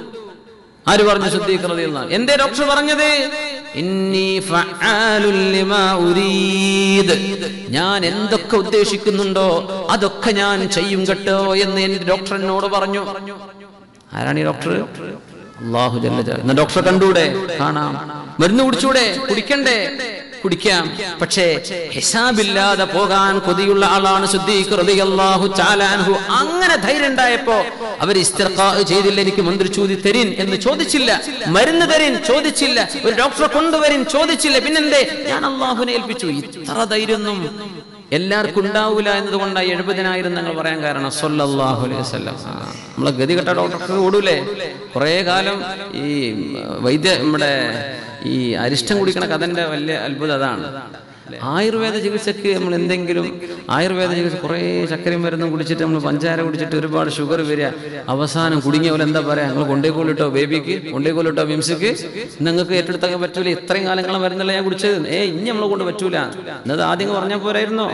ആര് പറഞ്ഞു സിദ്ദീഖ് റളിയല്ലാഹു എന്തേ ഡോക്ടർ പറഞ്ഞത് ഇന്നി ഫഅാലുൽ ലിമാ ഉരീദ് ഞാൻ എന്തൊക്കെ ഉദ്ദേശിക്കുന്നുണ്ടോ അതൊക്കെ ഞാൻ ചെയ്യും കേട്ടോ എന്ന് എന്റെ ഡോക്ടർ എന്നോട് പറഞ്ഞു ആരാണ് ഈ ഡോക്ടർ അള്ളാഹു ജല്ല ജലാലുഹു. എന്നാ ഡോക്ടറെ കണ്ടൂടെ കാണാം മരുന്ന് കുടിച്ചൂടെ കുടിക്കണ്ടേ കുടിക്കാം പക്ഷേ ഹിസാബില്ലാതെ പോകാൻ കൊതിയുള്ള ആളാണ് സിദ്ദീഖ് റളിയല്ലാഹു തആല അൻഹു അങ്ങനെ ധൈര്യം ഉണ്ടായപ്പോ അവർ ഇസ്തിർഖാ ചെയ്തില്ല എനിക്ക് മന്ത്രി ചൂതി തരിൻ എന്ന് ചോദിച്ചില്ല മരുന്ന് തരിൻ ചോദിച്ചില്ല ഒരു ഡോക്ടറെ കൊണ്ടുവരിൻ ചോദിച്ചില്ല പിന്നെന്തേ ഞാൻ അള്ളാഹുവിനെ ഏൽപ്പിച്ചു ഇത്ര ധൈര്യമൊന്നും എല്ലാവർക്കും ഉണ്ടാവൂല എന്നതുകൊണ്ടാണ് എഴുപതിനായിരം ഞങ്ങൾ പറയാൻ കാരണം സല്ലല്ലാഹു അലൈഹി വസല്ലം ആ, നമ്മളെ ഗതികെട്ട ഡോക്ടർക്ക് ഓടൂലേ കുറേ കാലം ഈ വൈദ്യ നമ്മുടെ ഈ അരിഷ്ടം കുടിക്കണ കഥന്റെ വലിയ അത്ഭുതം അതാണ് ആയുർവേദ ചികിത്സക്ക് നമ്മൾ എന്തെങ്കിലും ആയുർവേദ ചികിത്സ കുറേ ചക്കരയും മരുന്നും കുടിച്ചിട്ട് നമ്മൾ പഞ്ചാര കുടിച്ചിട്ട് ഒരുപാട് ഷുഗർ വരിക അവസാനം കുടുങ്ങിയ പോലെ എന്താ പറയാ നിങ്ങൾ കൊണ്ടേക്കോലിട്ടോ ബേബിക്ക് കൊണ്ടേക്കോലിട്ടോ വിംസിക്ക് നിങ്ങൾക്ക് ഏറ്റെടുത്തൊക്കെ പറ്റൂല ഇത്രയും കാലങ്ങളെ മരുന്നല്ല ഞാൻ കുടിച്ചത് ഏ ഇനി നമ്മളെ കൊണ്ട് പറ്റൂല എന്നത് ആദ്യം പറഞ്ഞാൽ പോരായിരുന്നോ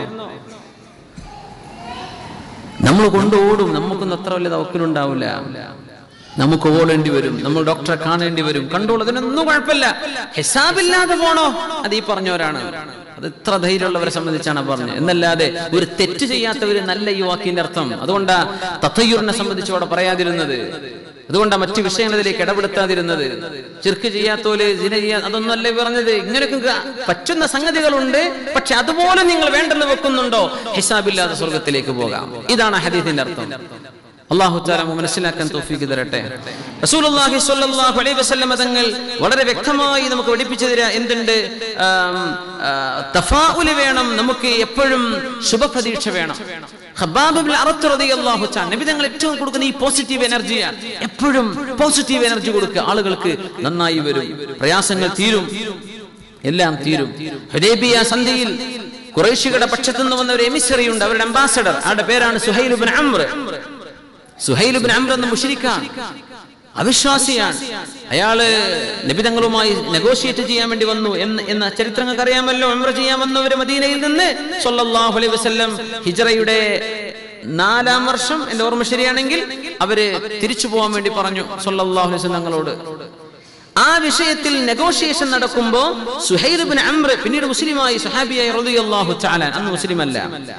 നമ്മൾ കൊണ്ടോടും നമുക്കൊന്നും അത്ര വലിയ തവക്കലുണ്ടാവില്ല നമുക്ക് ഓടേണ്ടി വരും നമ്മൾ ഡോക്ടറെ കാണേണ്ടി വരും കണ്ടോളൂ അതിനൊന്നും കുഴപ്പമില്ല ഹിസാബില്ലാതെ പോണോ അത് ഈ പറഞ്ഞവരാണ് അത് ഇത്ര ധൈര്യമുള്ളവരെ സംബന്ധിച്ചാണ് പറഞ്ഞത് എന്നല്ലാതെ ഒരു തെറ്റ് ചെയ്യാത്തവര് നല്ല ഈ വാക്കിന്റെ അർത്ഥം അതുകൊണ്ടാ തത്തയ്യൂറിനെ സംബന്ധിച്ച് അവിടെ പറയാതിരുന്നത് അതുകൊണ്ടാ മറ്റു വിഷയങ്ങളിലേക്ക് ഇടപെടുത്താതിരുന്നത് ചെറുക്ക് ചെയ്യാത്തോല് ജിന ചെയ്യാ അതൊന്നും അല്ലേ പറഞ്ഞത് ഇങ്ങനെയൊക്കെ ക- പറ്റുന്ന സംഗതികളുണ്ട് പക്ഷെ അതുപോലെ നിങ്ങൾ വേണ്ടെന്ന് വെക്കുന്നുണ്ടോ ഹിസാബില്ലാതെ സ്വർഗത്തിലേക്ക് പോകാം ഇതാണ് ഹദീസിന്റെ അർത്ഥം അള്ളാഹു താല മനസ്സിലാക്കാൻ തോഫീക്ക് തരട്ടെ റസൂലുള്ളാഹി സ്വല്ലല്ലാഹു അലൈഹി വസല്ലമ തങ്ങൾ വളരെ വ്യക്തമായി നമുക്ക് പഠിപ്പിച്ചു തരാ എന്തുണ്ട് ആം, ആ, തഫാഉല് വേണം നമുക്ക് എപ്പോഴും ശുഭപ്രതീക്ഷ വേണം ഖബ്ബാബ് ഇബ്നു അറത്ത് റളിയല്ലാഹു തആല നബി തങ്ങൾ ഏറ്റവും കൊടുക്കുന്ന ഈ പോസിറ്റീവ് എനർജിയാണ് എപ്പോഴും പോസിറ്റീവ് എനർജി കൊടുക്കുക ആളുകൾക്ക് നന്നായി വരും പ്രയാസങ്ങൾ തീരും എല്ലാം തീരും ഹുദൈബിയ സന്ധിയിൽ ഖുറൈശികളുടെ പക്ഷത്തു നിന്ന് വന്ന ഒരു എമിസറി ഉണ്ട് അവരുടെ അംബാസഡർ അവരുടെ പേരാണ് സുഹൈൽ ഇബ്നു അംർ സുഹൈൽ ഇബ്നു അംർ എന്ന മുശ്രിക്കാണ് അവിശ്വാസിയാണ് അയാള് നബിതങ്ങളുമായി നെഗോഷിയേറ്റ് ചെയ്യാൻ വേണ്ടി വന്നു എന്ന് എന്ന ചരിത്രങ്ങൾക്ക് അറിയാമല്ലോ ഉംറ ചെയ്യാൻ വന്നവര് മദീനയിൽ നിന്ന് സല്ലല്ലാഹു അലൈഹി വസല്ലം ഹിജ്റയുടെ നാലാം വർഷം എന്റെ ഓർമ്മ ശരിയാണെങ്കിൽ അവര് തിരിച്ചു പോകാൻ വേണ്ടി പറഞ്ഞു സല്ലല്ലാഹു അലൈഹി വസല്ലം തങ്ങളോട് ആ വിഷയത്തിൽ നെഗോഷിയേഷൻ നടക്കുമ്പോ സുഹൈൽ ഇബ്നു അംർ പിന്നീട് മുസ്ലിമായി സുഹാബിയായി റളിയല്ലാഹു തആല അന്ന് മുസ്ലിം അല്ല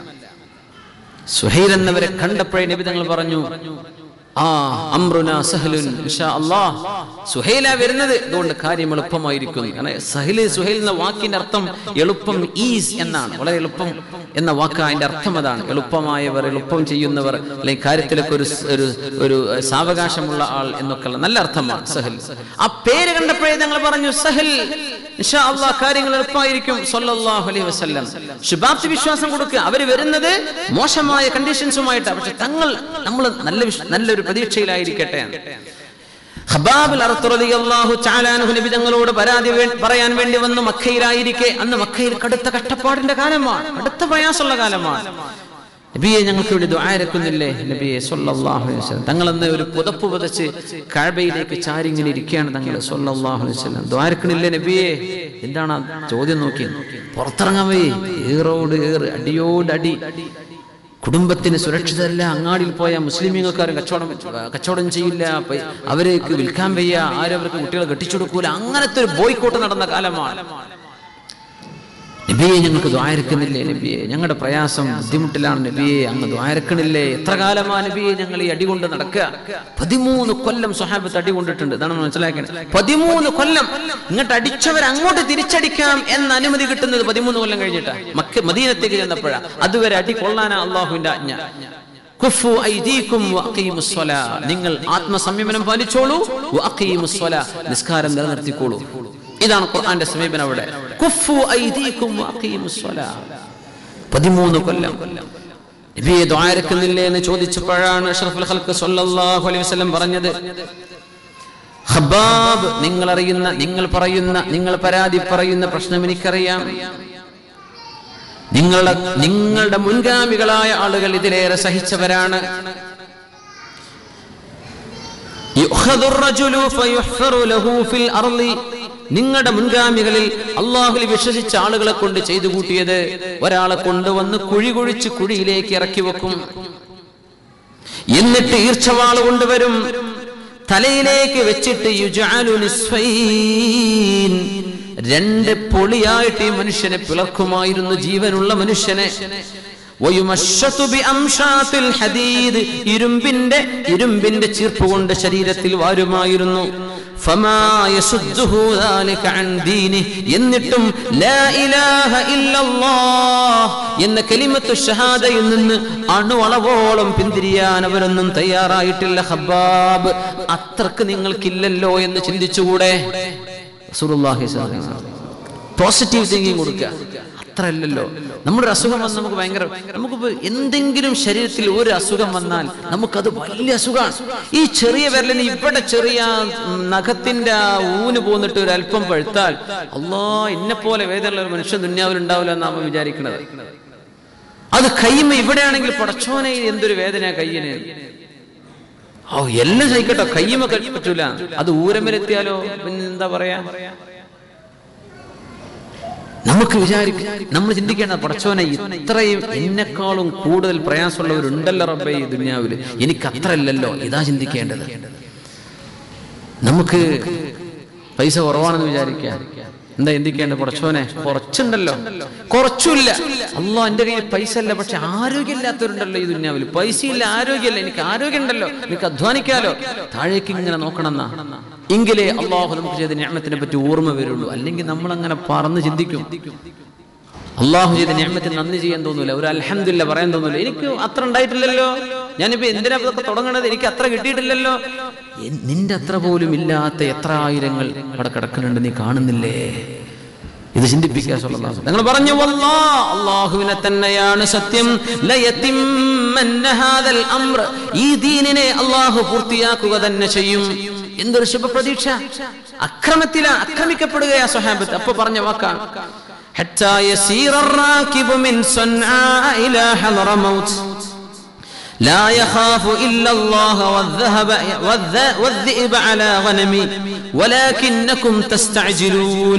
സുഹൈൽ എന്നവരെ കണ്ടപ്പോഴേ നബി തങ്ങൾ പറഞ്ഞു ആ അമ്രുന സഹലുൻ ഇൻഷാ അല്ലാഹ് സുഹൈല വരുന്നത് അതുകൊണ്ട് കാര്യം എളുപ്പമായിരിക്കുന്നു കാരണം സഹല് സുഹൈൽ എന്ന വാക്കിന്റെ അർത്ഥം എളുപ്പം ഈസ് എന്നാണ് വളരെ എളുപ്പം എന്ന വാക്ക് അതിന്റെ അർത്ഥം അതാണ് എളുപ്പമായവർ എളുപ്പം ചെയ്യുന്നവർ അല്ലെങ്കിൽ കാര്യത്തിലൊക്കെ ഒരു സ്- ഒരു ഒരു സാവകാശമുള്ള ആൾ എന്നൊക്കെയുള്ള നല്ല അർത്ഥമാണ് സഹൽ ആ പേര് കണ്ടപ്പോഴേ ഞങ്ങൾ പറഞ്ഞു സഹൽ ഇൻഷാ അല്ലാഹ് കാര്യങ്ങൾ എളുപ്പമായിരിക്കും സല്ലല്ലാഹു അലൈഹി വസല്ലം ശുഭാപ്തി വിശ്വാസം കൊടുക്കുക അവര് വരുന്നത് മോശമായ കണ്ടീഷൻസുമായിട്ടാണ് പക്ഷെ തങ്ങൾ നമ്മൾ നല്ല വിശ്വ- നല്ലൊരു പ്രതീക്ഷയിലായിരിക്കട്ടെ ഖബാബിൽ അറത്ത് റളിയല്ലാഹു തആല അൻഹു നബി തങ്ങളോട് പരാതി വേ- പറയാൻ വേണ്ടി വന്നു മക്കയിലായിരിക്കെ അന്ന് മക്കയിൽ കടുത്ത കഷ്ടപ്പാടിന്റെ കാലമാണ് കടുത്ത പ്രയാസമുള്ള കാലമാണ് നബിയെ ഞങ്ങൾക്ക് വേണ്ടി ദ്വാരക്കുന്നില്ലേ നബിയെ സല്ലല്ലാഹു അലൈഹി വസല്ലം തങ്ങൾ അന്ന് ഒരു പുതപ്പ് പുതച്ച് കഅബയിലേക്ക് ചാരി ഇങ്ങനെ ഇരിക്കുകയാണ് തങ്ങൾ സല്ലല്ലാഹു അലൈഹി വസല്ലം ദ്വാരക്കണില്ലേ നബിയെ എന്താണ് ആ ചോദ്യം നോക്കി പുറത്തിറങ്ങാൻ വയ്യേ ഏറോട് ഏറ് അടിയോട് അടി കുടുംബത്തിന് സുരക്ഷിതല്ല അങ്ങാടിയിൽ പോയ മുസ്ലിമീങ്ങൾക്കാരും കച്ചവടം കച്ചവടം ചെയ്യില്ല പൈ- അവർക്ക് വിൽക്കാൻ വയ്യ ആരും അവർക്ക് കുട്ടികളെ കെട്ടിച്ചു കൊടുക്കൂല അങ്ങനത്തെ ഒരു ബോയ്ക്കോട്ട് നടന്ന കാലമാണ് നബിയെ ഞങ്ങൾക്ക് ദ്വാരക്കുന്നില്ലേ നബിയെ ഞങ്ങളുടെ പ്രയാസം ബുദ്ധിമുട്ടിലാണ് നബിയെ അങ്ങ് ദ്വാരക്കണില്ലേ എത്ര കാലമാ നബിയെ ഞങ്ങൾ ഈ അടികൊണ്ട് നടക്കുക പതിമൂന്ന് കൊല്ലം സ്വഹാബത്ത് അടി കൊണ്ടിട്ടുണ്ട് ഇതാണ് നമ്മൾ മനസ്സിലാക്കേണ്ടത് പതിമൂന്ന് കൊല്ലം ഇങ്ങോട്ട് അടിച്ചവർ അങ്ങോട്ട് തിരിച്ചടിക്കാം എന്ന അനുമതി കിട്ടുന്നത് പതിമൂന്ന് കൊല്ലം കഴിഞ്ഞിട്ടാ മക്ക മദീനത്തേക്ക് ചെന്നപ്പോഴാ അതുവരെ അടി കൊള്ളാനാ അള്ളാഹുവിന്റെ ആജ്ഞ കുഫു ഐദീകും വഅഖീമുസ് സ്വലാ. നിങ്ങൾ ആത്മസംയമനം പാലിച്ചോളൂ വഅഖീമുസ് സ്വലാ. നിസ്കാരം നിലനിർത്തിക്കോളൂ ഇതാണ് ഖുർആന്റെ സമീപനം അവിടെ കുഫു ഐദീകും വഅഖീമുസ് സ്വലാ. പതിമൂന്ന് കൊല്ലം നബിയെ ദ്വാരക്കുന്നില്ലേ എന്ന് ചോദിച്ചപ്പോഴാണ് അഷ്റഫുൽ ഖൽഖ് സ്വല്ലല്ലാഹു അലൈഹി വസല്ലം പറഞ്ഞത് ഖബ്ബാബ് നിങ്ങൾ അറിയുന്ന നിങ്ങൾ പറയുന്ന നിങ്ങൾ പരാതി പറയുന്ന പ്രശ്നം എനിക്കറിയാം നിങ്ങളുടെ നിങ്ങളുടെ മുൻഗാമികളായ ആളുകൾ ഇതിലേറെ സഹിച്ചവരാണ് യുഖദു الرجل فيحفر له في الأرض. നിങ്ങളുടെ മുൻഗാമികളിൽ അള്ളാഹുൽ വിശ്വസിച്ച ആളുകളെ കൊണ്ട് ചെയ്തു കൂട്ടിയത് ഒരാളെ കൊണ്ടുവന്ന് കുഴി കുഴിച്ച് കുഴിയിലേക്ക് ഇറക്കി വെക്കും എന്നിട്ട് ഈർച്ചവാള് കൊണ്ടുവരും തലയിലേക്ക് വെച്ചിട്ട് യുജഅലു നിസ്ഫൈൻ. രണ്ട് പൊളിയായിട്ട് ഈ മനുഷ്യനെ പിളർക്കുമായിരുന്നു ജീവനുള്ള മനുഷ്യനെ വയുമശ്ശതു ബിഅംശാത്തിൽ ഹദീദ്. ഇരുമ്പിന്റെ ഇരുമ്പിന്റെ ചീർപ്പ് കൊണ്ട് ശരീരത്തിൽ വാരുമായിരുന്നു ഫമാ യസുദ്ദുഹു ذلك عن دينه. എന്നിട്ടും ലാ ഇലാഹ ഇല്ലല്ലാഹ് എന്ന കലിമത്തു ഷഹാദയിൽ നിന്ന് അണുവളവോളം പിന്തിരിയാൻ അവരൊന്നും തയ്യാറായിട്ടില്ല ഹബ്ബാബ് അത്രക്ക് നിങ്ങൾക്കില്ലല്ലോ എന്ന് ചിന്തിച്ചുകൂടെ റസൂലുള്ളാഹി സ്വല്ലല്ലാഹു അലൈഹി വസല്ലം. പോസിറ്റീവ് തിങ്കിങ് കൊടുക്കുക അത്ര അല്ലല്ലോ നമ്മുടെ ഒരു അസുഖം വന്ന് നമുക്ക് ഭയങ്കര നമുക്കിപ്പോ എന്തെങ്കിലും ശരീരത്തിൽ ഒരു അസുഖം വന്നാൽ നമുക്കത് വലിയ അസുഖമാണ് ഈ ചെറിയ വിരലിന് ഇവിടെ ചെറിയ ഉം, നഖത്തിന്റെ ആ ഊന് പോന്നിട്ട് ഒരു അല്പം പഴുത്താൽ അള്ളാ എന്നെ പോലെ വേദനയുള്ള ഒരു മനുഷ്യൻ ദുന്യാവിൽ ഉണ്ടാവില്ല എന്നാണ് നമ്മൾ വിചാരിക്കുന്നത് അത് കയ്യുമ്പോ ഇവിടെയാണെങ്കിൽ പടച്ചോനെ എന്തൊരു വേദന കയ്യിന് ഓ എല്ലാം സഹിക്കട്ടോ കയ്യുമ പറ്റൂല അത് ഊരമ്പലെത്തിയാലോ പിന്നെ എന്താ പറയാ നമുക്ക് വിചാരിക്കും നമ്മൾ ചിന്തിക്കേണ്ട പടച്ചോനെ ഇത്രയും എന്നെക്കാളും കൂടുതൽ പ്രയാസമുള്ളവരുണ്ടല്ലോ റബ്ബേ ഈ ദുനിയാവില് എനിക്ക് അത്ര അല്ലല്ലോ ഇതാ ചിന്തിക്കേണ്ടത് നമുക്ക് പൈസ കുറവാണെന്ന് വിചാരിക്കാം എന്താ ചിന്തിക്കേണ്ടത് പടച്ചോനെ കുറച്ചുണ്ടല്ലോ കുറച്ചില്ല അല്ലോ എന്റെ കയ്യിൽ പൈസ അല്ല പക്ഷെ ആരോഗ്യമില്ലാത്തവരുണ്ടല്ലോ ഈ ദുനിയാവിൽ പൈസ ഇല്ല ആരോഗ്യമില്ല എനിക്ക് ആരോഗ്യം ഉണ്ടല്ലോ എനിക്ക് അധ്വാനിക്കാലോ താഴേക്ക് ഇങ്ങനെ നോക്കണമെന്നാ എങ്കിലേ അള്ളാഹു നമുക്ക് ചെയ്ത ഞാമത്തിനെ പറ്റി ഓർമ്മ വരുള്ളൂ അല്ലെങ്കിൽ നമ്മൾ അങ്ങനെ പറന്ന് ചിന്തിക്കും അള്ളാഹു ചെയ്ത ഞാമത്തിന് നന്ദി ചെയ്യാൻ തോന്നൂല ഒരു അൽഹംദില്ല പറയാൻ തോന്നൂല എനിക്ക് അത്ര ഉണ്ടായിട്ടില്ലല്ലോ ഞാനിപ്പോ എന്തിനാ ഇതൊക്കെ തുടങ്ങണത് എനിക്ക് അത്ര കിട്ടിയിട്ടില്ലല്ലോ എൻ- നിന്റെ അത്ര പോലും ഇല്ലാത്ത എത്ര ആയിരങ്ങൾ അവിടെ കിടക്കുന്നുണ്ട് നീ കാണുന്നില്ലേ ഇത് ചിന്തിപ്പിക്കുക സ്വല്ലല്ലാഹു നിങ്ങൾ പറഞ്ഞു വല്ലാ അള്ളാഹുവിനെ തന്നെയാണ് സത്യം ലയതിമ്മന്ന ഹാദൽ അംർ ഈ ദീനിനെ അള്ളാഹു പൂർത്തിയാക്കുക തന്നെ ചെയ്യും എന്തൊരു ശുഭപ്രതീക്ഷ അക്രമത്തില ആക്രമിക്കപ്പെടുകയാ സ്വഹാബത്ത് അപ്പൊ പറഞ്ഞ വാക്കാണ് حتى يسير الراكب من صنعاء إلى حضرموت لا يخاف إلا الله والذهب والذ- والذئب على غنمي ولكنكم تستعجلون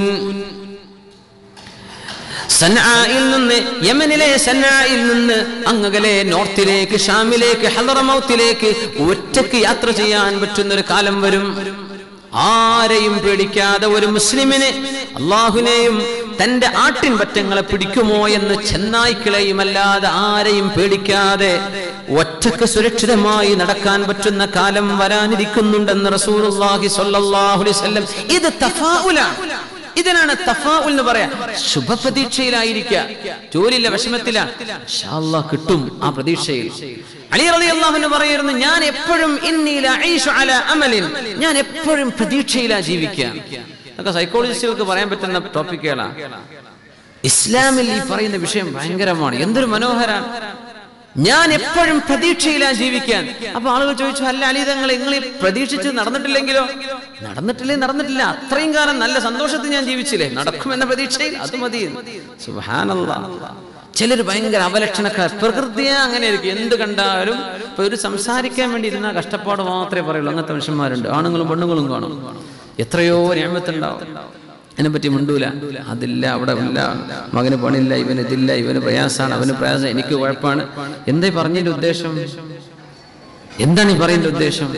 സൻആയിൽ നിന്ന് യമനിലെ സൻആയിൽ നിന്ന് അങ്ങകലെ നോർത്തിലേക്ക് ഷാമിലേക്ക് ഹലറമൗത്തിലേക്ക് ഒറ്റക്ക് യാത്ര ചെയ്യാൻ പറ്റുന്ന ഒരു കാലം വരും ആരെയും പേടിക്കാതെ ഒരു മുസ്ലിമിന് അള്ളാഹുനെയും തന്റെ ആട്ടിൻ പറ്റങ്ങളെ പിടിക്കുമോ എന്ന് ചെന്നായ്ക്കളെയും അല്ലാതെ ആരെയും പേടിക്കാതെ ഒറ്റക്ക് സുരക്ഷിതമായി നടക്കാൻ പറ്റുന്ന കാലം വരാനിരിക്കുന്നുണ്ടെന്ന് റസൂലുള്ളാഹി സ്വല്ലല്ലാഹു അലൈഹി വസല്ലം ഇത് തഫാഉലാണ് ഇതിനാണ് തഫാഉൽ എന്ന് പറയാ ശുഭപ്രതീക്ഷയിലായിരിക്കുക ജോലിയില്ല വിഷമത്തിലാണ് ഇൻഷാ അല്ലാഹ് കിട്ടും ആ പ്രതീക്ഷയിൽ അലി റളിയല്ലാഹു അൻഹു പറയുന്നു ഞാൻ എപ്പോഴും ഇന്നി ലഈശു അലാ അമലിൻ ഞാൻ എപ്പോഴും പ്രതീക്ഷയിലാ ജീവിക്കുക അതൊക്കെ സൈക്കോളജിസ്റ്റുകൾക്ക് പറയാൻ പറ്റുന്ന ടോപ്പിക്കുകളാണ് ഇസ്ലാമിൽ ഈ പറയുന്ന വിഷയം ഭയങ്കരമാണ് എന്തൊരു മനോഹരാണ് ഞാൻ എപ്പോഴും പ്രതീക്ഷയിലാ ജീവിക്കാൻ അപ്പൊ ആളുകൾ ചോദിച്ചു അല്ല അലി തങ്ങൾ നിങ്ങൾ ഈ പ്രതീക്ഷിച്ച് നടന്നിട്ടില്ലെങ്കിലോ നടന്നിട്ടില്ലേ നടന്നിട്ടില്ല അത്രയും കാലം നല്ല സന്തോഷത്തിൽ ഞാൻ ജീവിച്ചില്ലേ നടക്കുമെന്ന പ്രതീക്ഷയിൽ അത് മതി സുഹാനല്ല ചിലർ ഭയങ്കര അവലക്ഷണക്കാർ പ്രകൃതിയെ അങ്ങനെ ആയിരിക്കും എന്ത് കണ്ടാലും ഇപ്പൊ ഒരു സംസാരിക്കാൻ വേണ്ടി ഇരുന്ന കഷ്ടപ്പാട് മാത്രമേ പറയുള്ളൂ അങ്ങനത്തെ മനുഷ്യന്മാരുണ്ട് ആണുങ്ങളും പെണ്ണുങ്ങളും കാണും എത്രയോ ഞാമത്തുണ്ടാവും അതിനെ പറ്റി മിണ്ടൂല അതില്ല അവിടെ ഇല്ല മകന് പണിയില്ല ഇവന് ഇതില്ല ഇവന് പ്രയാസമാണ് അവന് പ്രയാസം എനിക്ക് കുഴപ്പമാണ് എന്തായി പറഞ്ഞതിന്റെ ഉദ്ദേശം എന്താണ് ഈ പറയുന്ന ഉദ്ദേശം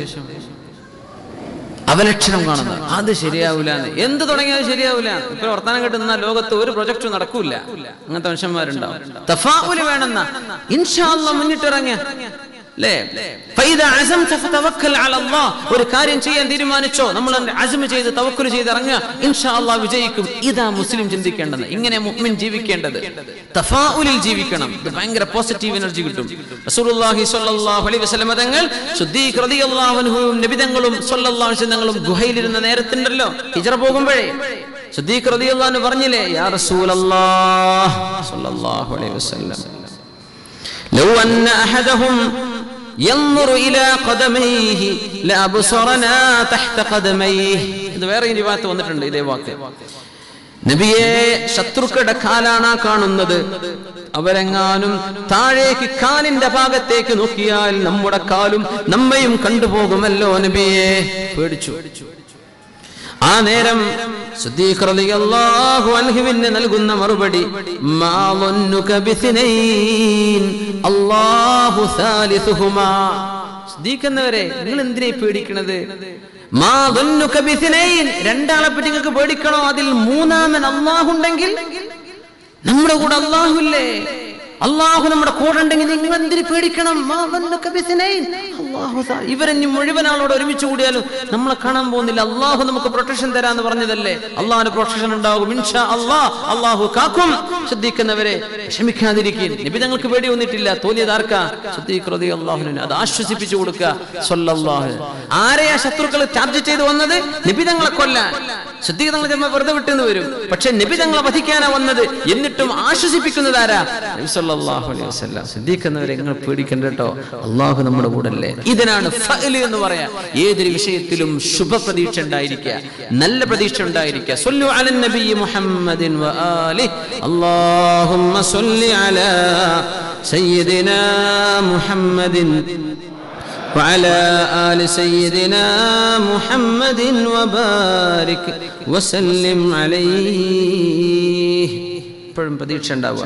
അവലക്ഷണം കാണുന്നത് അത് ശരിയാവൂല എന്ത് തുടങ്ങിയാലും ശരിയാവൂല ഇപ്പൊ വർത്താനം കിട്ടുന്ന ലോകത്ത് ഒരു പ്രൊജക്റ്റും നടക്കൂല അങ്ങനത്തെ മനുഷ്യന്മാരുണ്ടാവും തഫാവുല് വേണമെന്ന ഇൻഷാല്ല മുന്നിട്ടിറങ്ങിയ അല്ലേ ഫൈദ അസംത ഫതവക്കൽ അല അല്ലാഹ്. ഒരു കാര്യം ചെയ്യാൻ തീരുമാനിച്ചോ നമ്മൾ അസമ ചെയ്ത് തവക്കുൽ ചെയ്ത് ഇറങ്ങുക ഇൻഷാ അല്ലാഹ് വിജയിക്കും ഇതാ മുസ്ലിം ചിന്തിക്കേണ്ടത് ഇങ്ങനെ മുഅ്മിൻ ജീവിക്കേണ്ടത് തഫാഉലിൽ ജീവിക്കണം ഇത് ഭയങ്കര പോസിറ്റീവ് എനർജി കിട്ടും റസൂലുള്ളാഹി സ്വല്ലല്ലാഹു അലൈഹി വസല്ലം തങ്ങൾ സുദ്ദീഖ് റളിയല്ലാഹു അൻഹുവും നബിതങ്ങളും സ്വല്ലല്ലാഹു അലൈഹി തങ്ങളും ഗുഹയിലിരുന്ന നേരത്തുണ്ടല്ലോ ഹിജ്റ പോകുമ്പോഴേ സുദ്ദീഖ് റളിയല്ലാഹു അൻഹു പറഞ്ഞില്ലേ യാ റസൂലല്ലാഹ് സ്വല്ലല്ലാഹു അലൈഹി വസല്ലം لو أن أحدهم ينظر إلى قدميه لأبصرنا تحت قدميه ഇത് വേറെ ഇനി ഭാഗത്ത് വന്നിട്ടുണ്ട് ഇതേ വാക്ക് നബിയെ ശത്രുക്കളുടെ കാലാണ് ആ കാണുന്നത് അവരെങ്ങാനും താഴേക്ക് കാലിന്റെ ഭാഗത്തേക്ക് നോക്കിയാൽ നമ്മുടെ കാലും നമ്മയും കണ്ടുപോകുമല്ലോ നബിയെ പേടിച്ചു ആ നേരം സിദ്ദീഖ് റളിയല്ലാഹു അൻഹുവിന് നൽകുന്ന മറുപടി മാ ظنك ബിസ്നൈൻ അല്ലാഹു സാലിസുഹുമാ സിദ്ദീഖ് എന്നവരെ നിങ്ങൾ എന്തിനാ പേടിക്കണത് മാ ظنك ബിസ്നൈൻ രണ്ടാളെ പറ്റി നിങ്ങൾക്ക് പേടിക്കണോ അതിൽ മൂന്നാമൻ അല്ലാഹു ഉണ്ടെങ്കിൽ നമ്മുടെ കൂടെ അല്ലാഹു ഇല്ലേ അള്ളാഹു നമ്മുടെ കൂടെ ഉണ്ടെങ്കിൽ നിങ്ങൾ എന്തിനു പേടിക്കണം മാ ظنك ബിസ്നൈൻ? അല്ലാഹു സാ- ഇവരെഞ്ഞി മുഴുവൻ ആളോട് ഒരുമിച്ച് കൂടിയാലും നമ്മളെ കാണാൻ പോകുന്നില്ല അള്ളാഹു നമുക്ക് പ്രൊട്ടക്ഷൻ തരാന്ന് പറഞ്ഞതല്ലേ അള്ളാഹുന്റെ പ്രൊട്ടക്ഷൻ ഉണ്ടാകും ഇൻഷാ അള്ളാഹ് അള്ളാഹു കാക്കും ശ്രദ്ധിക്കുന്നവരെ ക്ഷമിക്കാതിരിക്കും നബി തങ്ങൾക്ക് പേടി വന്നിട്ടില്ല തോന്നിയത് ആർക്കാ ശ്രദ്ധിക്കുന്നത് അള്ളാഹുവിന് അത് ആശ്വസിപ്പിച്ചു കൊടുക്കുക സ്വല്ലല്ലാഹു ആരെയാ ശത്രുക്കൾ ചാർജ് ചെയ്ത് വന്നത് നബി തങ്ങളെ കൊല്ലാൻ ശ്രദ്ധിക്കുക തങ്ങൾ ചിലപ്പോൾ വെറുതെ വിട്ടെന്ന് വരും പക്ഷെ നബി തങ്ങളെ വധിക്കാനാ വന്നത് എന്നിട്ടും ആശ്വസിപ്പിക്കുന്നത് ആരാ നബി സല്ലല്ലാഹു അലൈഹി വസല്ലം ശ്രദ്ധിക്കുന്നവരെ നിങ്ങൾ പേടിക്കണ്ട കേട്ടോ അള്ളാഹു നമ്മുടെ കൂടെ അല്ലേ ഇതിനാണ് ഫഅല് എന്ന് പറയാ ഏതൊരു വിഷയത്തിലും ശുഭ പ്രതീക്ഷ ഉണ്ടായിരിക്കുക നല്ല പ്രതീക്ഷ ഉണ്ടായിരിക്കുക സല്ലു അലൻ നബി മുഹമ്മദിൻ വ ആലിഹി അല്ലാഹുമ്മ സല്ലി അലാ സയ്യിദിനാ മുഹമ്മദിൻ وعلى آل سيدنا محمد وبارك وسلم عليه ഇപ്പോഴും പ്രതീക്ഷ ഉണ്ടാവുക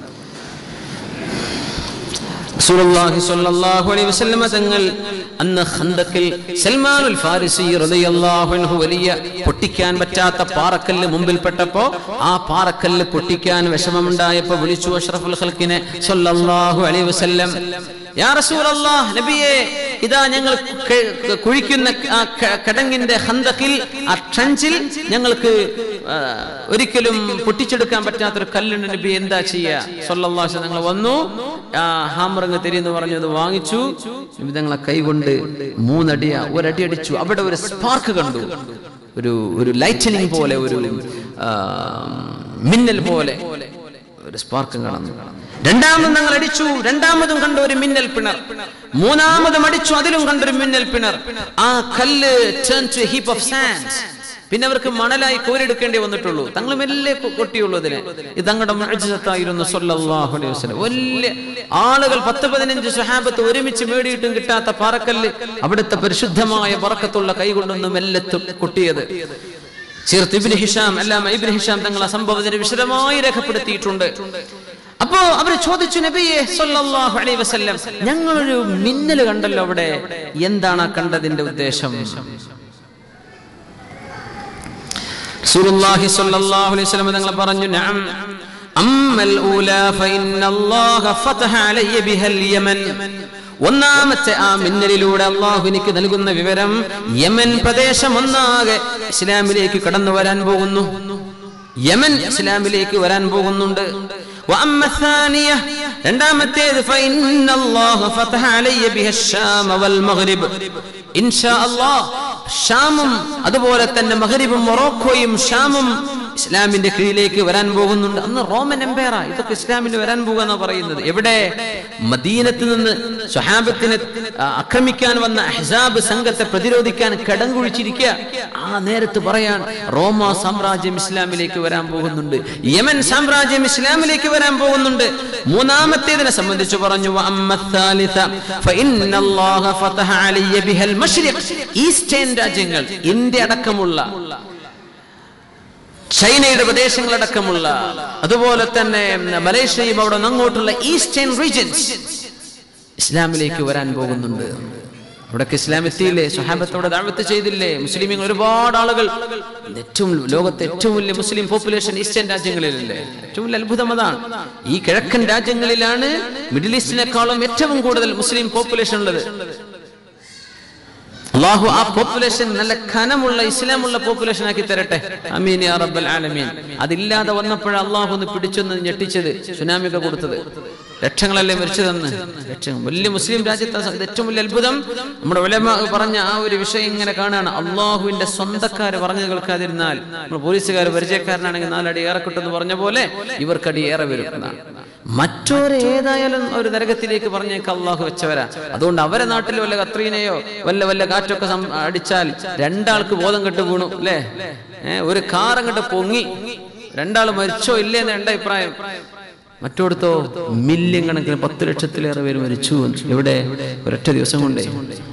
റസൂലുള്ളാഹി സ്വല്ലല്ലാഹു അലൈഹി വസല്ലമ തങ്ങൾ അന്ന് ഖന്തക്കിൽ സൽമാനുൽ ഫാരിസി റളിയല്ലാഹു അൻഹു വലിയ പൊട്ടിക്കാൻ പറ്റാത്ത പാറക്കല്ല് മുമ്പിൽപ്പെട്ടപ്പോ ആ പാറക്കല്ല് പൊട്ടിക്കാൻ വിഷമമുണ്ടായപ്പോ വിളിച്ചു അഷ്റഫുൽ ഖൽക്കിനെ സ്വല്ലല്ലാഹു അലൈഹി വസല്ലം യാ റസൂലല്ലാഹ് നബിയെ ഇതാ ഞങ്ങൾ ക- കുഴിക്കുന്ന ആ ക- കടങ്ങിന്റെ ഹന്തക്കിൽ ആ ട്രഞ്ചിൽ ഞങ്ങൾക്ക് ആ, ഒരിക്കലും പൊട്ടിച്ചെടുക്കാൻ പറ്റാത്തൊരു കല്ലുണ്ട് നബി എന്താ ചെയ്യുക സല്ലല്ലാഹു അലൈഹി വസല്ലം ഞങ്ങൾ വന്നു ആ ഹാമറങ്ങ് തരിയെന്ന് പറഞ്ഞു അത് വാങ്ങിച്ചു നിമിതങ്ങളെ കൈകൊണ്ട് മൂന്നടിയ ഒരടി അടിച്ചു അവിടെ ഒരു സ്പാർക്ക് കണ്ടു ഒരു ഒരു ലൈറ്റനിങ് പോലെ ഒരു ആ, മിന്നൽ പോലെ ഒരു സ്പാർക്ക് കാണുന്നു രണ്ടാമതും ഞങ്ങൾ അടിച്ചു രണ്ടാമതും കണ്ട ഒരു മിന്നൽ പിണർ മൂന്നാമതും അടിച്ചു അതിലും കണ്ടൊരു മിന്നൽ പിണർ ആ കല്ല് turn to a heap of sand. പിന്നെ അവർക്ക് മണലായി കോരെടുക്കേണ്ടി വന്നിട്ടുള്ളൂ തങ്ങൾ മെല്ലെ കൊ- കൊട്ടിയുള്ളൂ അതിനെ ഇത് തങ്ങളുടെ മഴജത്തായിരുന്നു സല്ലല്ലാഹു അലൈഹി വസല്ലം വലിയ ആളുകൾ പത്ത് പതിനഞ്ച് സ്വഹാബത്ത് ഒരുമിച്ച് മേടിയിട്ടും കിട്ടാത്ത പാറക്കല്ല് അവിടുത്തെ പരിശുദ്ധമായ പറക്കത്തുള്ള കൈകൊണ്ടൊന്ന് മെല്ലെ തു- കൊട്ടിയത് ചേർത്ത് ഇബ്നു ഹിഷാം അല്ലാമ ഇബ്നു ഹിഷാം തങ്ങൾ ആ സംഭവത്തിന് വിശദമായി രേഖപ്പെടുത്തിയിട്ടുണ്ട് അപ്പോ അവര് ചോദിച്ചു നബിയെ സല്ലല്ലാഹു അലൈഹി വസല്ലം ഞങ്ങളൊരു മിന്നൽ കണ്ടല്ലോ അവിടെ എന്താണ് ആ കണ്ടതിന്റെ ഉദ്ദേശം റസൂലുള്ളാഹി സ്വല്ലല്ലാഹു അലൈഹി വസല്ലം തങ്ങൾ പറഞ്ഞു നഅം അമ്മൽ ഊലാ ഫഇന്നല്ലാഹ ഫതഹ അലയ്യ ബിഹൽ യമൻ ഒന്നാമത്തെ ആ മിന്നലിലൂടെ അള്ളാഹു എനിക്ക് നൽകുന്ന വിവരം യമൻ പ്രദേശം ഒന്നാകെ ഇസ്ലാമിലേക്ക് കടന്നു വരാൻ പോകുന്നു യമൻ ഇസ്ലാമിലേക്ക് വരാൻ പോകുന്നുണ്ട് وأما الثانية രണ്ടാമത്തേത് فإن الله فتح علي بها الشام والمغرب إن شاء الله ഷാമും അതുപോലെ തന്നെ മഹരിബും മൊറോക്കോയും ഷാമും ഇസ്ലാമിന്റെ കീഴിലേക്ക് വരാൻ പോകുന്നുണ്ട് അന്ന് റോമൻ എംപയറാ ഇതൊക്കെ ഇസ്ലാമിന് വരാൻ പോകുക പറയുന്നത് എവിടെ മദീനത്ത് നിന്ന് സ്വഹാബത്തിനെ ആ, ആക്രമിക്കാൻ വന്ന അഹ്സാബ് സംഘത്തെ പ്രതിരോധിക്കാൻ കടം കുഴിച്ചിരിക്കുക ആ നേരത്ത് പറയാൻ റോമ സാമ്രാജ്യം ഇസ്ലാമിലേക്ക് വരാൻ പോകുന്നുണ്ട് യമൻ സാമ്രാജ്യം ഇസ്ലാമിലേക്ക് വരാൻ പോകുന്നുണ്ട് മൂന്നാമത്തേതിനെ സംബന്ധിച്ച് പറഞ്ഞു "വഅമ്മ الثالث فإن الله فتح علي بها المشرق." ഈസ്റ്റേൺ രാജ്യങ്ങൾ ഇന്ത്യ അടക്കമുള്ള ചൈനയുടെ പ്രദേശങ്ങളടക്കമുള്ള അതുപോലെ തന്നെ മലേഷ്യയും അവിടെ നിന്ന് അങ്ങോട്ടുള്ള ഈസ്റ്റേൺ റീജൻസ് ഇസ്ലാമിലേക്ക് വരാൻ പോകുന്നുണ്ട് അവിടൊക്കെ ഇസ്ലാം എത്തിയില്ലേ സുഹാബത്തോടെ ദാവത്ത് ചെയ്തില്ലേ മുസ്ലിമീങ്ങൾ ഒരുപാട് ആളുകൾ ഏറ്റവും ലോകത്തെ ഏറ്റവും വലിയ മുസ്ലിം പോപ്പുലേഷൻ ഈസ്റ്റേൺ രാജ്യങ്ങളിലല്ലേ ഏറ്റവും വലിയ അത്ഭുതം അതാണ് ഈ കിഴക്കൻ രാജ്യങ്ങളിലാണ് മിഡിൽ ഈസ്റ്റിനേക്കാളും ഏറ്റവും കൂടുതൽ മുസ്ലിം പോപ്പുലേഷൻ ഉള്ളത് അള്ളാഹു ആ പോപ്പുലേഷൻ നല്ല ഖനമുള്ള ഇസ്ലാമുള്ള പോപ്പുലേഷൻ ആക്കി തരട്ടെ അമീൻ യാ റബ്ബൽ ആലമീൻ അതില്ലാതെ വന്നപ്പോഴ അള്ളാഹു ഒന്ന് പിടിച്ചൊന്ന് ഞെട്ടിച്ചത് സുനാമിക കൊടുത്തത് ലക്ഷങ്ങളല്ലേ മരിച്ചതെന്ന് ലക്ഷം വലിയ മുസ്ലിം രാജ്യത്തെ സ- ഇത് ഏറ്റവും വലിയ അത്ഭുതം നമ്മുടെ ഉലമ പറഞ്ഞ ആ ഒരു വിഷയം ഇങ്ങനെ കാണാണ് അള്ളാഹുവിന്റെ സ്വന്തക്കാര് പറഞ്ഞു കേൾക്കാതിരുന്നാൽ നമ്മൾ പോലീസുകാർ പരിചയക്കാരനാണെങ്കിൽ നാലടി ഏറെ കിട്ടുമെന്ന് പറഞ്ഞ പോലെ ഇവർക്കടി ഏറെ വരും എന്നാണ് മറ്റൊരു ഏതായാലും ഒരു നരകത്തിലേക്ക് പറഞ്ഞേക്ക് അള്ളാഹു വെച്ചവരാ അതുകൊണ്ട് അവരെ നാട്ടിൽ വല്ല കത്രീനയോ വല്ല വല്ല കാറ്റൊക്കെ സം- അടിച്ചാൽ രണ്ടാൾക്ക് ബോധം കെട്ട് വീണു അല്ലേ ഏഹ് ഒരു കാർ അങ്ങോട്ട് പൊങ്ങി രണ്ടാൾ മരിച്ചോ ഇല്ലേ എന്ന് എന്റെ അഭിപ്രായം മറ്റോടത്തോ മില്യൺ കണക്കിന് പത്ത് ലക്ഷത്തിലേറെ പേര് മരിച്ചു എവിടെ ഒരൊറ്റ ദിവസം കൊണ്ടേ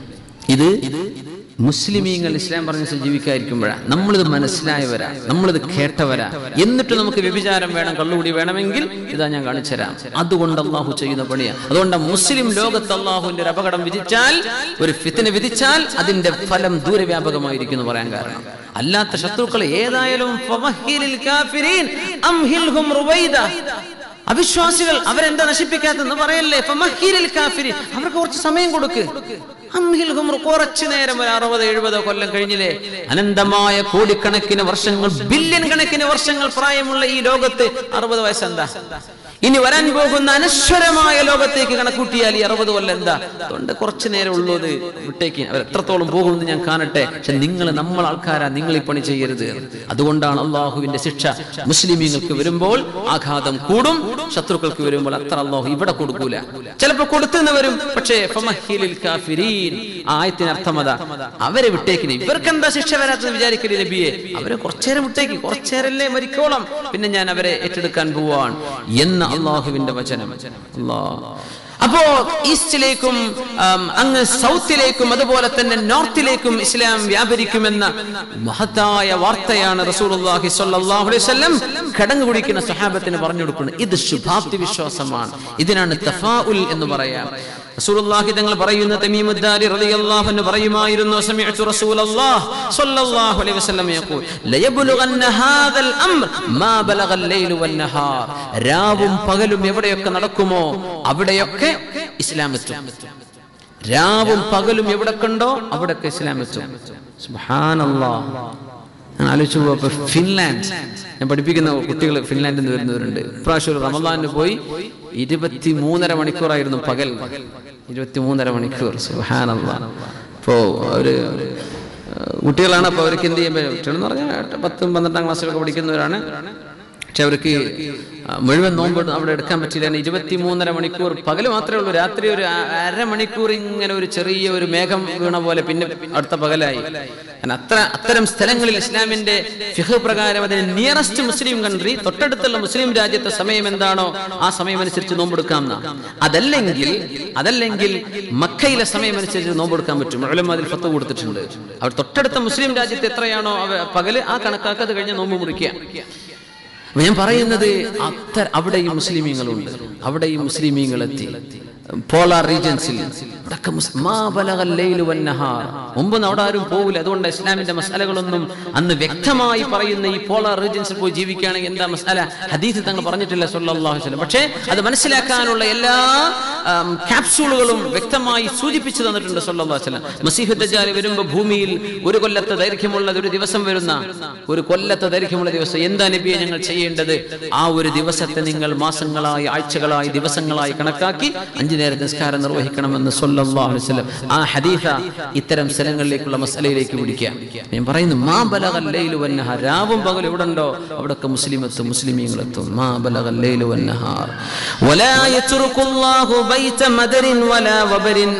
ഇത് മുസ്ലിമീങ്ങൾ ഇസ്ലാം പറഞ്ഞ ജീവിക്കാതിരിക്കുമ്പോഴാണ് നമ്മളിത് മനസ്സിലായവരാ നമ്മളിത് കേട്ടവരാ എന്നിട്ട് നമുക്ക് വ്യഭിചാരം വേണം കള്ളുകൂടി വേണമെങ്കിൽ ഇതാ ഞാൻ കാണിച്ചു തരാം അതുകൊണ്ട് അള്ളാഹു ചെയ്യുന്ന പണിയാണ് അതുകൊണ്ട് മുസ്ലിം ലോകത്ത് അള്ളാഹുവിന്റെ ഒരു അപകടം വിധിച്ചാൽ ഒരു ഫിത്തിനെ വിധിച്ചാൽ അതിന്റെ ഫലം ദൂരവ്യാപകമായിരിക്കും എന്ന് പറയാൻ കാരണം അല്ലാത്ത ശത്രുക്കൾ ഏതായാലും ഫമഹിലിൽ കാഫിരീൻ അംഹിൽഹും റുവൈദ അവിശ്വാസികൾ അവരെന്താ നശിപ്പിക്കാത്തെന്ന് പറയല്ലേ ഫമഹീലിൽ കാഫിരി അവർക്ക് കുറച്ച് സമയം കൊടുക്ക് അംഹിൽഹും കുറച്ചു നേരം ഒരു അറുപത് എഴുപതോ കൊല്ലം കഴിഞ്ഞില്ലേ അനന്തമായ കോടിക്കണക്കിന് വർഷങ്ങൾ ബില്യൺ കണക്കിന് വർഷങ്ങൾ പ്രായമുള്ള ഈ ലോകത്ത് അറുപത് വയസ്സെന്താ ഇനി വരാൻ പോകുന്ന അനശ്വരമായ ലോകത്തേക്ക് കണക്കൂട്ടിയാൽ ഈ അറുപത് കൊല്ലം എന്താ അതുകൊണ്ട് കുറച്ചു നേരം ഉള്ളത് വിട്ടേക്ക് അവർ എത്രത്തോളം പോകുമെന്ന് ഞാൻ കാണട്ടെ പക്ഷെ നിങ്ങൾ നമ്മൾ ആൾക്കാരാ നിങ്ങൾ ഈ പണി ചെയ്യരുത് അതുകൊണ്ടാണ് അള്ളാഹുവിന്റെ ശിക്ഷ മുസ്ലിമീങ്ങൾക്ക് വരുമ്പോൾ ആഘാതം കൂടും ശത്രുക്കൾക്ക് വരുമ്പോൾ അത്ര അള്ളാഹു ഇവിടെ കൊടുക്കൂല ചിലപ്പോ കൊടുത്തെന്ന് വരും പക്ഷേ ഫമഹീലിൽ കാഫിരീൻ ആ ആയത്തിന് അർത്ഥം അതാ അവരെ വിട്ടേക്കിന് ഇവർക്ക് എന്താ ശിക്ഷ വരാത്തെന്ന് വിചാരിക്കരുത് നബിയെ അവരെ കുറച്ചേരം വിട്ടേക്ക് കുറച്ചേരല്ലേ മരിക്കോളം പിന്നെ ഞാൻ അവരെ ഏറ്റെടുക്കാൻ പോവാൻ എന്ന അള്ളാഹുവിന്റെ വചനം അല്ലാ അപ്പോ ഈസ്റ്റിലേക്കും ആം, അങ്ങ് സൗത്തിലേക്കും അതുപോലെ തന്നെ നോർത്തിലേക്കും ഇസ്ലാം വ്യാപരിക്കുമെന്ന മഹത്തായ വാർത്തയാണ് റസൂലുള്ളാഹി സ്വല്ലല്ലാഹു അലൈഹി വസല്ലം കടങ്ങ് കുടിക്കുന്ന സഹാബത്തിന് പറഞ്ഞു കൊടുക്കുന്നത് ഇത് ശുഭാപ്തി വിശ്വാസമാണ് ഇതിനാണ് തഫാഉൽ എന്ന് പറയാം റസൂലുള്ളാഹി തങ്ങൾ പറയുന്ന തമീമുദ്ദാരി റളിയല്ലാഹു അൻഹു പറയുമായിരുന്നു സമിഅതു റസൂലല്ലാഹ് സ്വല്ലല്ലാഹു അലൈഹി വസല്ലം യഖൂൽ ലയബ്ലുഗന്ന ഹാദൽ അംർ മാ ബലഗൽ ലൈലു വന്നഹാർ രാവും പകലും എവിടെയൊക്കെ നടക്കുമോ അവിടെയൊക്കെ ഇസ്ലാം എത്തും രാവും പകലും എവിടെ കണ്ടോ അവിടെയൊക്കെ ഇസ്ലാം എത്തും സുബ്ഹാനല്ലാഹ് ഞാൻ ആലോചിച്ചു പോയപ്പോൾ ഫിൻലാൻഡ് ഞാൻ പഠിപ്പിക്കുന്ന കുട്ടികൾ ഫിൻലാൻഡിൽ നിന്ന് വരുന്നവരുണ്ട് ഇപ്രാവശ്യം ഒരു റമദാനിന് പോയി ഇരുപത്തി മൂന്നര മണിക്കൂറായിരുന്നു പകൽ ഇരുപത്തി മൂന്നര മണിക്കൂർ സുഹാനല്ല അപ്പോ അവര് ഏഹ്, കുട്ടികളാണ് അപ്പോൾ അവർക്ക് എന്ത് ചെയ്യാൻ പറ്റും കുട്ടികളെന്ന് പറഞ്ഞാൽ പത്തും പന്ത്രണ്ടാം ക്ലാസ്സിലൊക്കെ പഠിക്കുന്നവരാണ് പക്ഷെ അവർക്ക് ആ, മുഴുവൻ നോമ്പ് അവിടെ എടുക്കാൻ പറ്റില്ല കാരണം ഇരുപത്തി മൂന്നര മണിക്കൂർ പകല് മാത്രമേ ഉള്ളൂ രാത്രി ഒരു അ- അരമണിക്കൂർ ഇങ്ങനെ ഒരു ചെറിയ ഒരു മേഘം വീണ പോലെ പിന്നെ അടുത്ത പകലായി കാരണം അത്ര അത്തരം സ്ഥലങ്ങളിൽ ഇസ്ലാമിന്റെ ഫിഹ് പ്രകാരം അതിന് നിയറസ്റ്റ് മുസ്ലിം കൺട്രി തൊട്ടടുത്തുള്ള മുസ്ലിം രാജ്യത്തെ സമയം എന്താണോ ആ സമയം അനുസരിച്ച് നോമ്പെടുക്കാം എന്നാ അതല്ലെങ്കിൽ അതല്ലെങ്കിൽ മക്കയിലെ സമയം അനുസരിച്ച് നോമ്പെടുക്കാൻ പറ്റും ഉലമ അതിൽ ഫത്ത് കൊടുത്തിട്ടുണ്ട് അവർ തൊട്ടടുത്ത മുസ്ലിം രാജ്യത്ത് എത്രയാണോ അവ പകല് ആ കണക്കാക്കി അത് കഴിഞ്ഞ് നോമ്പ് മുറിക്കുക അപ്പൊ ഞാൻ പറയുന്നത് അത്ര അവിടെയും മുസ്ലിമീങ്ങളുണ്ട് അവിടെയും മുസ്ലിമീങ്ങൾ എത്തി പോളാർ റീജൻസിൽ അവിടൊക്കെ മുസ്- മാ ബലഗൽ ലൈലു വന്നഹാർ. മുമ്പൊന്നും അവിടെ ആരും പോകില്ല അതുകൊണ്ട് ഇസ്ലാമിന്റെ മസാലകളൊന്നും അന്ന് വ്യക്തമായി പറയുന്ന ഈ പോളാർ റീജൻസിൽ പോയി ജീവിക്കുകയാണെങ്കിൽ എന്താ മസാല ഹദീസ് തങ്ങൾ പറഞ്ഞിട്ടില്ല സല്ലല്ലാഹു അലൈഹി വസല്ലം പക്ഷേ അത് മനസ്സിലാക്കാനുള്ള എല്ലാ ആം, ക്യാപ്സൂളുകളും വ്യക്തമായി സൂചിപ്പിച്ചു തന്നിട്ടുണ്ട് സല്ലല്ലാഹു അലൈഹി വസല്ലം മസീഹ് ദജ്ജാൽ വരുമ്പോൾ ഭൂമിയിൽ ഒരു കൊല്ലത്തെ ദൈർഘ്യമുള്ള ഒരു ദിവസം വരുന്ന ഒരു കൊല്ലത്തെ ദൈർഘ്യമുള്ള ദിവസം എന്താ നബിയെ ഞങ്ങൾ ചെയ്യേണ്ടത് ആ ഒരു ദിവസത്തെ നിങ്ങൾ മാസങ്ങളായി ആഴ്ചകളായി ദിവസങ്ങളായി കണക്കാക്കി അഞ്ചു നേരം നിസ്കാരം നിർവഹിക്കണമെന്ന് സല്ലല്ലാഹു അലൈഹി വസല്ലം ആ ഹദീഫ ഇത്തരം സ്ഥലങ്ങളിലേക്കുള്ള മസലയിലേക്ക് പിടിക്കുക ഞാൻ പറയുന്നു മാ ബലഗൽ ലൈലു വന്നഹാർ രാവും പകലും എവിടെ ഉണ്ടോ അവിടൊക്കെ മുസ്ലിം എത്തും മുസ്ലിമീങ്ങൾ എത്തും മാ ബലഗൽ ലൈലു വന്നഹാർ വലാ യത്റുഖുല്ലാഹു ബൈത മദരിൻ വലാ വബരിൻ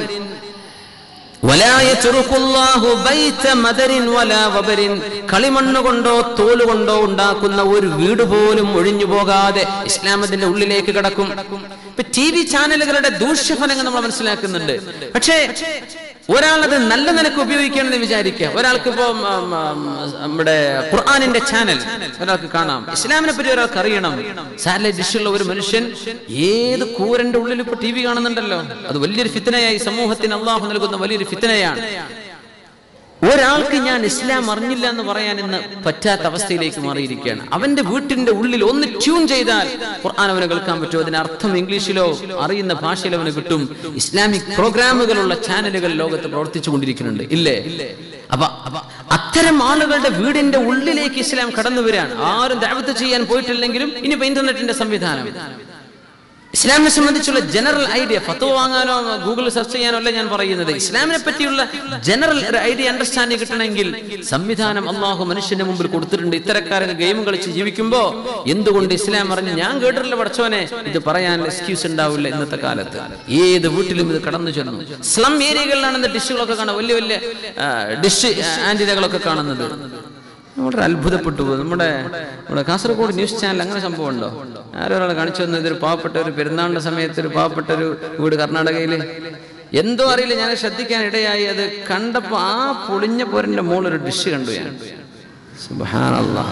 ولا يترك الله بيت مدر ولا وبر കളിമണ്ണ് കൊണ്ടോ തോല് കൊണ്ടോ ഉണ്ടാക്കുന്ന ഒരു വീട് പോലും ഒഴിഞ്ഞു പോകാതെ ഇസ്ലാം അതിന്റെ ഉള്ളിലേക്ക് കിടക്കും ഇപ്പൊ ടി വി ചാനലുകളുടെ ദൂഷ്യഫലങ്ങൾ നമ്മൾ മനസ്സിലാക്കുന്നുണ്ട് പക്ഷേ ഒരാളത് നല്ല നിലക്ക് ഉപയോഗിക്കണമെന്ന് വിചാരിക്കുക ഒരാൾക്ക് ഇപ്പോ ഉം, ഉം, ഉം, നമ്മുടെ ഖുർആാനിന്റെ ചാനൽ ഒരാൾക്ക് കാണാം ഇസ്ലാമിനെ പറ്റി ഒരാൾക്ക് അറിയണം സാറ്റലൈറ്റ് ഡിഷുള്ള ഒരു മനുഷ്യൻ ഏത് കൂരന്റെ ഉള്ളിൽ ഇപ്പൊ ടി വി കാണുന്നുണ്ടല്ലോ അത് വലിയൊരു ഫിത്തനയായി സമൂഹത്തിന് അള്ളാഹു നൽകുന്ന വലിയൊരു ഫിത്തനയാണ് ഒരാൾക്ക് ഞാൻ ഇസ്ലാം അറിഞ്ഞില്ല എന്ന് പറയാൻ ഇന്ന് പറ്റാത്ത അവസ്ഥയിലേക്ക് മാറിയിരിക്കുകയാണ് അവന്റെ വീട്ടിന്റെ ഉള്ളിൽ ഒന്ന് ട്യൂൺ ചെയ്താൽ ഖുർആൻ അവന് കേൾക്കാൻ പറ്റും അതിന് അർത്ഥം ഇംഗ്ലീഷിലോ അറിയുന്ന ഭാഷയിലോ അവന് കിട്ടും ഇസ്ലാമിക് പ്രോഗ്രാമുകളുള്ള ചാനലുകൾ ലോകത്ത് പ്രവർത്തിച്ചു കൊണ്ടിരിക്കുന്നുണ്ട് ഇല്ലേ അപ്പൊ അപ്പൊ അത്തരം ആളുകളുടെ വീടിന്റെ ഉള്ളിലേക്ക് ഇസ്ലാം കടന്നു വരികയാണ് ആരും ദാവത്ത് ചെയ്യാൻ പോയിട്ടില്ലെങ്കിലും ഇനിയിപ്പോ ഇന്റർനെറ്റിന്റെ സംവിധാനം ഇസ്ലാമിനെ സംബന്ധിച്ചുള്ള ജനറൽ ഐഡിയ ഫത്തോ വാങ്ങാനോ ഗൂഗിളിൽ സെർച്ച് ചെയ്യാനോ അല്ല ഞാൻ പറയുന്നത് ഇസ്ലാമിനെ പറ്റിയുള്ള ജനറൽ ഒരു ഐഡിയ അണ്ടർസ്റ്റാൻഡിങ് കിട്ടണമെങ്കിൽ സംവിധാനം അള്ളാഹു മനുഷ്യന്റെ മുമ്പിൽ കൊടുത്തിട്ടുണ്ട് ഇത്തരക്കാരൊക്കെ ഗെയിം കളിച്ച് ജീവിക്കുമ്പോ എന്തുകൊണ്ട് ഇസ്ലാം അറിഞ്ഞ് ഞാൻ കേട്ടിട്ടില്ല പഠിച്ചവനെ ഇത് പറയാൻ എക്സ്ക്യൂസ് ഉണ്ടാവില്ല ഇന്നത്തെ കാലത്ത് ഏത് വീട്ടിലും ഇത് കടന്നു ചെന്നു സ്ലം ഏരിയകളിലാണ് ഇന്ന് ഡിഷുകളൊക്കെ കാണുന്നത് വലിയ വലിയ ഡിഷ് ആന്റിനകളൊക്കെ കാണുന്നത് വളരെ അത്ഭുതപ്പെട്ടു പോകും നമ്മുടെ നമ്മുടെ കാസർഗോഡ് ന്യൂസ് ചാനൽ അങ്ങനെ സംഭവം ഉണ്ടോ ആരോ ഒരാൾ കാണിച്ചു തന്നത് ഒരു പാവപ്പെട്ട ഒരു പെരുന്നാളിന്റെ സമയത്ത് ഒരു പാവപ്പെട്ട ഒരു വീട് കർണാടകയിൽ എന്തോ അറിയില്ല ഞാൻ ശ്രദ്ധിക്കാൻ ഇടയായി അത് കണ്ടപ്പോ ആ പൊളിഞ്ഞ പോരന്റെ മുകളിൽ ഒരു ഡിഷ് കണ്ടു ഞാൻ സുബ്ഹാനല്ലാഹ്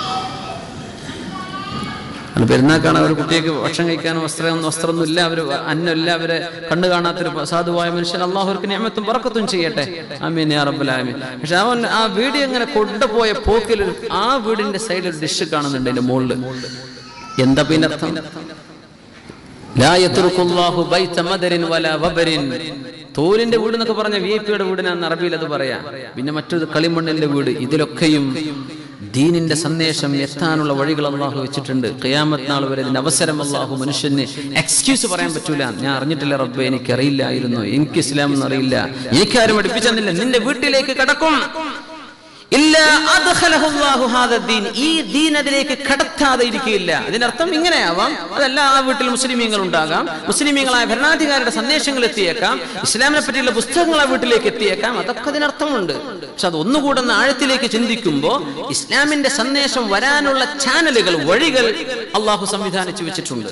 അത് പെരുന്നാക്കാണ് അവർ കുട്ടിക്ക് ഭക്ഷണം കഴിക്കാനും വസ്ത്രം വസ്ത്രമൊന്നും ഇല്ല അവർ അന്നമില്ല അവരെ കണ്ണു കാണാത്തൊരു സാധുവായ മനുഷ്യൻ അള്ളാഹുർക്ക് നിയമത്തും പറക്കത്തും ചെയ്യട്ടെ അമീൻ യാ റബ്ബുൽ ആമീൻ പക്ഷെ അവൻ ആ വീഡിയോ ഇങ്ങനെ കൊണ്ടുപോയ പോക്കിൽ ഒരു- ആ വീടിന്റെ സൈഡിൽ ഒരു ഡിഷ് കാണുന്നുണ്ട് അതിന്റെ മുകളിൽ എന്താ പിന്നെ അർത്ഥം ലാ യത്റുഖുല്ലാഹു ബൈത മദരിൻ വലാ വബരിൻ തോലിന്റെ വീട് എന്നൊക്കെ പറഞ്ഞ വി ഐ പിയുടെ വീടിനാന്ന് അറബിയിൽ അത് പറയാം പിന്നെ മറ്റൊരു കളിമണ്ണിന്റെ വീട് ഇതിലൊക്കെയും ദീനിന്റെ സന്ദേശം എത്താനുള്ള വഴികൾ അള്ളാഹു വെച്ചിട്ടുണ്ട് ഖിയാമത്ത് നാൾ വരെ ഇതിന്റെ അവസരം അള്ളാഹു മനുഷ്യന് എക്സ്ക്യൂസ് പറയാൻ പറ്റൂല ഞാൻ അറിഞ്ഞിട്ടില്ല റബ്ബെ എനിക്ക് അറിയില്ലായിരുന്നു എനിക്ക് ഇസ്ലാം എന്ന് അറിയില്ല എനിക്കാരും പഠിപ്പിച്ചെന്നില്ല നിന്റെ വീട്ടിലേക്ക് കടക്കും ഇല്ല അദ്ഖലഹു അല്ലാഹു ഹാദ ദീൻ. ഈ ദീൻ അതിലേക്ക് കടത്താതെ ഇരിക്കുകയില്ല അതിനർത്ഥം ഇങ്ങനെയാവാം അതല്ല ആ വീട്ടിൽ മുസ്ലിമീങ്ങൾ ഉണ്ടാകാം മുസ്ലിമീങ്ങളായ ഭരണാധികാരിയുടെ സന്ദേശങ്ങൾ എത്തിയേക്കാം ഇസ്ലാമിനെ പറ്റിയുള്ള പുസ്തകങ്ങൾ ആ വീട്ടിലേക്ക് എത്തിയേക്കാം അതൊക്കെ അതിനർത്ഥമുണ്ട് പക്ഷെ അത് ഒന്നുകൂടെ ഒന്ന് ആഴത്തിലേക്ക് ചിന്തിക്കുമ്പോൾ ഇസ്ലാമിന്റെ സന്ദേശം വരാനുള്ള ചാനലുകൾ വഴികൾ അള്ളാഹു സംവിധാനിച്ചു വെച്ചിട്ടുണ്ട്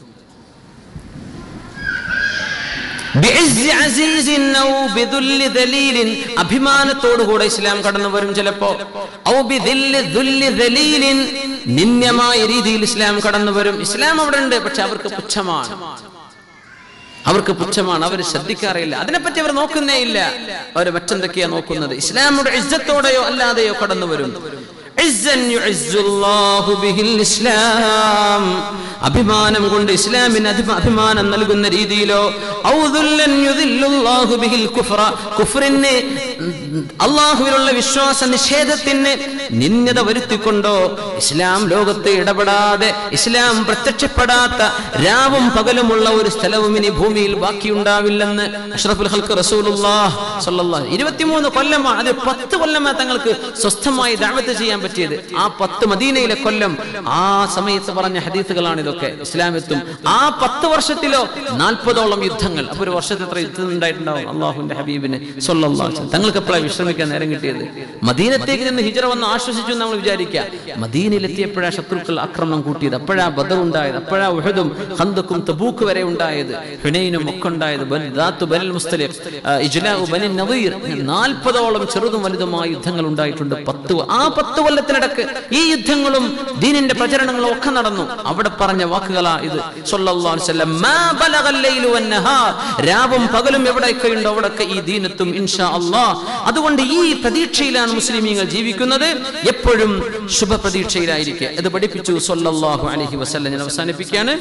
ബിഇസ്സി അസീസിൻ ഔ ബിദുല്ലി ദലീലിൻ അഭിമാനത്തോടുകൂടെ ഇസ്ലാം കടന്നു വരും ചിലപ്പോ ഔ ബിദില്ലി ദുല്ലി ദലീലിൻ നിന്യമായ രീതിയിൽ ഇസ്ലാം കടന്നു വരും ഇസ്ലാം അവിടെ ഉണ്ട് പക്ഷെ അവർക്ക് പുച്ഛമാണ് അവർക്ക് പുച്ഛമാണ് അവർ ശ്രദ്ധിക്കാറില്ല അതിനെപ്പറ്റി അവർ നോക്കുന്നേ ഇല്ല അവർ മറ്റെന്തൊക്കെയാ നോക്കുന്നത് ഇസ്ലാമുടെ ഇജ്ജത്തോടെയോ അല്ലാതെയോ കടന്നു വരും ഇസ്സൻ യുഇസ്സുല്ലാഹു ബിഹിൽ ഇസ്ലാം. അഭിമാനം കൊണ്ട് ഇസ്ലാമിന് അധിപ- അഭിമാനം നൽകുന്ന രീതിയിലോ ഔ ദുല്ലൻ യുദില്ലുല്ലാഹു ബിഹിൽ കുഫ്ര. കുഫ്രിന് അള്ളാഹുവിലുള്ള വിശ്വാസ നിഷേധത്തിന് നിന്ദത വരുത്തിക്കൊണ്ടോ ഇസ്ലാം ലോകത്ത് ഇടപെടാതെ ഇസ്ലാം പ്രത്യക്ഷപ്പെടാത്ത രാവും പകലുമുള്ള ഒരു സ്ഥലവും ഇനി ഭൂമിയിൽ ബാക്കിയുണ്ടാവില്ലെന്ന് അഷ്റഫുൽ ഹൽക്ക് റസൂലുള്ളാഹ് സ്വല്ലല്ലാഹു ഇരുപത്തിമൂന്ന് കൊല്ലമാണ് അത് പത്ത് കൊല്ലമാണ് തങ്ങൾക്ക് സ്വസ്ഥമായി ദാവത്ത് ചെയ്യാൻ പറ്റിയത് ആ പത്ത് മദീനയിലെ കൊല്ലം ആ സമയത്ത് പറഞ്ഞ ഹദീസുകളാണ് ഇതൊക്കെ ഇസ്ലാം എത്തും ആ പത്ത് വർഷത്തിലോ നാൽപ്പതോളം യുദ്ധങ്ങൾ അപ്പൊ ഒരു വർഷത്തിൽ എത്ര യുദ്ധം ഉണ്ടായിട്ടുണ്ടാവും അള്ളാഹുന്റെ ഹബീബിന് സ്വല്ലല്ലാഹു അലൈഹി വസല്ലം. തങ്ങൾക്ക് എപ്പോഴാണ് വിശ്രമിക്കാൻ നേരം കിട്ടിയത് മദീനത്തേക്ക് നിന്ന് ഹിജറ വന്ന് ആശ്വസിച്ചു എന്ന് നമ്മൾ വിചാരിക്കുക മദീനയിലെത്തിയപ്പോഴാ ശത്രുക്കൾ ആക്രമണം കൂട്ടിയത് അപ്പോഴാ ബദർ ഉണ്ടായത് അപ്പോഴാ ഉഹദും ഹന്ദക്കും തബൂക്ക് വരെ ഉണ്ടായത് ഹുനൈനും ഒക്കെ ഉണ്ടായത് ബൽ- ദാത്തു ബനിൽ മുസ്തലിഖ്, ആ, ഇജ്ലാഉ ബനിൻ നദീർ നാൽപ്പതോളം ചെറുതും വലുതുമായ യുദ്ധങ്ങൾ ഉണ്ടായിട്ടുണ്ട് പത്ത് വ- ആ പത്ത് കൊല്ലത്തിനിടക്ക് ഈ യുദ്ധങ്ങളും ദീനിന്റെ പ്രചരണങ്ങളും ഒക്കെ നടന്നു അവിടെ പറഞ്ഞ വാക്കുകളാ ഇത് സ്വല്ലല്ലാഹു അലൈഹി വസല്ലം മാ ബലഗൽ ലൈലു വന്നഹാർ രാവും പകലും എവിടെയൊക്കെ ഉണ്ടോ അവിടെയൊക്കെ ഈ ദീനത്തും ഇൻഷാ അല്ലാഹ് അതുകൊണ്ട് ഈ പ്രതീക്ഷയിലാണ് മുസ്ലിമീങ്ങൾ ജീവിക്കുന്നത് എപ്പോഴും ശുഭപ്രതീക്ഷയിലായിരിക്കുക ഇത് പഠിപ്പിച്ചു സ്വല്ലല്ലാഹു അലൈഹി വസല്ലം ഞാൻ അവസാനിപ്പിക്കുകയാണ്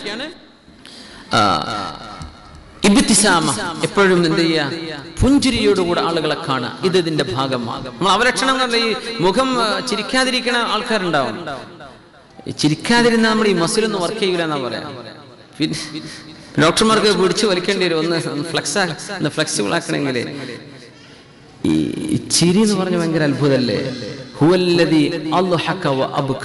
ആ, ഇബ്തിസാമ എപ്പോഴും എന്ത് ചെയ്യുക പുഞ്ചിരിയോടുകൂടെ ആളുകളെ കാണുക ഇത് ഇതിന്റെ ഭാഗമാണ് നമ്മൾ അവലക്ഷണം കണ്ട ഈ മുഖം ആ, ചിരിക്കാതിരിക്കണ ആൾക്കാരുണ്ടാവും ഈ ചിരിക്കാതിരുന്ന നമ്മൾ ഈ മസിലൊന്നും വർക്ക് ചെയ്യില്ല എന്നാ പറയാ പിന്നെ ഡോക്ടർമാർക്ക് പിടിച്ചു വലിക്കേണ്ടി വരും ഒന്ന് ഫ്ലെക്സ് ഒന്ന് ഫ്ലെക്സിബിൾ ആക്കണമെങ്കിൽ ഈ ചിരി എന്ന് പറഞ്ഞ ഭയങ്കര അത്ഭുതല്ലേ ഹുവല്ലദി അൽഹക വ അബ്ക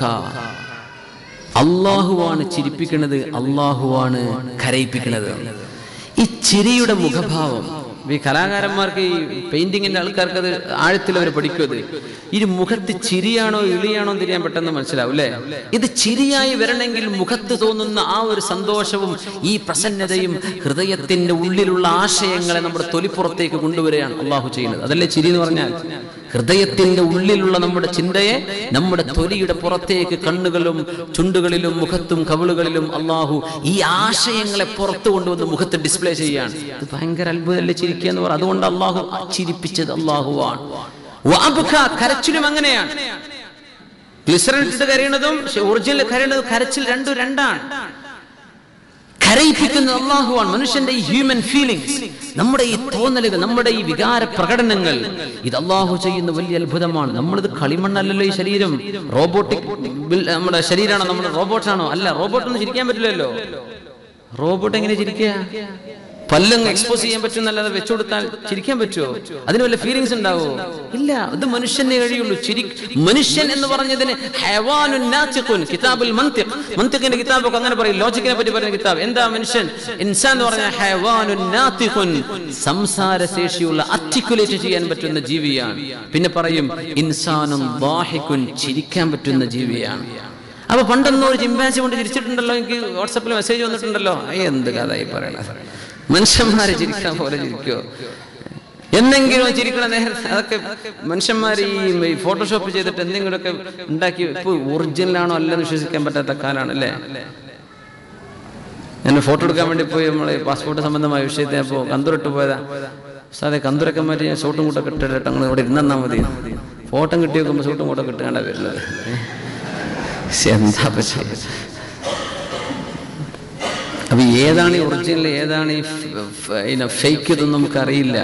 അള്ളാഹുവാണ് ചിരിപ്പിക്കുന്നത് അള്ളാഹുവാണ് കരയിപ്പിക്കുന്നത് ഈ ചിരിയുടെ മുഖഭാവം ഈ കലാകാരന്മാർക്ക് ഈ പെയിന്റിങ്ങിന്റെ ആൾക്കാർക്ക് അത് ആഴത്തിൽ അവർ പഠിക്കും അത് ഈ മുഖത്ത് ചിരിയാണോ ഇളിയാണോ എന്ന് തിരിയാൻ പെട്ടെന്ന് മനസ്സിലാവും അല്ലേ ഇത് ചിരിയായി വരണമെങ്കിൽ മുഖത്ത് തോന്നുന്ന ആ ഒരു സന്തോഷവും ഈ പ്രസന്നതയും ഹൃദയത്തിന്റെ ഉള്ളിലുള്ള ആശയങ്ങളെ നമ്മുടെ തൊലിപ്പുറത്തേക്ക് കൊണ്ടുവരികയാണ് അള്ളാഹു ചെയ്യുന്നത് അതല്ലേ ചിരി എന്ന് പറഞ്ഞാൽ ഹൃദയത്തിന്റെ ഉള്ളിലുള്ള നമ്മുടെ ചിന്തയെ നമ്മുടെ തൊലിയുടെ പുറത്തേക്ക് കണ്ണുകളും ചുണ്ടുകളിലും മുഖത്തും കവിളുകളിലും അള്ളാഹു ഈ ആശയങ്ങളെ പുറത്തു കൊണ്ടുവന്ന് മുഖത്ത് ഡിസ്പ്ലേ ചെയ്യാണ് ഇത് ഭയങ്കര അത്ഭുതമല്ലേ ചിരിക്കുക എന്ന് പറ അതുകൊണ്ട് അള്ളാഹു ചിരിപ്പിച്ചത് അള്ളാഹുവാണ് വഅബ്ക, കരച്ചിലും അങ്ങനെയാണ് ഗ്ലിസറിൻ ഇട്ടിട്ട് കരയണതും ഒറിജിനൽ കരയണതും കരച്ചിൽ രണ്ടും രണ്ടാണ് കരയിപ്പിക്കുന്നത് അള്ളാഹുവാണ് മനുഷ്യന്റെ ഈ ഹ്യൂമൻ ഫീലിംഗ്സ് നമ്മുടെ ഈ തോന്നലുകൾ നമ്മുടെ ഈ വികാര പ്രകടനങ്ങൾ ഇത് അള്ളാഹു ചെയ്യുന്ന വലിയ അത്ഭുതമാണ് നമ്മളിത് കളിമണ്ണല്ലല്ലോ ഈ ശരീരം റോബോട്ടിക് ബിൽ- നമ്മുടെ ശരീരമാണോ നമ്മുടെ റോബോട്ടാണോ അല്ല റോബോട്ടൊന്നും ചിരിക്കാൻ പറ്റില്ലല്ലോ റോബോട്ട് എങ്ങനെ ചിരിക്കുക പല്ലങ്ങ് എക്സ്പോസ് ചെയ്യാൻ പറ്റുന്നല്ലാതെ വെച്ചു കൊടുത്താൽ ചിരിക്കാൻ പറ്റുമോ അതിന് വല്ല ഫീലിങ്സ് ഉണ്ടാവോ ഇല്ല ഇത് മനുഷ്യനെ കഴിയുള്ളൂ ചിരി മനുഷ്യൻ എന്ന് പറഞ്ഞതിന് ഹയവാനുൻ നാത്തിഖുൻ, കിതാബുൽ മന്തിഖ് മന്തിഖിന്റെ കിതാബൊക്കെ അങ്ങനെ പറയും ലോജിക്കിനെ പറ്റി പറയുന്ന കിതാബ് എന്താ മനുഷ്യൻ ഇൻസാൻ എന്ന് പറഞ്ഞ ഹയവാനുൻ നാത്തിഖുൻ, സംസാര ശേഷിയുള്ള ആർട്ടിക്കുലേറ്റ് ചെയ്യാൻ പറ്റുന്ന ജീവിയാണ് പിന്നെ പറയും ഇൻസാനും ദാഹിക്കുൻ ചിരിക്കാൻ പറ്റുന്ന ജീവിയാണ് അപ്പൊ പണ്ടൊന്നും ഒരു ചിമ്പാൻസി കൊണ്ട് ചിരിച്ചിട്ടുണ്ടല്ലോ എനിക്ക് വാട്സപ്പിൽ മെസ്സേജ് വന്നിട്ടുണ്ടല്ലോ അയ്യ, എന്ത് കഥ ഈ പറയണത് മനുഷ്യന്മാരെ ചിരിക്കാൻ പോലെ ചിരിക്കോ എന്തെങ്കിലും ചിരിക്കണ നേരത്തെ അതൊക്കെ മനുഷ്യന്മാർ ഈ ഫോട്ടോഷോപ്പ് ചെയ്തിട്ട് എന്തെങ്കിലുമൊക്കെ ഉണ്ടാക്കി ഇപ്പൊ ഒറിജിനലാണോ അല്ലെന്ന് വിശ്വസിക്കാൻ പറ്റാത്ത കാലാണ് അല്ലേ എന്നെ ഫോട്ടോ എടുക്കാൻ വേണ്ടി പോയി നമ്മൾ പാസ്പോർട്ട് സംബന്ധമായ വിഷയത്തെ അപ്പോൾ കന്തുരിട്ട് പോയതാ സാറേ കന്തുരൊക്കെ മാറ്റി ഞാൻ ഷൂട്ടും കൂട്ടൊക്കെ ഇട്ടിട്ട് അങ്ങനെ ഇവിടെ ഇരുന്നാ മതി ഫോട്ടോ കിട്ടി വെക്കുമ്പോൾ ഷൂട്ടും കൂട്ടൊക്കെ ഇട്ടാണ്ടാ വരുന്നത് ശ്ശെ, എന്താ ഇപ്പൊ ചെയ്യുക? അപ്പൊ ഏതാണ് ഈ ഒറിജിനൽ ഏതാണ് ഈ ഫേക്ക് ഇതൊന്നും നമുക്കറിയില്ല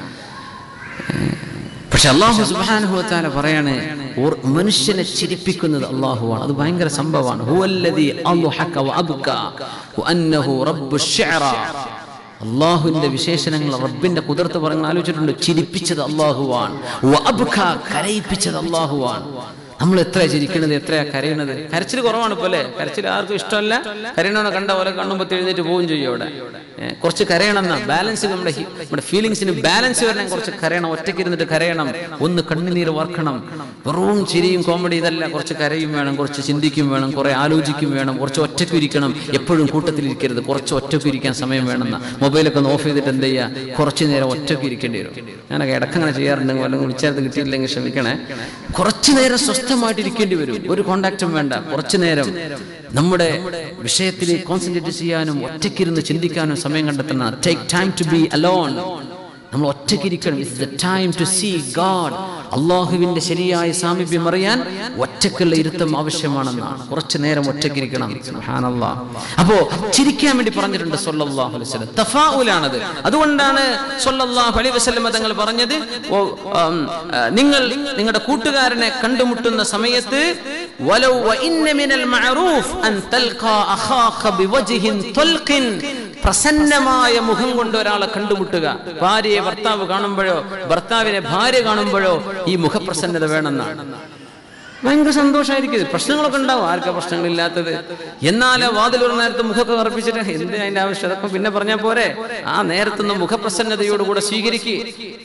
പക്ഷെ അള്ളാഹു സുബാനുഭവത്താല പറയാണ് ഓർ- മനുഷ്യനെ ചിരിപ്പിക്കുന്നത് അള്ളാഹുവാണ് അത് ഭയങ്കര സംഭവമാണ് ഹുവല്ലദീ അദ്ഹക വഅബ്ക വഅന്നഹു റബ്ബുശ് ശിഅറ. അള്ളാഹുവിന്റെ വിശേഷണങ്ങൾ റബ്ബിന്റെ കുതിർത്ത് പറഞ്ഞ് ആലോചിച്ചിട്ടുണ്ട് ചിരിപ്പിച്ചത് അള്ളാഹുവാണ് വഅബ്ക, കരയിപ്പിച്ചത് അള്ളാഹുവാണ് നമ്മൾ എത്ര ചിരിക്കണത് എത്രയാ കരയണത് കരച്ചിൽ കുറവാണ് ഇപ്പൊ അല്ലേ കരച്ചിൽ ആർക്കും ഇഷ്ടമല്ല കരയണമെന്ന് കണ്ട പോലെ കണ്ണുമ്പോൾ എഴുന്നേറ്റ് പോവുകയും ചെയ്യും അവിടെ ഏ, കുറച്ച് കരയണം എന്നാ ബാലൻസ് നമ്മുടെ ഹി- നമ്മുടെ ഫീലിങ്സിന് ബാലൻസ് വരണം കുറച്ച് കരയണം ഒറ്റയ്ക്ക് ഇരുന്നിട്ട് കരയണം ഒന്ന് കണ്ണുനീര് വർക്കണം വെറും ചിരിയും കോമഡി ഇതല്ല കുറച്ച് കരയും വേണം കുറച്ച് ചിന്തിക്കും വേണം കുറെ ആലോചിക്കും വേണം കുറച്ച് ഒറ്റയ്ക്ക് ഇരിക്കണം എപ്പോഴും കൂട്ടത്തിൽ ഇരിക്കരുത് കുറച്ച് ഒറ്റയ്ക്ക് ഇരിക്കാൻ സമയം വേണമെന്ന മൊബൈലൊക്കെ ഒന്ന് ഓഫ് ചെയ്തിട്ട് എന്ത് ചെയ്യുക കുറച്ച് നേരം ഒറ്റയ്ക്ക് ഇരിക്കേണ്ടി വരും ഞാനൊക്കെ ഇടക്കങ്ങനെ ചെയ്യാറുണ്ടെങ്കിൽ അല്ലെങ്കിൽ വിളിച്ചാൽ കിട്ടിയില്ലെങ്കിൽ ക്ഷമിക്കണേ കുറച്ചു നേരം സ്വസ്ഥമായിട്ട് ഇരിക്കേണ്ടി വരും ഒരു കോണ്ടാക്റ്റും വേണ്ട കുറച്ചു നേരം നമ്മുടെ വിഷയത്തിൽ കോൺസെൻട്രേറ്റ് ചെയ്യാനും ഒറ്റയ്ക്കിരുന്ന് ചിന്തിക്കാനും സമയം കണ്ടെത്തണം take time to be alone നമ്മൾ ഒറ്റയ്ക്കിരിക്കണം it's the time to see God അള്ളാഹുവിന്റെ ശരിയായ സാമീപ്യം അറിയാൻ ഒറ്റക്കുള്ള ഇരുത്തം ആവശ്യമാണെന്നാണ് കുറച്ചു നേരം ഒറ്റക്കിരിക്കണം സുബ്ഹാനല്ലാ. അപ്പോ ചിരിക്കാൻ വേണ്ടി പറഞ്ഞിട്ടുണ്ട് സല്ലല്ലാഹു അലൈഹി വസല്ലം തഫാഉലാണത് അതുകൊണ്ടാണ് സല്ലല്ലാഹു അലൈഹി വസല്ലം തങ്ങൾ പറഞ്ഞത് ഓ, ആം, ആ, നിങ്ങൾ നിങ്ങളുടെ കൂട്ടുകാരനെ കണ്ടുമുട്ടുന്ന സമയത്ത് വലൗ വഇന്ന മിനൽ മഅറൂഫ് അൻ തൽഖാ അഖാഖ ബിവജ്ഹിൻ തൽഖിൻ പ്രസന്നമായ മുഖം കൊണ്ട് ഒരാളെ കണ്ടുമുട്ടുക ഭാര്യയെ ഭർത്താവ് കാണുമ്പോഴോ ഭർത്താവിനെ ഭാര്യ കാണുമ്പോഴോ ഈ മുഖപ്രസന്നത വേണമെന്നാണ് ഭയങ്കര സന്തോഷമായിരിക്കും പ്രശ്നങ്ങളൊക്കെ ഉണ്ടാവും ആർക്കാ പ്രശ്നങ്ങളില്ലാത്തത് എന്നാലേ വാതിൽ ഒരു നേരത്തെ മുഖമൊക്കെ ഉറപ്പിച്ചിട്ട് എന്തിനാ അതിന്റെ ആവശ്യം അതൊക്കെ പിന്നെ പറഞ്ഞാൽ പോരെ ആ നേരത്തുനിന്ന് മുഖപ്രസന്നതയോടുകൂടെ സ്വീകരിക്കുക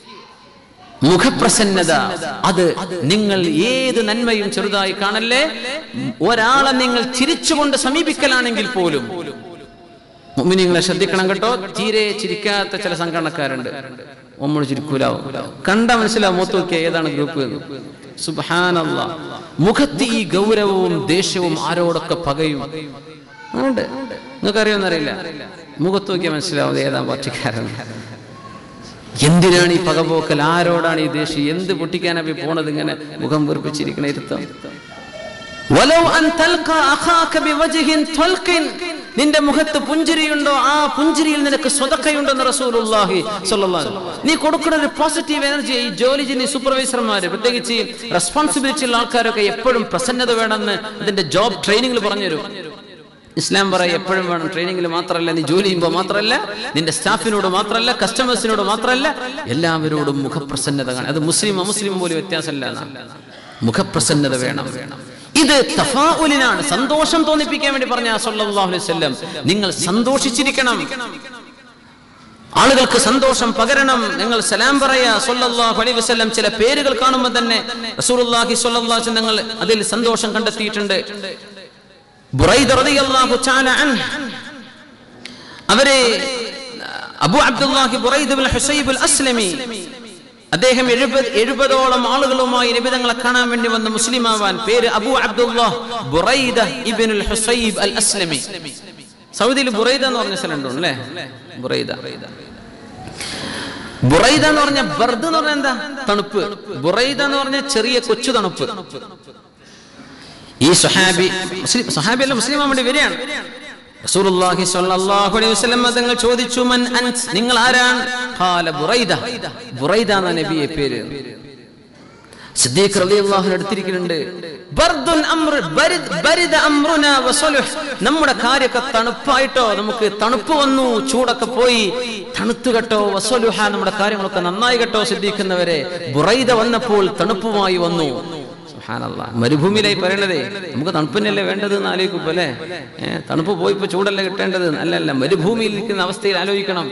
മുഖപ്രസന്നത അത് നിങ്ങൾ ഏത് നന്മയും ചെറുതായി കാണല്ലേ ഒരാളെ നിങ്ങൾ ചിരിച്ചുകൊണ്ട് സമീപിക്കലാണെങ്കിൽ പോലും മുഅ്മിനീങ്ങളെ ശ്രദ്ധിക്കണം കേട്ടോ തീരെ ചിരിക്കാത്ത ചില സംഘടനക്കാരുണ്ട് നമ്മൾ ചിരിക്കൂലാവും കണ്ട മനസ്സിലാവും മൂത്ത് നോക്കിയ ഏതാണ് ഗ്രൂപ്പ് എന്ന് സുബാനല്ല മുഖത്ത് ഈ ഗൗരവവും ദേഷ്യവും ആരോടൊക്കെ പകയും ഉണ്ട് നിങ്ങൾക്ക് അറിയുമെന്നറിയില്ല മുഖത്ത് നോക്കിയാൽ മനസ്സിലാവും ഏതാ പാർട്ടിക്കാരൻ എന്തിനാണ് ഈ പകപോക്കൽ ആരോടാണ് ഈ ദേഷ്യം എന്ത് പൊട്ടിക്കാനാ ഈ പോണത് ഇങ്ങനെ മുഖം വീർപ്പിച്ചിരിക്കണ ഇരുത്തം വലൗ അൻ തൽഖ അഖാക ബിവജ്ഹിൻ തൽഖിൻ നിന്റെ മുഖത്ത് പുഞ്ചിരിയുണ്ടോ ആ പുഞ്ചിരിയിൽ നിനക്ക് സ്വതക്കയുണ്ടോ എന്ന് റസൂലുള്ളാഹി സ്വല്ലല്ലാഹു അലൈഹി വസല്ലം. നീ കൊടുക്കുന്ന ഒരു പോസിറ്റീവ് എനർജി ഈ ജോലി ചെയ്യുന്ന സൂപ്പർവൈസർമാര് പ്രത്യേകിച്ച് റെസ്പോൺസിബിലിറ്റി ഉള്ള ആൾക്കാരൊക്കെ എപ്പോഴും പ്രസന്നത വേണമെന്ന് അതിന്റെ ജോബ് ട്രെയിനിങ്ങിൽ പറഞ്ഞുതരും ഇസ്ലാം പറയും എപ്പോഴും വേണം ട്രെയിനിങ്ങിൽ മാത്രമല്ല നീ ജോലി ചെയ്യുമ്പോൾ മാത്രമല്ല നിന്റെ സ്റ്റാഫിനോട് മാത്രമല്ല കസ്റ്റമേഴ്സിനോട് മാത്രമല്ല എല്ലാവരോടും മുഖപ്രസന്നത കാണാം അത് മുസ്ലിം അമുസ്ലിം പോലും വ്യത്യാസമല്ല എന്നാണ്. മുഖപ്രസന്നത വേണം ഇത് തഫാഉലിനാണ് സന്തോഷം തോന്നിപ്പിക്കാൻ വേണ്ടി പറഞ്ഞ സല്ലല്ലാഹു അലൈഹി വസല്ലം നിങ്ങൾ സന്തോഷിച്ചിരിക്കണം ആളുകൾക്ക് സന്തോഷം പകരണം നിങ്ങൾ സലാം പറയാ സല്ലല്ലാഹു അലൈഹി വസല്ലം ചില പേരുകൾ കാണുമ്പോൾ തന്നെ റസൂലുള്ളാഹി സ്വല്ലല്ലാഹു അലൈഹി വസല്ലം നിങ്ങൾ അതിൽ സന്തോഷം കണ്ടെത്തിയിട്ടുണ്ട് ബുറൈദ റളിയല്ലാഹു തആല അൻഹു അവരെ Abu Abdullahi Buraidah bin Husaib al Aslami അദ്ദേഹം എഴുപത് എഴുപതോളം ആളുകളുമായി നബിതങ്ങളെ കാണാൻ വേണ്ടി വന്ന മുസ്ലിം ആവാൻ പേര് Abu Abdullah Buraidah ibnul Husaib al Aslami സൗദിയിൽ ബുറൈദ എന്ന് പറഞ്ഞ സ്ഥലമുണ്ടോ അല്ലേ ബുറൈദ ബുറൈദ എന്ന് പറഞ്ഞ ബർദ് എന്ന് പറഞ്ഞ എന്താ തണുപ്പ് ബുറൈദ എന്ന് പറഞ്ഞ ചെറിയ കൊച്ചു തണുപ്പ് ഈ സുഹാബി മുസ്ലിം സുഹാബി അല്ല മുസ്ലിം ആവാൻ വേണ്ടി വരികയാണ് റസൂലുള്ളാഹി സ്വല്ലല്ലാഹു അലൈഹി വസല്ലം തങ്ങൾ ചോദിച്ചു മൻ അൻത് നിങ്ങൾ ആരാണ് ഖാല ബുറൈദ ബുറൈദ എന്ന നബിയെ പേര് സിദ്ദീഖ് റളിയല്ലാഹു അൻഹു എടുത്തിരിക്കുന്നുണ്ട് ബർദുൻ അംർ ബരിദ് ബരിദ അംറുന വസലുഹ് നമ്മുടെ കാര്യമൊക്കെ തണുപ്പായിട്ടോ നമുക്ക് തണുപ്പ് വന്നു ചൂടൊക്കെ പോയി തണുത്തു കേട്ടോ വസലുഹ നമ്മുടെ കാര്യങ്ങളൊക്കെ നന്നായി കേട്ടോ സിദ്ദീഖുന്നവരെ ബുറൈദ വന്നപ്പോൾ തണുപ്പുമായി വന്നു സുബ്ഹാനല്ലാഹ്. മരുഭൂമിയിലായി പറയണതേ നമുക്ക് തണുപ്പിനല്ലേ വേണ്ടത് എന്ന് ആലോചിക്കും അല്ലേ ഏഹ് തണുപ്പ് പോയി ഇപ്പൊ ചൂടല്ലേ കിട്ടേണ്ടത് അല്ലല്ല മരുഭൂമിയിൽ ഇരിക്കുന്ന അവസ്ഥയിൽ ആലോചിക്കണം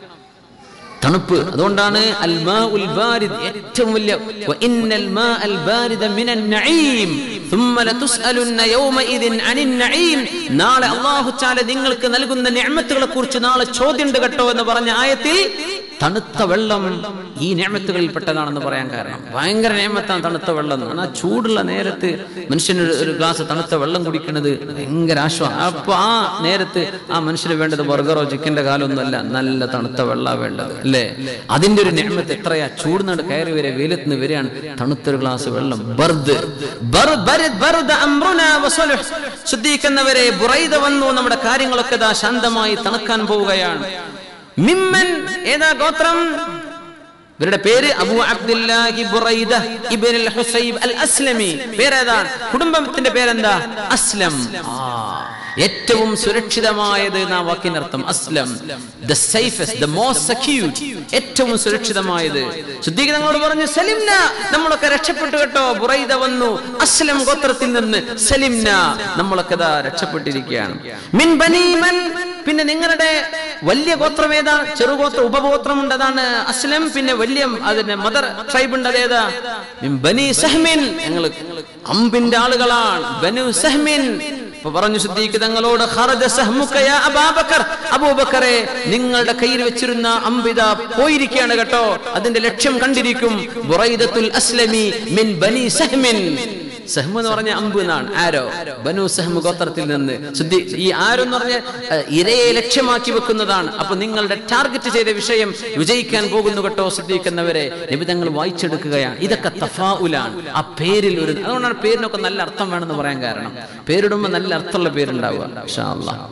തണുപ്പ് അതുകൊണ്ടാണ് അൽ മാഉൽ ബാരിദ് ഏറ്റവും വലിയ വഇന്നൽ മാഅൽ ബാരിദ മിനൻ നഈം ثم لتسألن يومئذ عن النعيم നാളെ അല്ലാഹു തആല നിങ്ങൾക്ക് നൽകുന്ന നിഅമത്തുകളെ കുറിച്ച് നാളെ ചോദ്യമുണ്ട് കേട്ടോ എന്ന് പറഞ്ഞ ആയത്തിൽ തണുത്ത വെള്ളം ഈ നിയമത്തുകളിൽ പെട്ടതാണെന്ന് പറയാൻ കാരണം ഭയങ്കര നിയമത്താണ് തണുത്ത വെള്ളം എന്ന്. ആ ചൂടുള്ള നേരത്ത് മനുഷ്യന് ഒരു- ഒരു ഗ്ലാസ് തണുത്ത വെള്ളം കുടിക്കുന്നത് ഭയങ്കര ആശ്വാസം അപ്പൊ ആ നേരത്ത് ആ മനുഷ്യന് വേണ്ടത് ബർഗറോ ചിക്കന്റെ കാലൊന്നുമല്ല നല്ല തണുത്ത വെള്ള വേണ്ടത് അല്ലേ അതിന്റെ ഒരു നിയമത്ത് എത്രയാ ചൂടുന്നാട് കയറി വരെ വെയിലത്ത് നിന്ന് വരെയാണ് തണുത്തൊരു ഗ്ലാസ് വെള്ളം ബർദ് ബർ- ബരിദ് ബർദ അംറുനാ വസലുഹ്. ശ്രദ്ധിക്കുന്നവരെ ബുറൈദ വന്നു നമ്മുടെ കാര്യങ്ങളൊക്കെ ദാ ശാന്തമായി തണുക്കാൻ പോവുകയാണ് മിമ്മൻ ഏതാ ഗോത്രം ഇവരുടെ പേര് Abu Abdullahi Buraidah ibnul Husaib al Aslami പേരേതാണ് കുടുംബത്തിന്റെ പേരെന്താ അസ്ലം ആ, ഏറ്റവും സുരക്ഷിതമായത് എന്ന വാക്കിനർത്ഥം Aslam the safest the most secured ഏറ്റവും സുരക്ഷിതമായത് ശുദ്ധീകരണങ്ങളോട് ഞങ്ങളോട് പറഞ്ഞു സലിംന നമ്മളൊക്കെ രക്ഷപ്പെട്ടു കേട്ടോ ബുറൈദ വന്നു അസ്ലം ഗോത്രത്തിൽ നിന്ന് സലിംന നമ്മളൊക്കെ ദാ രക്ഷപ്പെട്ടിരിക്കുകയാണ് മിൻ ബനീ മൻ പിന്നെ നിങ്ങളുടെ വലിയ ഗോത്രം ഏതാ ചെറുഗോത്ര ഉപഗോത്രം ഉണ്ട് അതാണ് അസ്ലം പിന്നെ വലിയ അതിന്റെ മദർ ട്രൈബ് ഉണ്ട് അതേതാ മിൻ ബനി സഹ്മിൻ ഞങ്ങൾ അമ്പിന്റെ ആളുകളാണ് ബനു സഹ്മിൻ ഇപ്പൊ പറഞ്ഞു സിദ്ദീഖ് തങ്ങളോട് ഖറജ സഹ്മുക യാ അബൂബക്കർ അബൂബക്കറെ നിങ്ങളുടെ കയ്യിൽ വെച്ചിരുന്ന അമ്പിത പോയിരിക്കുകയാണ് കേട്ടോ അതിന്റെ ലക്ഷ്യം കണ്ടിരിക്കും ബുറൈദത്തുൽ അസ്ലമി മിൻ ബനി സഹ്മിൻ സഹ്മ് എന്ന് പറഞ്ഞ അമ്പ് എന്നാണ് ആരോ ബനു സഹ്മ് ഗോത്രത്തിൽ നിന്ന് സിദ്ധി ഈ ആരോ എന്ന് പറഞ്ഞ ഏഹ്, ഇരയെ ലക്ഷ്യമാക്കി വെക്കുന്നതാണ് അപ്പൊ നിങ്ങളുടെ ടാർഗറ്റ് ചെയ്ത വിഷയം വിജയിക്കാൻ പോകുന്നു കേട്ടോ ശ്രദ്ധിക്കുന്നവരെ നിബിധങ്ങൾ വായിച്ചെടുക്കുകയാണ് ഇതൊക്കെ തഫാഉലാണ് ആ പേരിൽ ഒരു അതുകൊണ്ടാണ് പേരിനൊക്കെ നല്ല അർത്ഥം വേണമെന്ന് പറയാൻ കാരണം പേരിടുമ്പോൾ നല്ല അർത്ഥമുള്ള പേരുണ്ടാവുക ഇൻഷാ അല്ലാഹ്.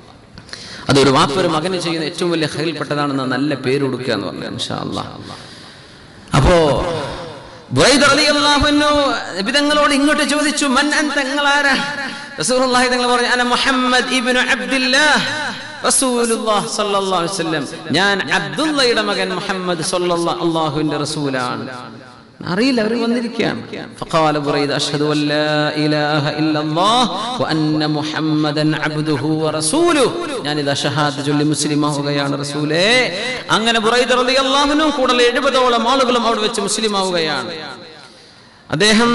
അതൊരു വാപ്പൊരു മകന് ചെയ്യുന്ന ഏറ്റവും വലിയ ഹൈൽപ്പെട്ടതാണെന്ന് നല്ല പേര് കൊടുക്കുക എന്ന് പറഞ്ഞു ഇൻഷാ അല്ലാഹ്. അപ്പോ ബുറൈദ റളിയല്ലാഹു അൻഹു നബിതങ്ങളോട് ഇങ്ങോട്ട് ചോദിച്ചു മൻ അൻത നിങ്ങൾ ആരാ റസൂലുള്ളാഹി തങ്ങൾ പറഞ്ഞു അന മുഹമ്മദ് ഇബ്നു അബ്ദുല്ലാഹ് റസൂലുള്ളാഹ് സ്വല്ലല്ലാഹു അലൈഹി വസല്ലം ഞാൻ അബ്ദുള്ളയുടെ മകൻ മുഹമ്മദ് സ്വല്ലല്ലാഹു അല്ലാഹുവിന്റെ റസൂലാണ് അറിയില്ല അവർ വന്നിരിക്കുകയാണ് فقال بريد أشهد أن لا إله إلا الله وأن محمدا عبده ورسوله ഞാനിതാ ഷഹാദ് ചൊല്ലി മുസ്ലിമാവുകയാണ് റസൂലേ അങ്ങനെ ബുറൈദ റളിയല്ലാഹു അൻഹു കൂടുതൽ എഴുപതോളം ആളുകളും അവിടെ വെച്ച് മുസ്ലിമാവുകയാണ് അദ്ദേഹം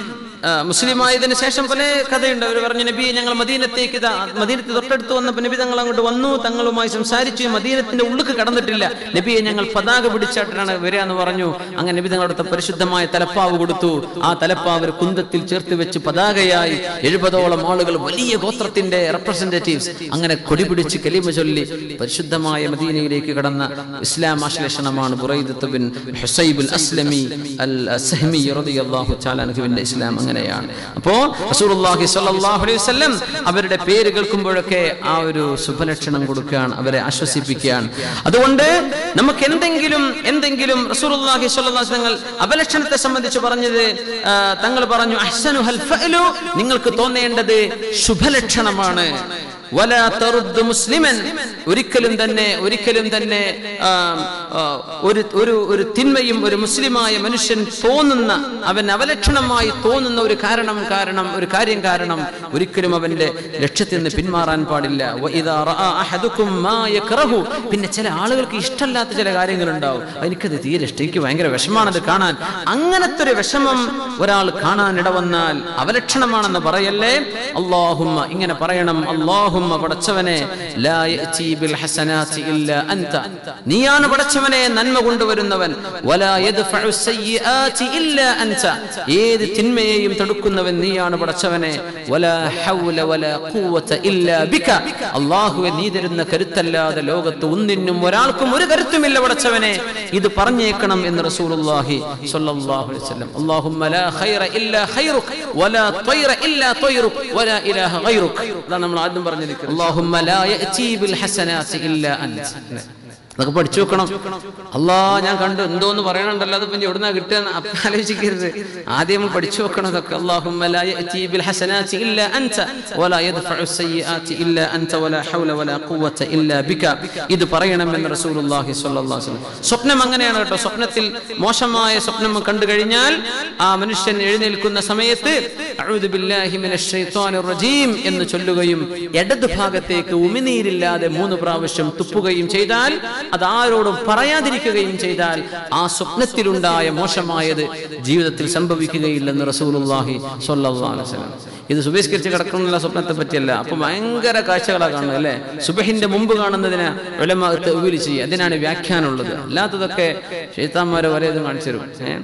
ആ, മുസ്ലിമായതിനു ശേഷം പല കഥയുണ്ട് അവർ പറഞ്ഞു നബി ഞങ്ങൾ മദീനത്തേക്ക് ഇതാ മദീനത്ത് തൊട്ടടുത്ത് വന്നപ്പോൾ നബി തങ്ങൾ അങ്ങോട്ട് വന്നു തങ്ങളുമായി സംസാരിച്ചു മദീനത്തിന്റെ ഉള്ളിക്ക് കടന്നിട്ടില്ല നബിയെ ഞങ്ങൾ പതാക പിടിച്ചായിട്ടാണ് വരിക എന്ന് പറഞ്ഞു അങ്ങനെ നബി തങ്ങളുടെ പരിശുദ്ധമായ തലപ്പാവ് കൊടുത്തു ആ തലപ്പാവ് ഒരു കുന്തത്തിൽ ചേർത്ത് വെച്ച് പതാകയായി എഴുപതോളം ആളുകൾ വലിയ ഗോത്രത്തിന്റെ റെപ്രസെന്റേറ്റീവ്സ് അങ്ങനെ കൊടി പിടിച്ച് കലിമ ചൊല്ലി പരിശുദ്ധമായ മദീനയിലേക്ക് കടന്ന ഇസ്ലാം ആശ്ലേഷണമാണ് ബുറൈദത്ത് ബിൻ ഹുസൈബുൽ അസ്ലമി അൽ സഹ്മി റളിയല്ലാഹു തആല അൻഹുവിന്റെ ഇസ്ലാം അങ്ങനെയാണ് അപ്പോ റസൂലുള്ളാഹി സ്വല്ലല്ലാഹു അലൈഹി വസല്ലം അവരുടെ പേര് കേൾക്കുമ്പോഴൊക്കെ ആ ഒരു ശുഭലക്ഷണം കൊടുക്കുകയാണ് അവരെ ആശ്വസിപ്പിക്കുകയാണ് അതുകൊണ്ട് നമുക്ക് എന്തെങ്കിലും എന്തെങ്കിലും റസൂലുള്ളാഹി സ്വല്ലല്ലാഹു അലൈഹി വസല്ലം അപലക്ഷണത്തെ സംബന്ധിച്ച് പറഞ്ഞത് ആ, തങ്ങൾ പറഞ്ഞു അഹ്സനു ഹൽ ഫഅലു നിങ്ങൾക്ക് തോന്നേണ്ടത് ശുഭലക്ഷണമാണ് വലാ തറുദ്ദു മുസ്ലിമൻ ഒരിക്കലും തന്നെ ഒരിക്കലും തന്നെ ആ, ആ, ഒരു ഒരു ഒരു തിന്മയും ഒരു മുസ്ലിമായ മനുഷ്യൻ തോന്നുന്ന അവൻ അവലക്ഷണമായി തോന്നുന്ന ഒരു കാരണം കാരണം ഒരു കാര്യം കാരണം ഒരിക്കലും അവന്റെ ലക്ഷ്യത്തിൽ നിന്ന് പിന്മാറാൻ പാടില്ല വഇദാ റആ അഹദുക്കും മാ യക്റഹു പിന്നെ ചില ആളുകൾക്ക് ഇഷ്ടമല്ലാത്ത ചില കാര്യങ്ങൾ ഉണ്ടാവും എനിക്കത് തീരെ ഇഷ്ടം എനിക്ക് ഭയങ്കര വിഷമാണത് കാണാൻ അങ്ങനത്തെ ഒരു വിഷമം ഒരാൾ കാണാൻ ഇടവന്നാൽ അവലക്ഷണമാണെന്ന് പറയല്ലേ അള്ളാഹുമ്മ ഇങ്ങനെ പറയണം അള്ളാഹുമ്മ പടച്ചവനെ ലാ യഅതി ബിൽ ഹസനാതി ഇല്ലാ അൻത നീയാണ് പടച്ചവനെ നന്മ കൊണ്ടുവരുന്നവൻ വലാ യദ്ഫഉ സയ്യിആതി ഇല്ലാ അൻത ഏത് തിന്മയെയും തടുക്കുന്നവൻ നീയാണ് പടച്ചവനെ വലാ ഹൗല വലാ ഖുവത ഇല്ലാ ബിക അല്ലാഹുവേ നീ തരുന്ന കരുത്തല്ലാതെ ലോകത്ത് ഒന്നിനും ഒരാൾക്കും ഒരു കരുത്തുമില്ല പടച്ചവനെ ഇത് പറഞ്ഞേക്കണം എന്ന് റസൂലുള്ളാഹി സ്വല്ലല്ലാഹു അലൈഹി വസല്ലം അല്ലാഹുമ്മ ലാ ഖൈറ ഇല്ലാ ഖൈറുക് വലാ ത്വയ്റ ഇല്ലാ ത്വയ്റുക് വലാ ഇലാഹ ഗൈറുക് അതാണ് നമ്മൾ ആദ്യം പറഞ്ഞിരിക്കുന്നത് അല്ലാഹുമ്മ ലാ യഅതി ബിൽ ഹസനാതി ഇല്ലാ അൻത അതൊക്കെ പഠിച്ചു വെക്കണം അല്ലാ ഞാൻ കണ്ടു എന്തോന്ന് പറയണുണ്ടല്ലോ അത് പിന്നെ എവിടുന്നാ കിട്ടുക അപ്പൊ ആലോചിക്കരുത് ആദ്യം നമ്മൾ പഠിച്ചു വെക്കണം അതൊക്കെ അല്ലാഹുമ്മ ലാ യഅതി ബിൽ ഹസനാതി ഇല്ലാ അൻത വലാ യദ്ഫഉ സയ്യിആതി ഇല്ലാ അൻത വലാ ഹൗല വലാ ഖുവത ഇല്ലാ ബിക ഇത് പറയണമെന്ന് റസൂലുള്ളാഹി സ്വല്ലല്ലാഹു അലൈഹി വസല്ലം സ്വപ്നം അങ്ങനെയാണ് കേട്ടോ സ്വപ്നത്തിൽ മോശമായ സ്വപ്നം കണ്ടു കഴിഞ്ഞാൽ ആ മനുഷ്യൻ എഴുന്നേൽക്കുന്ന സമയത്ത് അഊദു ബില്ലാഹി മിനശ് ശൈത്വാനിർ റജീം എന്ന് ചൊല്ലുകയും ഇടത് ഭാഗത്തേക്ക് ഉമിനീരില്ലാതെ മൂന്ന് പ്രാവശ്യം തുപ്പുകയും ചെയ്താൽ അത് ആരോടും പറയാതിരിക്കുകയും ചെയ്താൽ ആ സ്വപ്നത്തിലുണ്ടായ മോശമായത് ജീവിതത്തിൽ സംഭവിക്കുകയില്ലെന്ന് റസൂലുള്ളാഹി സ്വല്ലല്ലാഹു അലൈഹി വസല്ലം ഇത് സുബഹിസ്കരിച്ച് കിടക്കണമെന്നുള്ള സ്വപ്നത്തെ പറ്റിയല്ല അപ്പൊ ഭയങ്കര കാഴ്ചകളാണ് കാണുന്നത് അല്ലെ സുബഹിന്റെ മുമ്പ് കാണുന്നതിന് ഉലമ തെവീൽ ചെയ്യുക അതിനാണ് വ്യാഖ്യാനമുള്ളത് അല്ലാത്തതൊക്കെ ഷെയ്ത്താന്മാരെ വരെ ഇത് കാണിച്ചു തരും ഏഹ്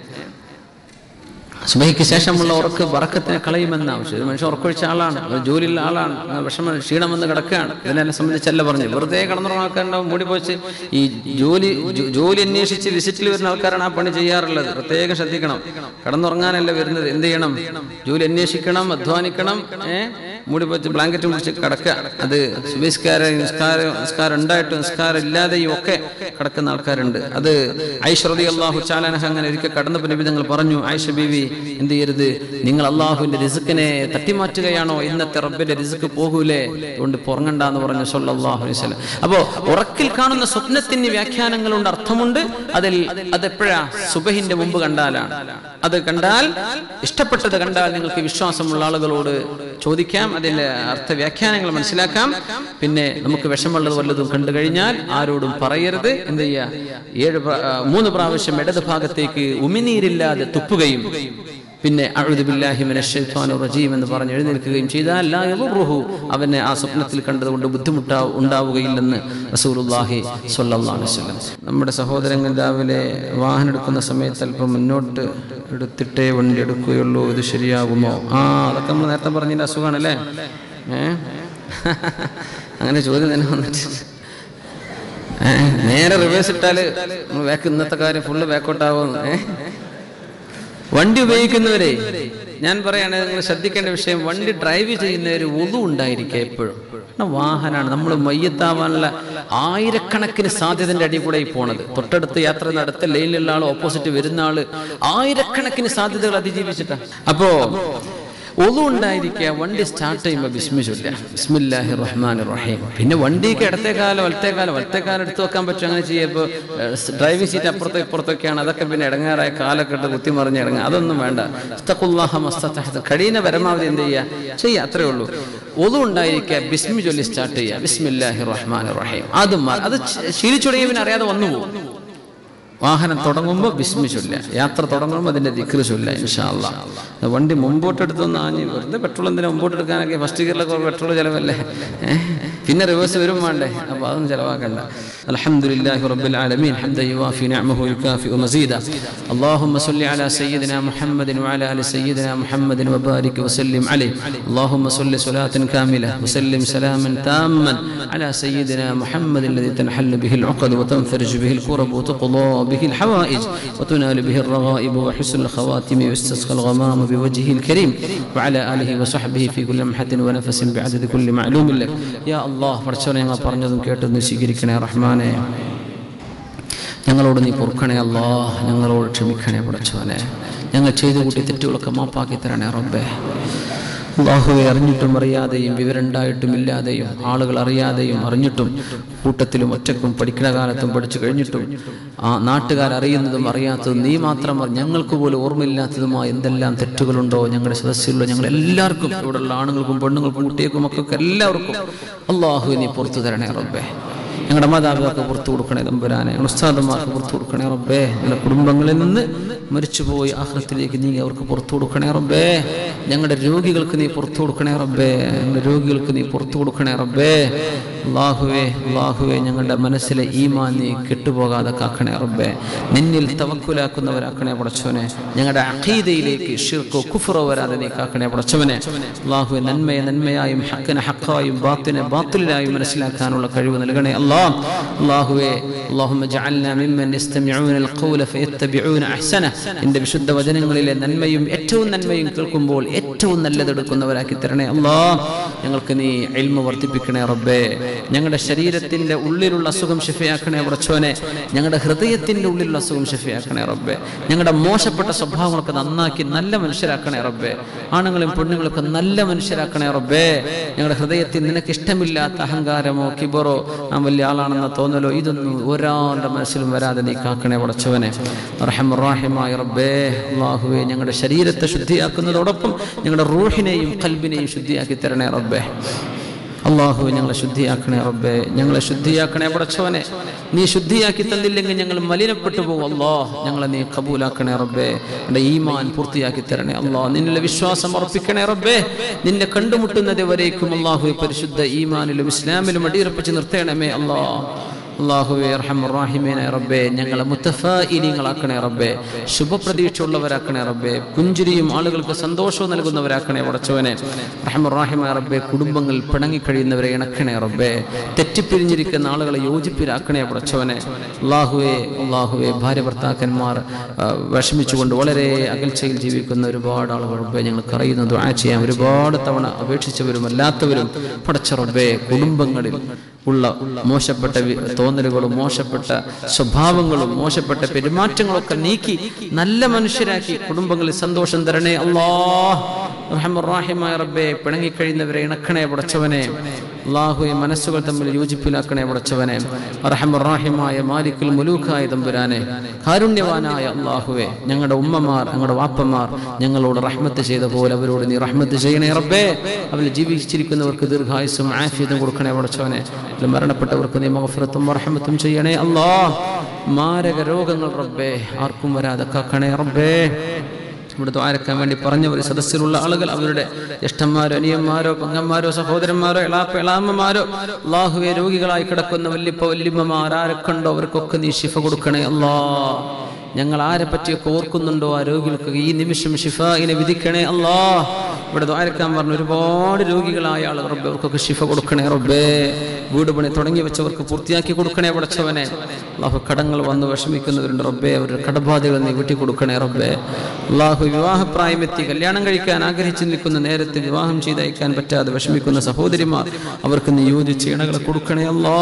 സുബഹിക്ക് ശേഷമുള്ള ഉറക്ക് വറക്കത്തിനെ കളയുമെന്ന് ആവശ്യം ഒരു മനുഷ്യൻ ഉറക്കൊഴിച്ച ആളാണ് ഒരു ജോലിയുള്ള ആളാണ് അങ്ങനെ വിഷമം ക്ഷീണം വന്ന് കിടക്കുകയാണ് ഇതിനെല്ലാം സംബന്ധിച്ചല്ല പറഞ്ഞു വെറുതെ കിടന്നുറങ്ങുന്ന ആൾക്കാരുണ്ടാവും മൂടി പോച്ച് ഈ ജോലി ജോ- ജോലി അന്വേഷിച്ച് വിസിറ്റിൽ വരുന്ന ആൾക്കാരാണ് ആ പണി ചെയ്യാറുള്ളത് പ്രത്യേകം ശ്രദ്ധിക്കണം കിടന്നുറങ്ങാനല്ല വരുന്നത് എന്ത് ചെയ്യണം ജോലി അന്വേഷിക്കണം അധ്വാനിക്കണം ഏഹ് മൂടി പോച്ച് ബ്ലാങ്കറ്റ് പിടിച്ച് കിടക്കുക അത് സുബഹിസ്കാര നിസ്കാരം നിസ്കാരം ഉണ്ടായിട്ടും നിസ്കാരം ഇല്ലാതെയും ഒക്കെ കിടക്കുന്ന ആൾക്കാരുണ്ട് അത് ഐശ്വറതി അള്ളാഹു ചാലാനഹ അങ്ങനെ ഒരിക്കൽ കടന്നപ്പോൾ നബി തങ്ങൾ പറഞ്ഞു ആയിഷ ബീവി എന്ത് ചെയ്യരുത് നിങ്ങൾ അള്ളാഹുവിന്റെ റിസുക്കിനെ തട്ടിമാറ്റുകയാണോ ഇന്നത്തെ റബ്ബിന്റെ റിസുക്ക് പോകൂലേ അതുകൊണ്ട് പുറങ്ങണ്ട എന്ന് പറഞ്ഞു സല്ലല്ലാഹു അലൈഹി വസല്ലം അപ്പോ ഉറക്കിൽ കാണുന്ന സ്വപ്നത്തിന് വ്യാഖ്യാനങ്ങളുണ്ട് അർത്ഥമുണ്ട് അതിൽ അതെപ്പോഴാ സുബഹിന്റെ മുമ്പ് കണ്ടാലാണ് അത് കണ്ടാൽ ഇഷ്ടപ്പെട്ടത് കണ്ടാൽ നിങ്ങൾക്ക് വിശ്വാസമുള്ള ആളുകളോട് ചോദിക്കാം അതിന്റെ അർത്ഥ വ്യാഖ്യാനങ്ങൾ മനസ്സിലാക്കാം പിന്നെ നമുക്ക് വിഷമുള്ളത് വല്ലതും കണ്ടു കഴിഞ്ഞാൽ ആരോടും പറയരുത് എന്ത് ചെയ്യുക ഏഴ് പ്രാ- ആ, മൂന്ന് പ്രാവശ്യം ഇടത് ഭാഗത്തേക്ക് ഉമിനീരില്ലാതെ തുപ്പുകയും പിന്നെ റജീം എന്ന് പറഞ്ഞ് എഴുന്നേൽക്കുകയും ചെയ്താൽ ലാ യദുറുഹു അവനെ ആ സ്വപ്നത്തിൽ കണ്ടതുകൊണ്ട് ബുദ്ധിമുട്ടാ ഉണ്ടാവുകയില്ലെന്ന് റസൂലുള്ളാഹി സ്വല്ലല്ലാഹു അലൈഹി വസല്ലം നമ്മുടെ സഹോദരങ്ങൾ രാവിലെ വാഹനം എടുക്കുന്ന സമയത്ത് അല്പം മുന്നോട്ട് എടുത്തിട്ടേ വണ്ടി എടുക്കുകയുള്ളൂ ഇത് ശരിയാകുമോ ആ അതൊക്കെ നമ്മൾ നേരത്തെ പറഞ്ഞതിൻ്റെ അസുഖമാണല്ലേ ഏ അങ്ങനെ ചോദ്യം തന്നെ വന്നിട്ട് ഏ, നേരെ റിവേഴ്സ് ഇട്ടാല് നമ്മൾ ബാക്ക് ഇന്നത്തെ കാര്യം ഫുള്ള് ബാക്കോട്ടാവുമെന്ന് ഏ വണ്ടി ഉപയോഗിക്കുന്നവരെ ഞാൻ പറയാണ് നിങ്ങൾ ശ്രദ്ധിക്കേണ്ട വിഷയം വണ്ടി ഡ്രൈവ് ചെയ്യുന്നവർ ഒതു ഉണ്ടായിരിക്കുക എപ്പോഴും കാരണം വാഹനമാണ് നമ്മൾ മയ്യത്താവാനുള്ള ആയിരക്കണക്കിന് സാധ്യതന്റെ അടി കൂടെ ഈ പോണത് തൊട്ടടുത്ത് യാത്ര നടത്ത ലൈനിലുള്ള ആൾ ഓപ്പോസിറ്റ് വരുന്ന ആള് ആയിരക്കണക്കിന് സാധ്യതകൾ അതിജീവിച്ചിട്ടാ അപ്പോ ഒതു ഉണ്ടായിരിക്കുക വണ്ടി സ്റ്റാർട്ട് ചെയ്യുമ്പോൾ ബിസ്മി ചൊല്ല ബിസ്മില്ലാഹി റഹ്മാൻ റഹീം പിന്നെ വണ്ടിക്ക് ഇടത്തെ കാലം വലത്തെ കാലം വലത്തെ കാലം എടുത്തു വെക്കാൻ പറ്റും അങ്ങനെ ചെയ്യുമ്പോൾ ഡ്രൈവിംഗ് സീറ്റ് അപ്പുറത്തോ ഇപ്പുറത്തൊക്കെയാണ് അതൊക്കെ പിന്നെ ഇടങ്ങാറായ കാലൊക്കെ ഇട്ട് കുത്തിമറിഞ്ഞ് ഇടങ്ങുക അതൊന്നും വേണ്ട ഇസ്തഖുല്ലാഹ മസ്തഹത്ത് കഴിയുന്ന പരമാവധി എന്ത് ചെയ്യുക ചെയ്യുക അത്രേ ഉള്ളൂ ഒതു ഉണ്ടായിരിക്കുക ബിസ്മി ചൊല്ലി സ്റ്റാർട്ട് ചെയ്യുക ബിസ്മില്ലാഹി റഹ്മാൻ റഹീം അതും മാ- അത് ശീലിച്ചു തുടങ്ങിയവന് അറിയാതെ വന്നു പോകും വാഹനം തുടങ്ങുമ്പോൾ ബിസ്മി ചൊല്ല യാത്ര തുടങ്ങുമ്പോൾ അതിന്റെ ദിക്റ് ചൊല്ല ഇൻഷാ അല്ലാ അത് വണ്ടി മുമ്പോട്ടെടുത്തൊന്ന് ആഞ്ഞ് വെറുതെ പെട്രോൾ എന്തിനാ മുമ്പോട്ട് എടുക്കാനൊക്കെ ഫസ്റ്റ് ഗിയറിലൊക്കെ പെട്രോൾ ചിലവല്ലേ ഏ? പിന്നെ റിവേഴ്സ് വരും വേണ്ടേ അപ്പോൾ അതൊന്നും ചിലവാക്കണ്ട അൽഹംദുലില്ലാഹി റബ്ബിൽ ആലമീൻ ഹംദ യുവാഫി നിഅമഹു യുകാഫിഉ മസീദ اللهم صل على سيدنا محمد وعلى ال سيدنا محمد وبارك وسلم عليه اللهم صل صلاة كاملة وسلم سلاما تاما على سيدنا محمد الذي تنحل به العقد وتنفرج به الكرب وتقضى به الحوائج وتنال به الرغائب وحسن الخواتم ويستسقى الغمام بوجهه الكريم وعلى آله وصحبه في كل لمحة ونفس بعدد كل معلوم لك يا الله فرشنا ഞങ്ങൾ പറഞ്ഞതും കേട്ടതും സ്വീകരിക്കണേ റഹ്മാനെ ഞങ്ങളോട് നീ പൊറുക്കണേ അല്ലാ ഞങ്ങളോട് ക്ഷമിക്കണേ പടച്ചോനെ ഞങ്ങൾ ചെയ്തു കൂട്ടി തെറ്റുകളൊക്കെ മാപ്പാക്കി തരണേ റബ്ബേ അള്ളാഹുവെ അറിഞ്ഞിട്ടും അറിയാതെയും വിവരണ്ടായിട്ടും ഇല്ലാതെയും ആളുകൾ അറിയാതെയും അറിഞ്ഞിട്ടും കൂട്ടത്തിലും ഒറ്റക്കും പഠിക്കുന്ന കാലത്തും പഠിച്ചു കഴിഞ്ഞിട്ടും ആ നാട്ടുകാർ അറിയുന്നതും അറിയാത്തതും നീ മാത്രം അറി- ഞങ്ങൾക്ക് പോലും ഓർമ്മയില്ലാത്തതുമായ എന്തെല്ലാം തെറ്റുകളുണ്ടോ ഞങ്ങളുടെ സദസ്സിലുള്ള ഞങ്ങൾ എല്ലാവർക്കും ഇവിടെയുള്ള ആണുങ്ങൾക്കും പെണ്ണുങ്ങൾക്കും കുട്ടികൾക്കും മക്കൾക്കും എല്ലാവർക്കും അള്ളാഹു നീ പുറത്തു തരണേ റബ്ബേ ഞങ്ങളുടെ മാതാപിതാക്കൾ പുറത്തു കൊടുക്കണേ തമ്പുരാനെ ഞങ്ങളുടെ ഉസ്താദന്മാർക്ക് പുറത്തു കൊടുക്കണേ റബ്ബേ ഞങ്ങളുടെ കുടുംബങ്ങളിൽ നിന്ന് മരിച്ചുപോയി ആഹ്ലത്തിലേക്ക് നീ അവർക്ക് പുറത്തു കൊടുക്കണേ റബ്ബേ ഞങ്ങളുടെ രോഗികൾക്ക് നീ പുറത്തു കൊടുക്കണേ റബ്ബേ ഞങ്ങളുടെ രോഗികൾക്ക് നീ പുറത്തു കൊടുക്കണേ റബ്ബേ അള്ളാഹുവേ അള്ളാഹുവേ ഞങ്ങളുടെ മനസ്സിലെ ഈമാൻ നീ കെട്ടുപോകാതെ കാക്കണേ റബ്ബേ നിന്നിൽ തവക്കുലാക്കുന്നവരാക്കണേ പടച്ചവനെ ഞങ്ങളുടെ അഖീദയിലേക്ക് ഷിർക്കോ കുഫറോ വരാതെ നീ കാക്കണേ പടച്ചവനെ അള്ളാഹുവെ നന്മയെ നന്മയായും ഹക്കിനെ ഹക്കായും ബാത്തിനെ ബാത്തിലായും മനസ്സിലാക്കാനുള്ള കഴിവ് നൽകണേ അല്ലാ അള്ളാഹുവെ اللهم اجعلنا ممن يستمعون القول فيتبعون احسنه എന്റെ വിശുദ്ധ വചനങ്ങളിലെ നന്മയും ഏറ്റവും നന്മയും കേൾക്കുമ്പോൾ ഏറ്റവും നല്ലതെടുക്കുന്നവരാക്കി തരണേ അല്ലാ ഞങ്ങൾക്ക് നീ ഇൽമ വർദ്ധിപ്പിക്കണേ റബ്ബേ ഞങ്ങളുടെ ശരീരത്തിന്റെ ഉള്ളിലുള്ള അസുഖം ഷിഫയാക്കണേ ഉറച്ചോനെ ഞങ്ങളുടെ ഹൃദയത്തിന്റെ ഉള്ളിലുള്ള അസുഖം ഷിഫയാക്കണേ റബ്ബേ ഞങ്ങളുടെ മോശപ്പെട്ട സ്വഭാവങ്ങളൊക്കെ നന്നാക്കി നല്ല മനുഷ്യരാക്കണേ റബ്ബേ ആണുങ്ങളും പെണ്ണുങ്ങളൊക്കെ നല്ല മനുഷ്യരാക്കണേ റബ്ബേ ഞങ്ങളുടെ ഹൃദയത്തിൽ നിനക്ക് ഇഷ്ടമില്ലാത്ത അഹങ്കാരമോ കിബറോ നാം വലിയ ആളാണെന്ന തോന്നലോ ഇതൊന്നും ഒരാളുടെ മനസ്സിലും വരാതെ നീ കാക്കണേ പടച്ചവനെ റഹമുറാഹിമായ റബ്ബേ അള്ളാഹുവെ ഞങ്ങളുടെ ശരീരത്തെ ശുദ്ധിയാക്കുന്നതോടൊപ്പം ഞങ്ങളുടെ റൂഹിനെയും കൽബിനെയും ശുദ്ധിയാക്കി തരണേ റബ്ബേ അള്ളാഹു ഞങ്ങളെ ശുദ്ധിയാക്കണേ റബ്ബേ ഞങ്ങളെ ശുദ്ധിയാക്കണേ പടച്ചവനെ നീ ശുദ്ധിയാക്കി തന്നില്ലെങ്കിൽ ഞങ്ങൾ മലിനപ്പെട്ടു പോകും അള്ളാഹ് ഞങ്ങളെ നീ കബൂലാക്കണേ റബ്ബേ എൻ്റെ ഈമാൻ പൂർത്തിയാക്കി തരണേ അള്ളാഹ് നിന്നിലെ വിശ്വാസം അർപ്പിക്കണേ റബ്ബേ നിന്നെ കണ്ടുമുട്ടുന്നത് വരേക്കും അള്ളാഹു പരിശുദ്ധ ഈമാനിലും ഇസ്ലാമിലും അടിയുറപ്പിച്ച് നിർത്തണമേ അള്ളാഹ് അള്ളാഹുവേ റഹമുറാഹിമേനെ റബ്ബേ ഞങ്ങളെ മുത്തഫായിനിങ്ങളാക്കണേ റബ്ബേ ശുഭപ്രതീക്ഷയുള്ളവരാക്കണേ റബ്ബേ പുഞ്ചിരിയും ആളുകൾക്ക് സന്തോഷവും നൽകുന്നവരാക്കണേ പടച്ചവനെ റഹമുറാഹിമായ റബ്ബേ കുടുംബങ്ങൾ പിണങ്ങിക്കഴിയുന്നവരെ ഇണക്കണേ റബ്ബേ തെറ്റിപ്പിരിഞ്ഞിരിക്കുന്ന ആളുകളെ യോജിപ്പിലാക്കണേ പടച്ചവനെ അള്ളാഹുവേ അള്ളാഹുവേ ഭാര്യ ഭർത്താക്കന്മാർ ആ, വിഷമിച്ചുകൊണ്ട് വളരെ അകൽച്ചയിൽ ജീവിക്കുന്ന ഒരുപാട് ആളുകൾ റബ്ബേ ഞങ്ങൾക്ക് അറിയുന്ന ദുആ ചെയ്യാൻ ഒരുപാട് തവണ അപേക്ഷിച്ചവരും അല്ലാത്തവരും പടച്ച റബ്ബേ കുടുംബങ്ങളിൽ ഉള്ള മോശപ്പെട്ട വി- തോന്നലുകളും മോശപ്പെട്ട സ്വഭാവങ്ങളും മോശപ്പെട്ട പെരുമാറ്റങ്ങളൊക്കെ നീക്കി നല്ല മനുഷ്യരാക്കി കുടുംബങ്ങളിൽ സന്തോഷം തരണേ അള്ളാഹ്മായ റബ്ബെ പിണങ്ങിക്കഴിയുന്നവരെ ഇണക്കണേ പടച്ചവനെ അള്ളാഹുയെ മനസ്സുകൾ തമ്മിൽ യോജിപ്പിലാക്കണേ പടച്ചവനെ റഹമുറാഹിമായ മാലിക്കുൽ മുലൂഖായ തമ്പുരാനെ കാരുണ്യവാനായ അള്ളാഹുവെ ഞങ്ങളുടെ ഉമ്മമാർ ഞങ്ങളുടെ വാപ്പമാർ ഞങ്ങളോട് റഹ്മത്ത് ചെയ്ത പോലെ അവരോട് നീ റഹ്മത്ത് ചെയ്യണേ റബ്ബേ അവരിൽ ജീവിച്ചിരിക്കുന്നവർക്ക് ദീർഘായുസും ആഫിയതും കൊടുക്കണേ പടച്ചവനെ അതിൽ മരണപ്പെട്ടവർക്ക് നീ മഹഫറത്തും റഹ്മത്തും ചെയ്യണേ അല്ലാ മാരക രോഗങ്ങൾ റബ്ബേ ആർക്കും വരാതെ കാക്കണേ റബ്ബേ ഇവിടെ ദ്വാരക്കാൻ വേണ്ടി പറഞ്ഞവർ സദസ്സിലുള്ള ആളുകൾ അവരുടെ ജ്യേഷ്ഠന്മാരോ അനിയന്മാരോ പങ്ങന്മാരോ സഹോദരന്മാരോ എളാപ്പ എളാമ്മമാരോ അള്ളാഹുവെ രോഗികളായി കിടക്കുന്ന വല്യപ്പ വല്യമ്മമാർ ആരൊക്കെ ഉണ്ടോ അവർക്കൊക്കെ നീ ശിഫ കൊടുക്കണേ അല്ലാ ഞങ്ങൾ ആരെ പറ്റിയൊക്കെ ഓർക്കുന്നുണ്ടോ ആ രോഗികൾക്ക് ഈ നിമിഷം ഷിഫായിനെ വിധിക്കണേ അല്ലാ ഇവിടെ ദ്വാരക്കാൻ പറഞ്ഞ ഒരുപാട് രോഗികളായ ആളുകൾ റബ്ബെ അവർക്കൊക്കെ ഷിഫ കൊടുക്കണേ റബ്ബേ വീട് പണി തുടങ്ങി വെച്ചവർക്ക് പൂർത്തിയാക്കി കൊടുക്കണേ പടച്ചവനെ അള്ളാഹു കടങ്ങൾ വന്ന് വിഷമിക്കുന്നവരുണ്ട് റബ്ബേ അവരുടെ കടബാധകൾ നീ വീട്ടി കൊടുക്കണേ റബ്ബേ അള്ളാഹു വിവാഹപ്രായമെത്തി കല്യാണം കഴിക്കാൻ ആഗ്രഹിച്ചു നിൽക്കുന്ന നേരത്തെ വിവാഹം ചെയ്തയക്കാൻ പറ്റാതെ വിഷമിക്കുന്ന സഹോദരിമാർ അവർക്ക് നീ യോജിച്ച ഇണകളെ കൊടുക്കണേ അല്ലാ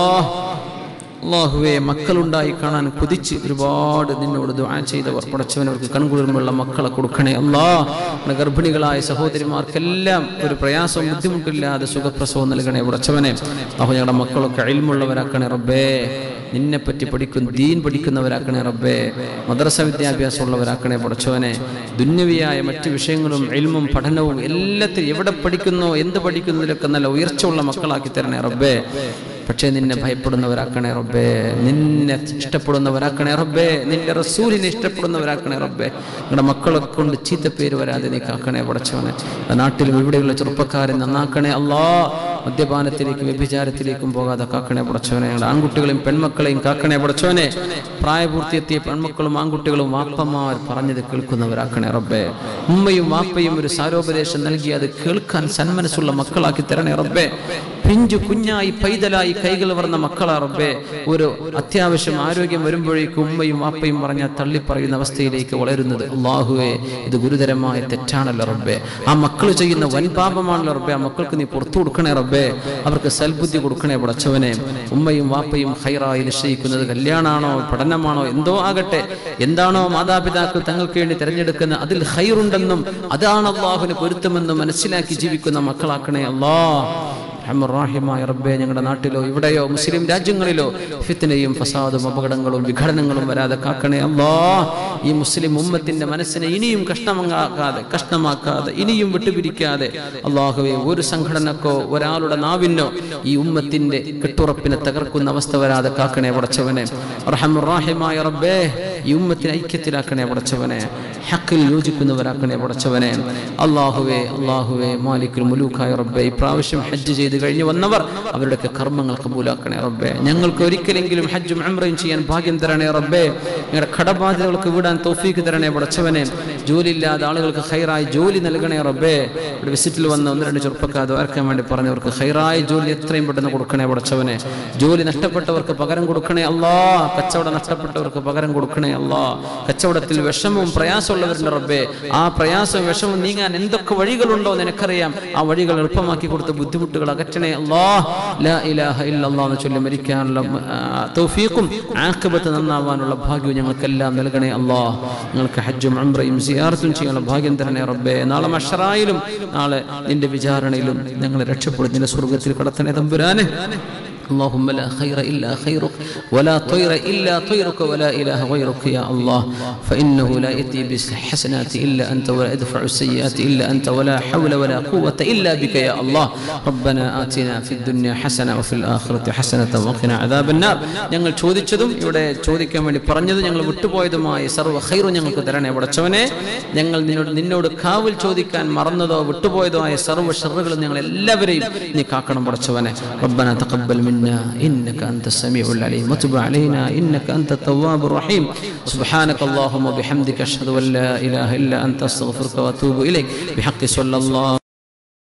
അള്ളാഹുവെ മക്കളുണ്ടായി കാണാൻ കുതിച്ച് ഒരുപാട് നിന്നോട് ദുആ ചെയ്തവർ പടച്ചവനവർക്ക് കൺകുളിർമുള്ള മക്കളെ കൊടുക്കണേ അല്ലാ നമ്മുടെ ഗർഭിണികളായ സഹോദരിമാർക്കെല്ലാം ഒരു പ്രയാസവും ബുദ്ധിമുട്ടില്ലാതെ സുഖപ്രസവം നൽകണേ പടച്ചവനെ അഹു ഞങ്ങളുടെ മക്കളൊക്കെ അയൽമുള്ളവരാക്കണേ റബ്ബേ നിന്നെ പറ്റി പഠിക്കും ദീൻ പഠിക്കുന്നവരാക്കണേ റബ്ബേ മദ്രസ വിദ്യാഭ്യാസമുള്ളവരാക്കണേ പടച്ചവനെ ദുന്യവിയായ മറ്റു വിഷയങ്ങളും എൽമും പഠനവും എല്ലാത്തിനും എവിടെ പഠിക്കുന്നോ എന്ത് പഠിക്കുന്നതിലൊക്കെ നല്ല ഉയർച്ചയുള്ള മക്കളാക്കി തരണേ റബ്ബേ പക്ഷേ നിന്നെ ഭയപ്പെടുന്നവരാക്കണേ റബ്ബേ നിന്നെ ഇഷ്ടപ്പെടുന്നവരാക്കണേ റബ്ബേ നിന്റെ റസൂലിനെ ഇഷ്ടപ്പെടുന്നവരാക്കണേ റബ്ബേ നിങ്ങളുടെ മക്കളെ കൊണ്ട് ചീത്ത പേര് വരാതെ നീ കാക്കണേ പടച്ചവനെ നാട്ടിലും ഇവിടെയുള്ള ചെറുപ്പക്കാരെ നന്നാക്കണേ അല്ലാ മദ്യപാനത്തിലേക്കും വ്യഭിചാരത്തിലേക്കും പോകാതെ കാക്കണേ പടച്ചവനെ ഞങ്ങളുടെ ആൺകുട്ടികളെയും പെൺമക്കളെയും കാക്കണേ പടച്ചവനെ പ്രായപൂർത്തിയെത്തിയ പെൺമക്കളും ആൺകുട്ടികളും വാപ്പമാർ പറഞ്ഞത് കേൾക്കുന്നവരാക്കണേ റബ്ബേ ഉമ്മയും വാപ്പയും ഒരു സാരോപദേശം നൽകി അത് കേൾക്കാൻ സന്മനസ്സുള്ള മക്കളാക്കി തരണേ റബ്ബേ പിഞ്ചു കുഞ്ഞായി പൈതലായി കൈകൾ വർന്ന മക്കളാ റബ്ബേ ഒരു അത്യാവശ്യം ആരോഗ്യം വരുമ്പോഴേക്കും ഉമ്മയും വാപ്പയും പറഞ്ഞ തള്ളിപ്പറയുന്ന അവസ്ഥയിലേക്ക് വളരുന്നത് അള്ളാഹുവേ ഇത് ഗുരുതരമായ തെറ്റാണല്ലോ റബ്ബേ ആ മക്കൾ ചെയ്യുന്ന വൻപാപമാണല്ലോ റബ്ബേ ആ മക്കൾക്ക് നീ പുറത്തു കൊടുക്കണേ റബ്ബേ അവർക്ക് സൽബുദ്ധി കൊടുക്കണേ പടച്ചവനെ ഉമ്മയും വാപ്പയും ഹൈറായി നിശ്ചയിക്കുന്നത് കല്യാണാണോ പഠനമാണോ എന്തോ ആകട്ടെ എന്താണോ മാതാപിതാക്കൾ തങ്ങൾക്ക് വേണ്ടി തിരഞ്ഞെടുക്കുന്ന അതിൽ ഹൈറുണ്ടെന്നും അതാണ് അള്ളാഹുവിന് പൊരുത്തമെന്നും മനസ്സിലാക്കി ജീവിക്കുന്ന മക്കളാക്കണേ അല്ലാ റഹ്മുറാഹിമായ റബ്ബെ ഞങ്ങളുടെ നാട്ടിലോ ഇവിടെയോ മുസ്ലിം രാജ്യങ്ങളിലോ ഫിത്തിനെയും ഫസാദും അപകടങ്ങളും വിഘടനങ്ങളും വരാതെ കാക്കണേ അല്ലാ ഈ മുസ്ലിം ഉമ്മത്തിന്റെ മനസ്സിനെ ഇനിയും കഷ്ണമാക്കാതെ കഷ്ണമാക്കാതെ ഇനിയും വിട്ടുപിരിക്കാതെ അള്ളാഹുവെ ഒരു സംഘടനക്കോ ഒരാളുടെ നാവിനോ ഈ ഉമ്മത്തിന്റെ കെട്ടുറപ്പിനെ തകർക്കുന്ന അവസ്ഥ വരാതെ കാക്കണേ പടച്ചവനെ റഹമുറാഹിമായ റബ്ബേ ഈ ഉമ്മത്തിനെ ഐക്യത്തിലാക്കണേ പടച്ചവനെ ഹക്കിൽ യോജിക്കുന്നവരാക്കണേ പടച്ചവനെ അള്ളാഹുവേ അള്ളാഹുവേ മാലിക്കുൽ മുലൂക്കായ റബ്ബെ ഇപ്രാവശ്യം ഹജ്ജ് ചെയ്ത് കഴിഞ്ഞു വന്നവർ അവരുടെയൊക്കെ കർമ്മങ്ങൾ കബൂലാക്കണേ റബ്ബെ ഞങ്ങൾക്ക് ഒരിക്കലെങ്കിലും ഹജ്ജും ഉംറയും ചെയ്യാൻ ഭാഗ്യം തരണേ റബ്ബെ ഞങ്ങളുടെ കടബാധ്യതകൾക്ക് വിടാൻ തോഫീക്ക് തരണേ പടച്ചവനെ ജോലി ഇല്ലാതെ ആളുകൾക്ക് ഹൈറായി ജോലി നൽകണേ റബ്ബെ ഇവിടെ വിസിറ്റിൽ വന്ന ഒന്ന് രണ്ട് ചെറുപ്പക്കാർ ദ്വാരക്കാൻ വേണ്ടി പറഞ്ഞവർക്ക് ഹൈറായ ജോലി എത്രയും പെട്ടെന്ന് കൊടുക്കണേ പടച്ചവനെ ജോലി നഷ്ടപ്പെട്ടവർക്ക് പകരം കൊടുക്കണേ അല്ലാ കച്ചവടം നഷ്ടപ്പെട്ടവർക്ക് പകരം കൊടുക്കണേ അല്ലാ കച്ചവടത്തിൽ വിഷമവും പ്രയാസമുള്ളവരുടെ റബ്ബെ ആ പ്രയാസവും വിഷമവും നീങ്ങാൻ എന്തൊക്കെ വഴികളുണ്ടോ നിനക്കറിയാം ആ വഴികൾ എളുപ്പമാക്കി കൊടുത്ത ബുദ്ധിമുട്ടുകൾ അകറ്റണേ അല്ലാ ലാ ഇലാഹ ഇല്ലല്ലാ എന്ന് ചൊല്ലി മരിക്കാനുള്ള ആ, തൗഫീഖും ആഖിബത്ത് നന്നാവാനുള്ള ഭാഗ്യവും ഞങ്ങൾക്കെല്ലാം നൽകണേ അല്ലാ ഞങ്ങൾക്ക് ഹജ്ജും ഉംറയും സിയാറത്തും ചെയ്യാനുള്ള ഭാഗ്യം തരണേ റബ്ബേ നാളെ മഷറായിലും നാളെ നിന്റെ വിചാരണയിലും ഞങ്ങളെ രക്ഷപ്പെടും നിന്റെ സ്വർഗത്തിൽ കടത്തണേ തമ്പുരാനെ اللهم لا خير إلا خيرك ولا طير إلا طيرك ولا إله غيرك يا الله فإنه لا يأتي بالحسنات إلا أنت ولا يدفع السيئات إلا أنت ولا حول ولا قوة إلا بك يا الله ربنا آتنا في الدنيا حسنة وفي الآخرة حسنة وقنا عذاب النار ഞങ്ങൾ ചോദിച്ചതും ഇവിടെ ചോദിക്കാൻ വേണ്ടി പറഞ്ഞതും ഞങ്ങൾ വിട്ടുപോയതുമായ സർവ്വ ഖൈറും ഞങ്ങൾക്ക് തരണേ പടച്ചവനെ ഞങ്ങൾ നിന്നോട് നിന്നോട് കാവൽ ചോദിക്കാൻ മറന്നതോ വിട്ടുപോയതോ ആയ സർവ്വ ഷറുകളും ഞങ്ങൾ എല്ലാവരെയും നീ കാക്കണം പടച്ചവനെ ربنا تقبل منا إنك أنت السميع العليم وتب علينا إنك أنت التواب الرحيم سبحانك اللهم وبحمدك أشهد أن لا إله إلا أنت أستغفرك وأتوب إليك بحق صلى الله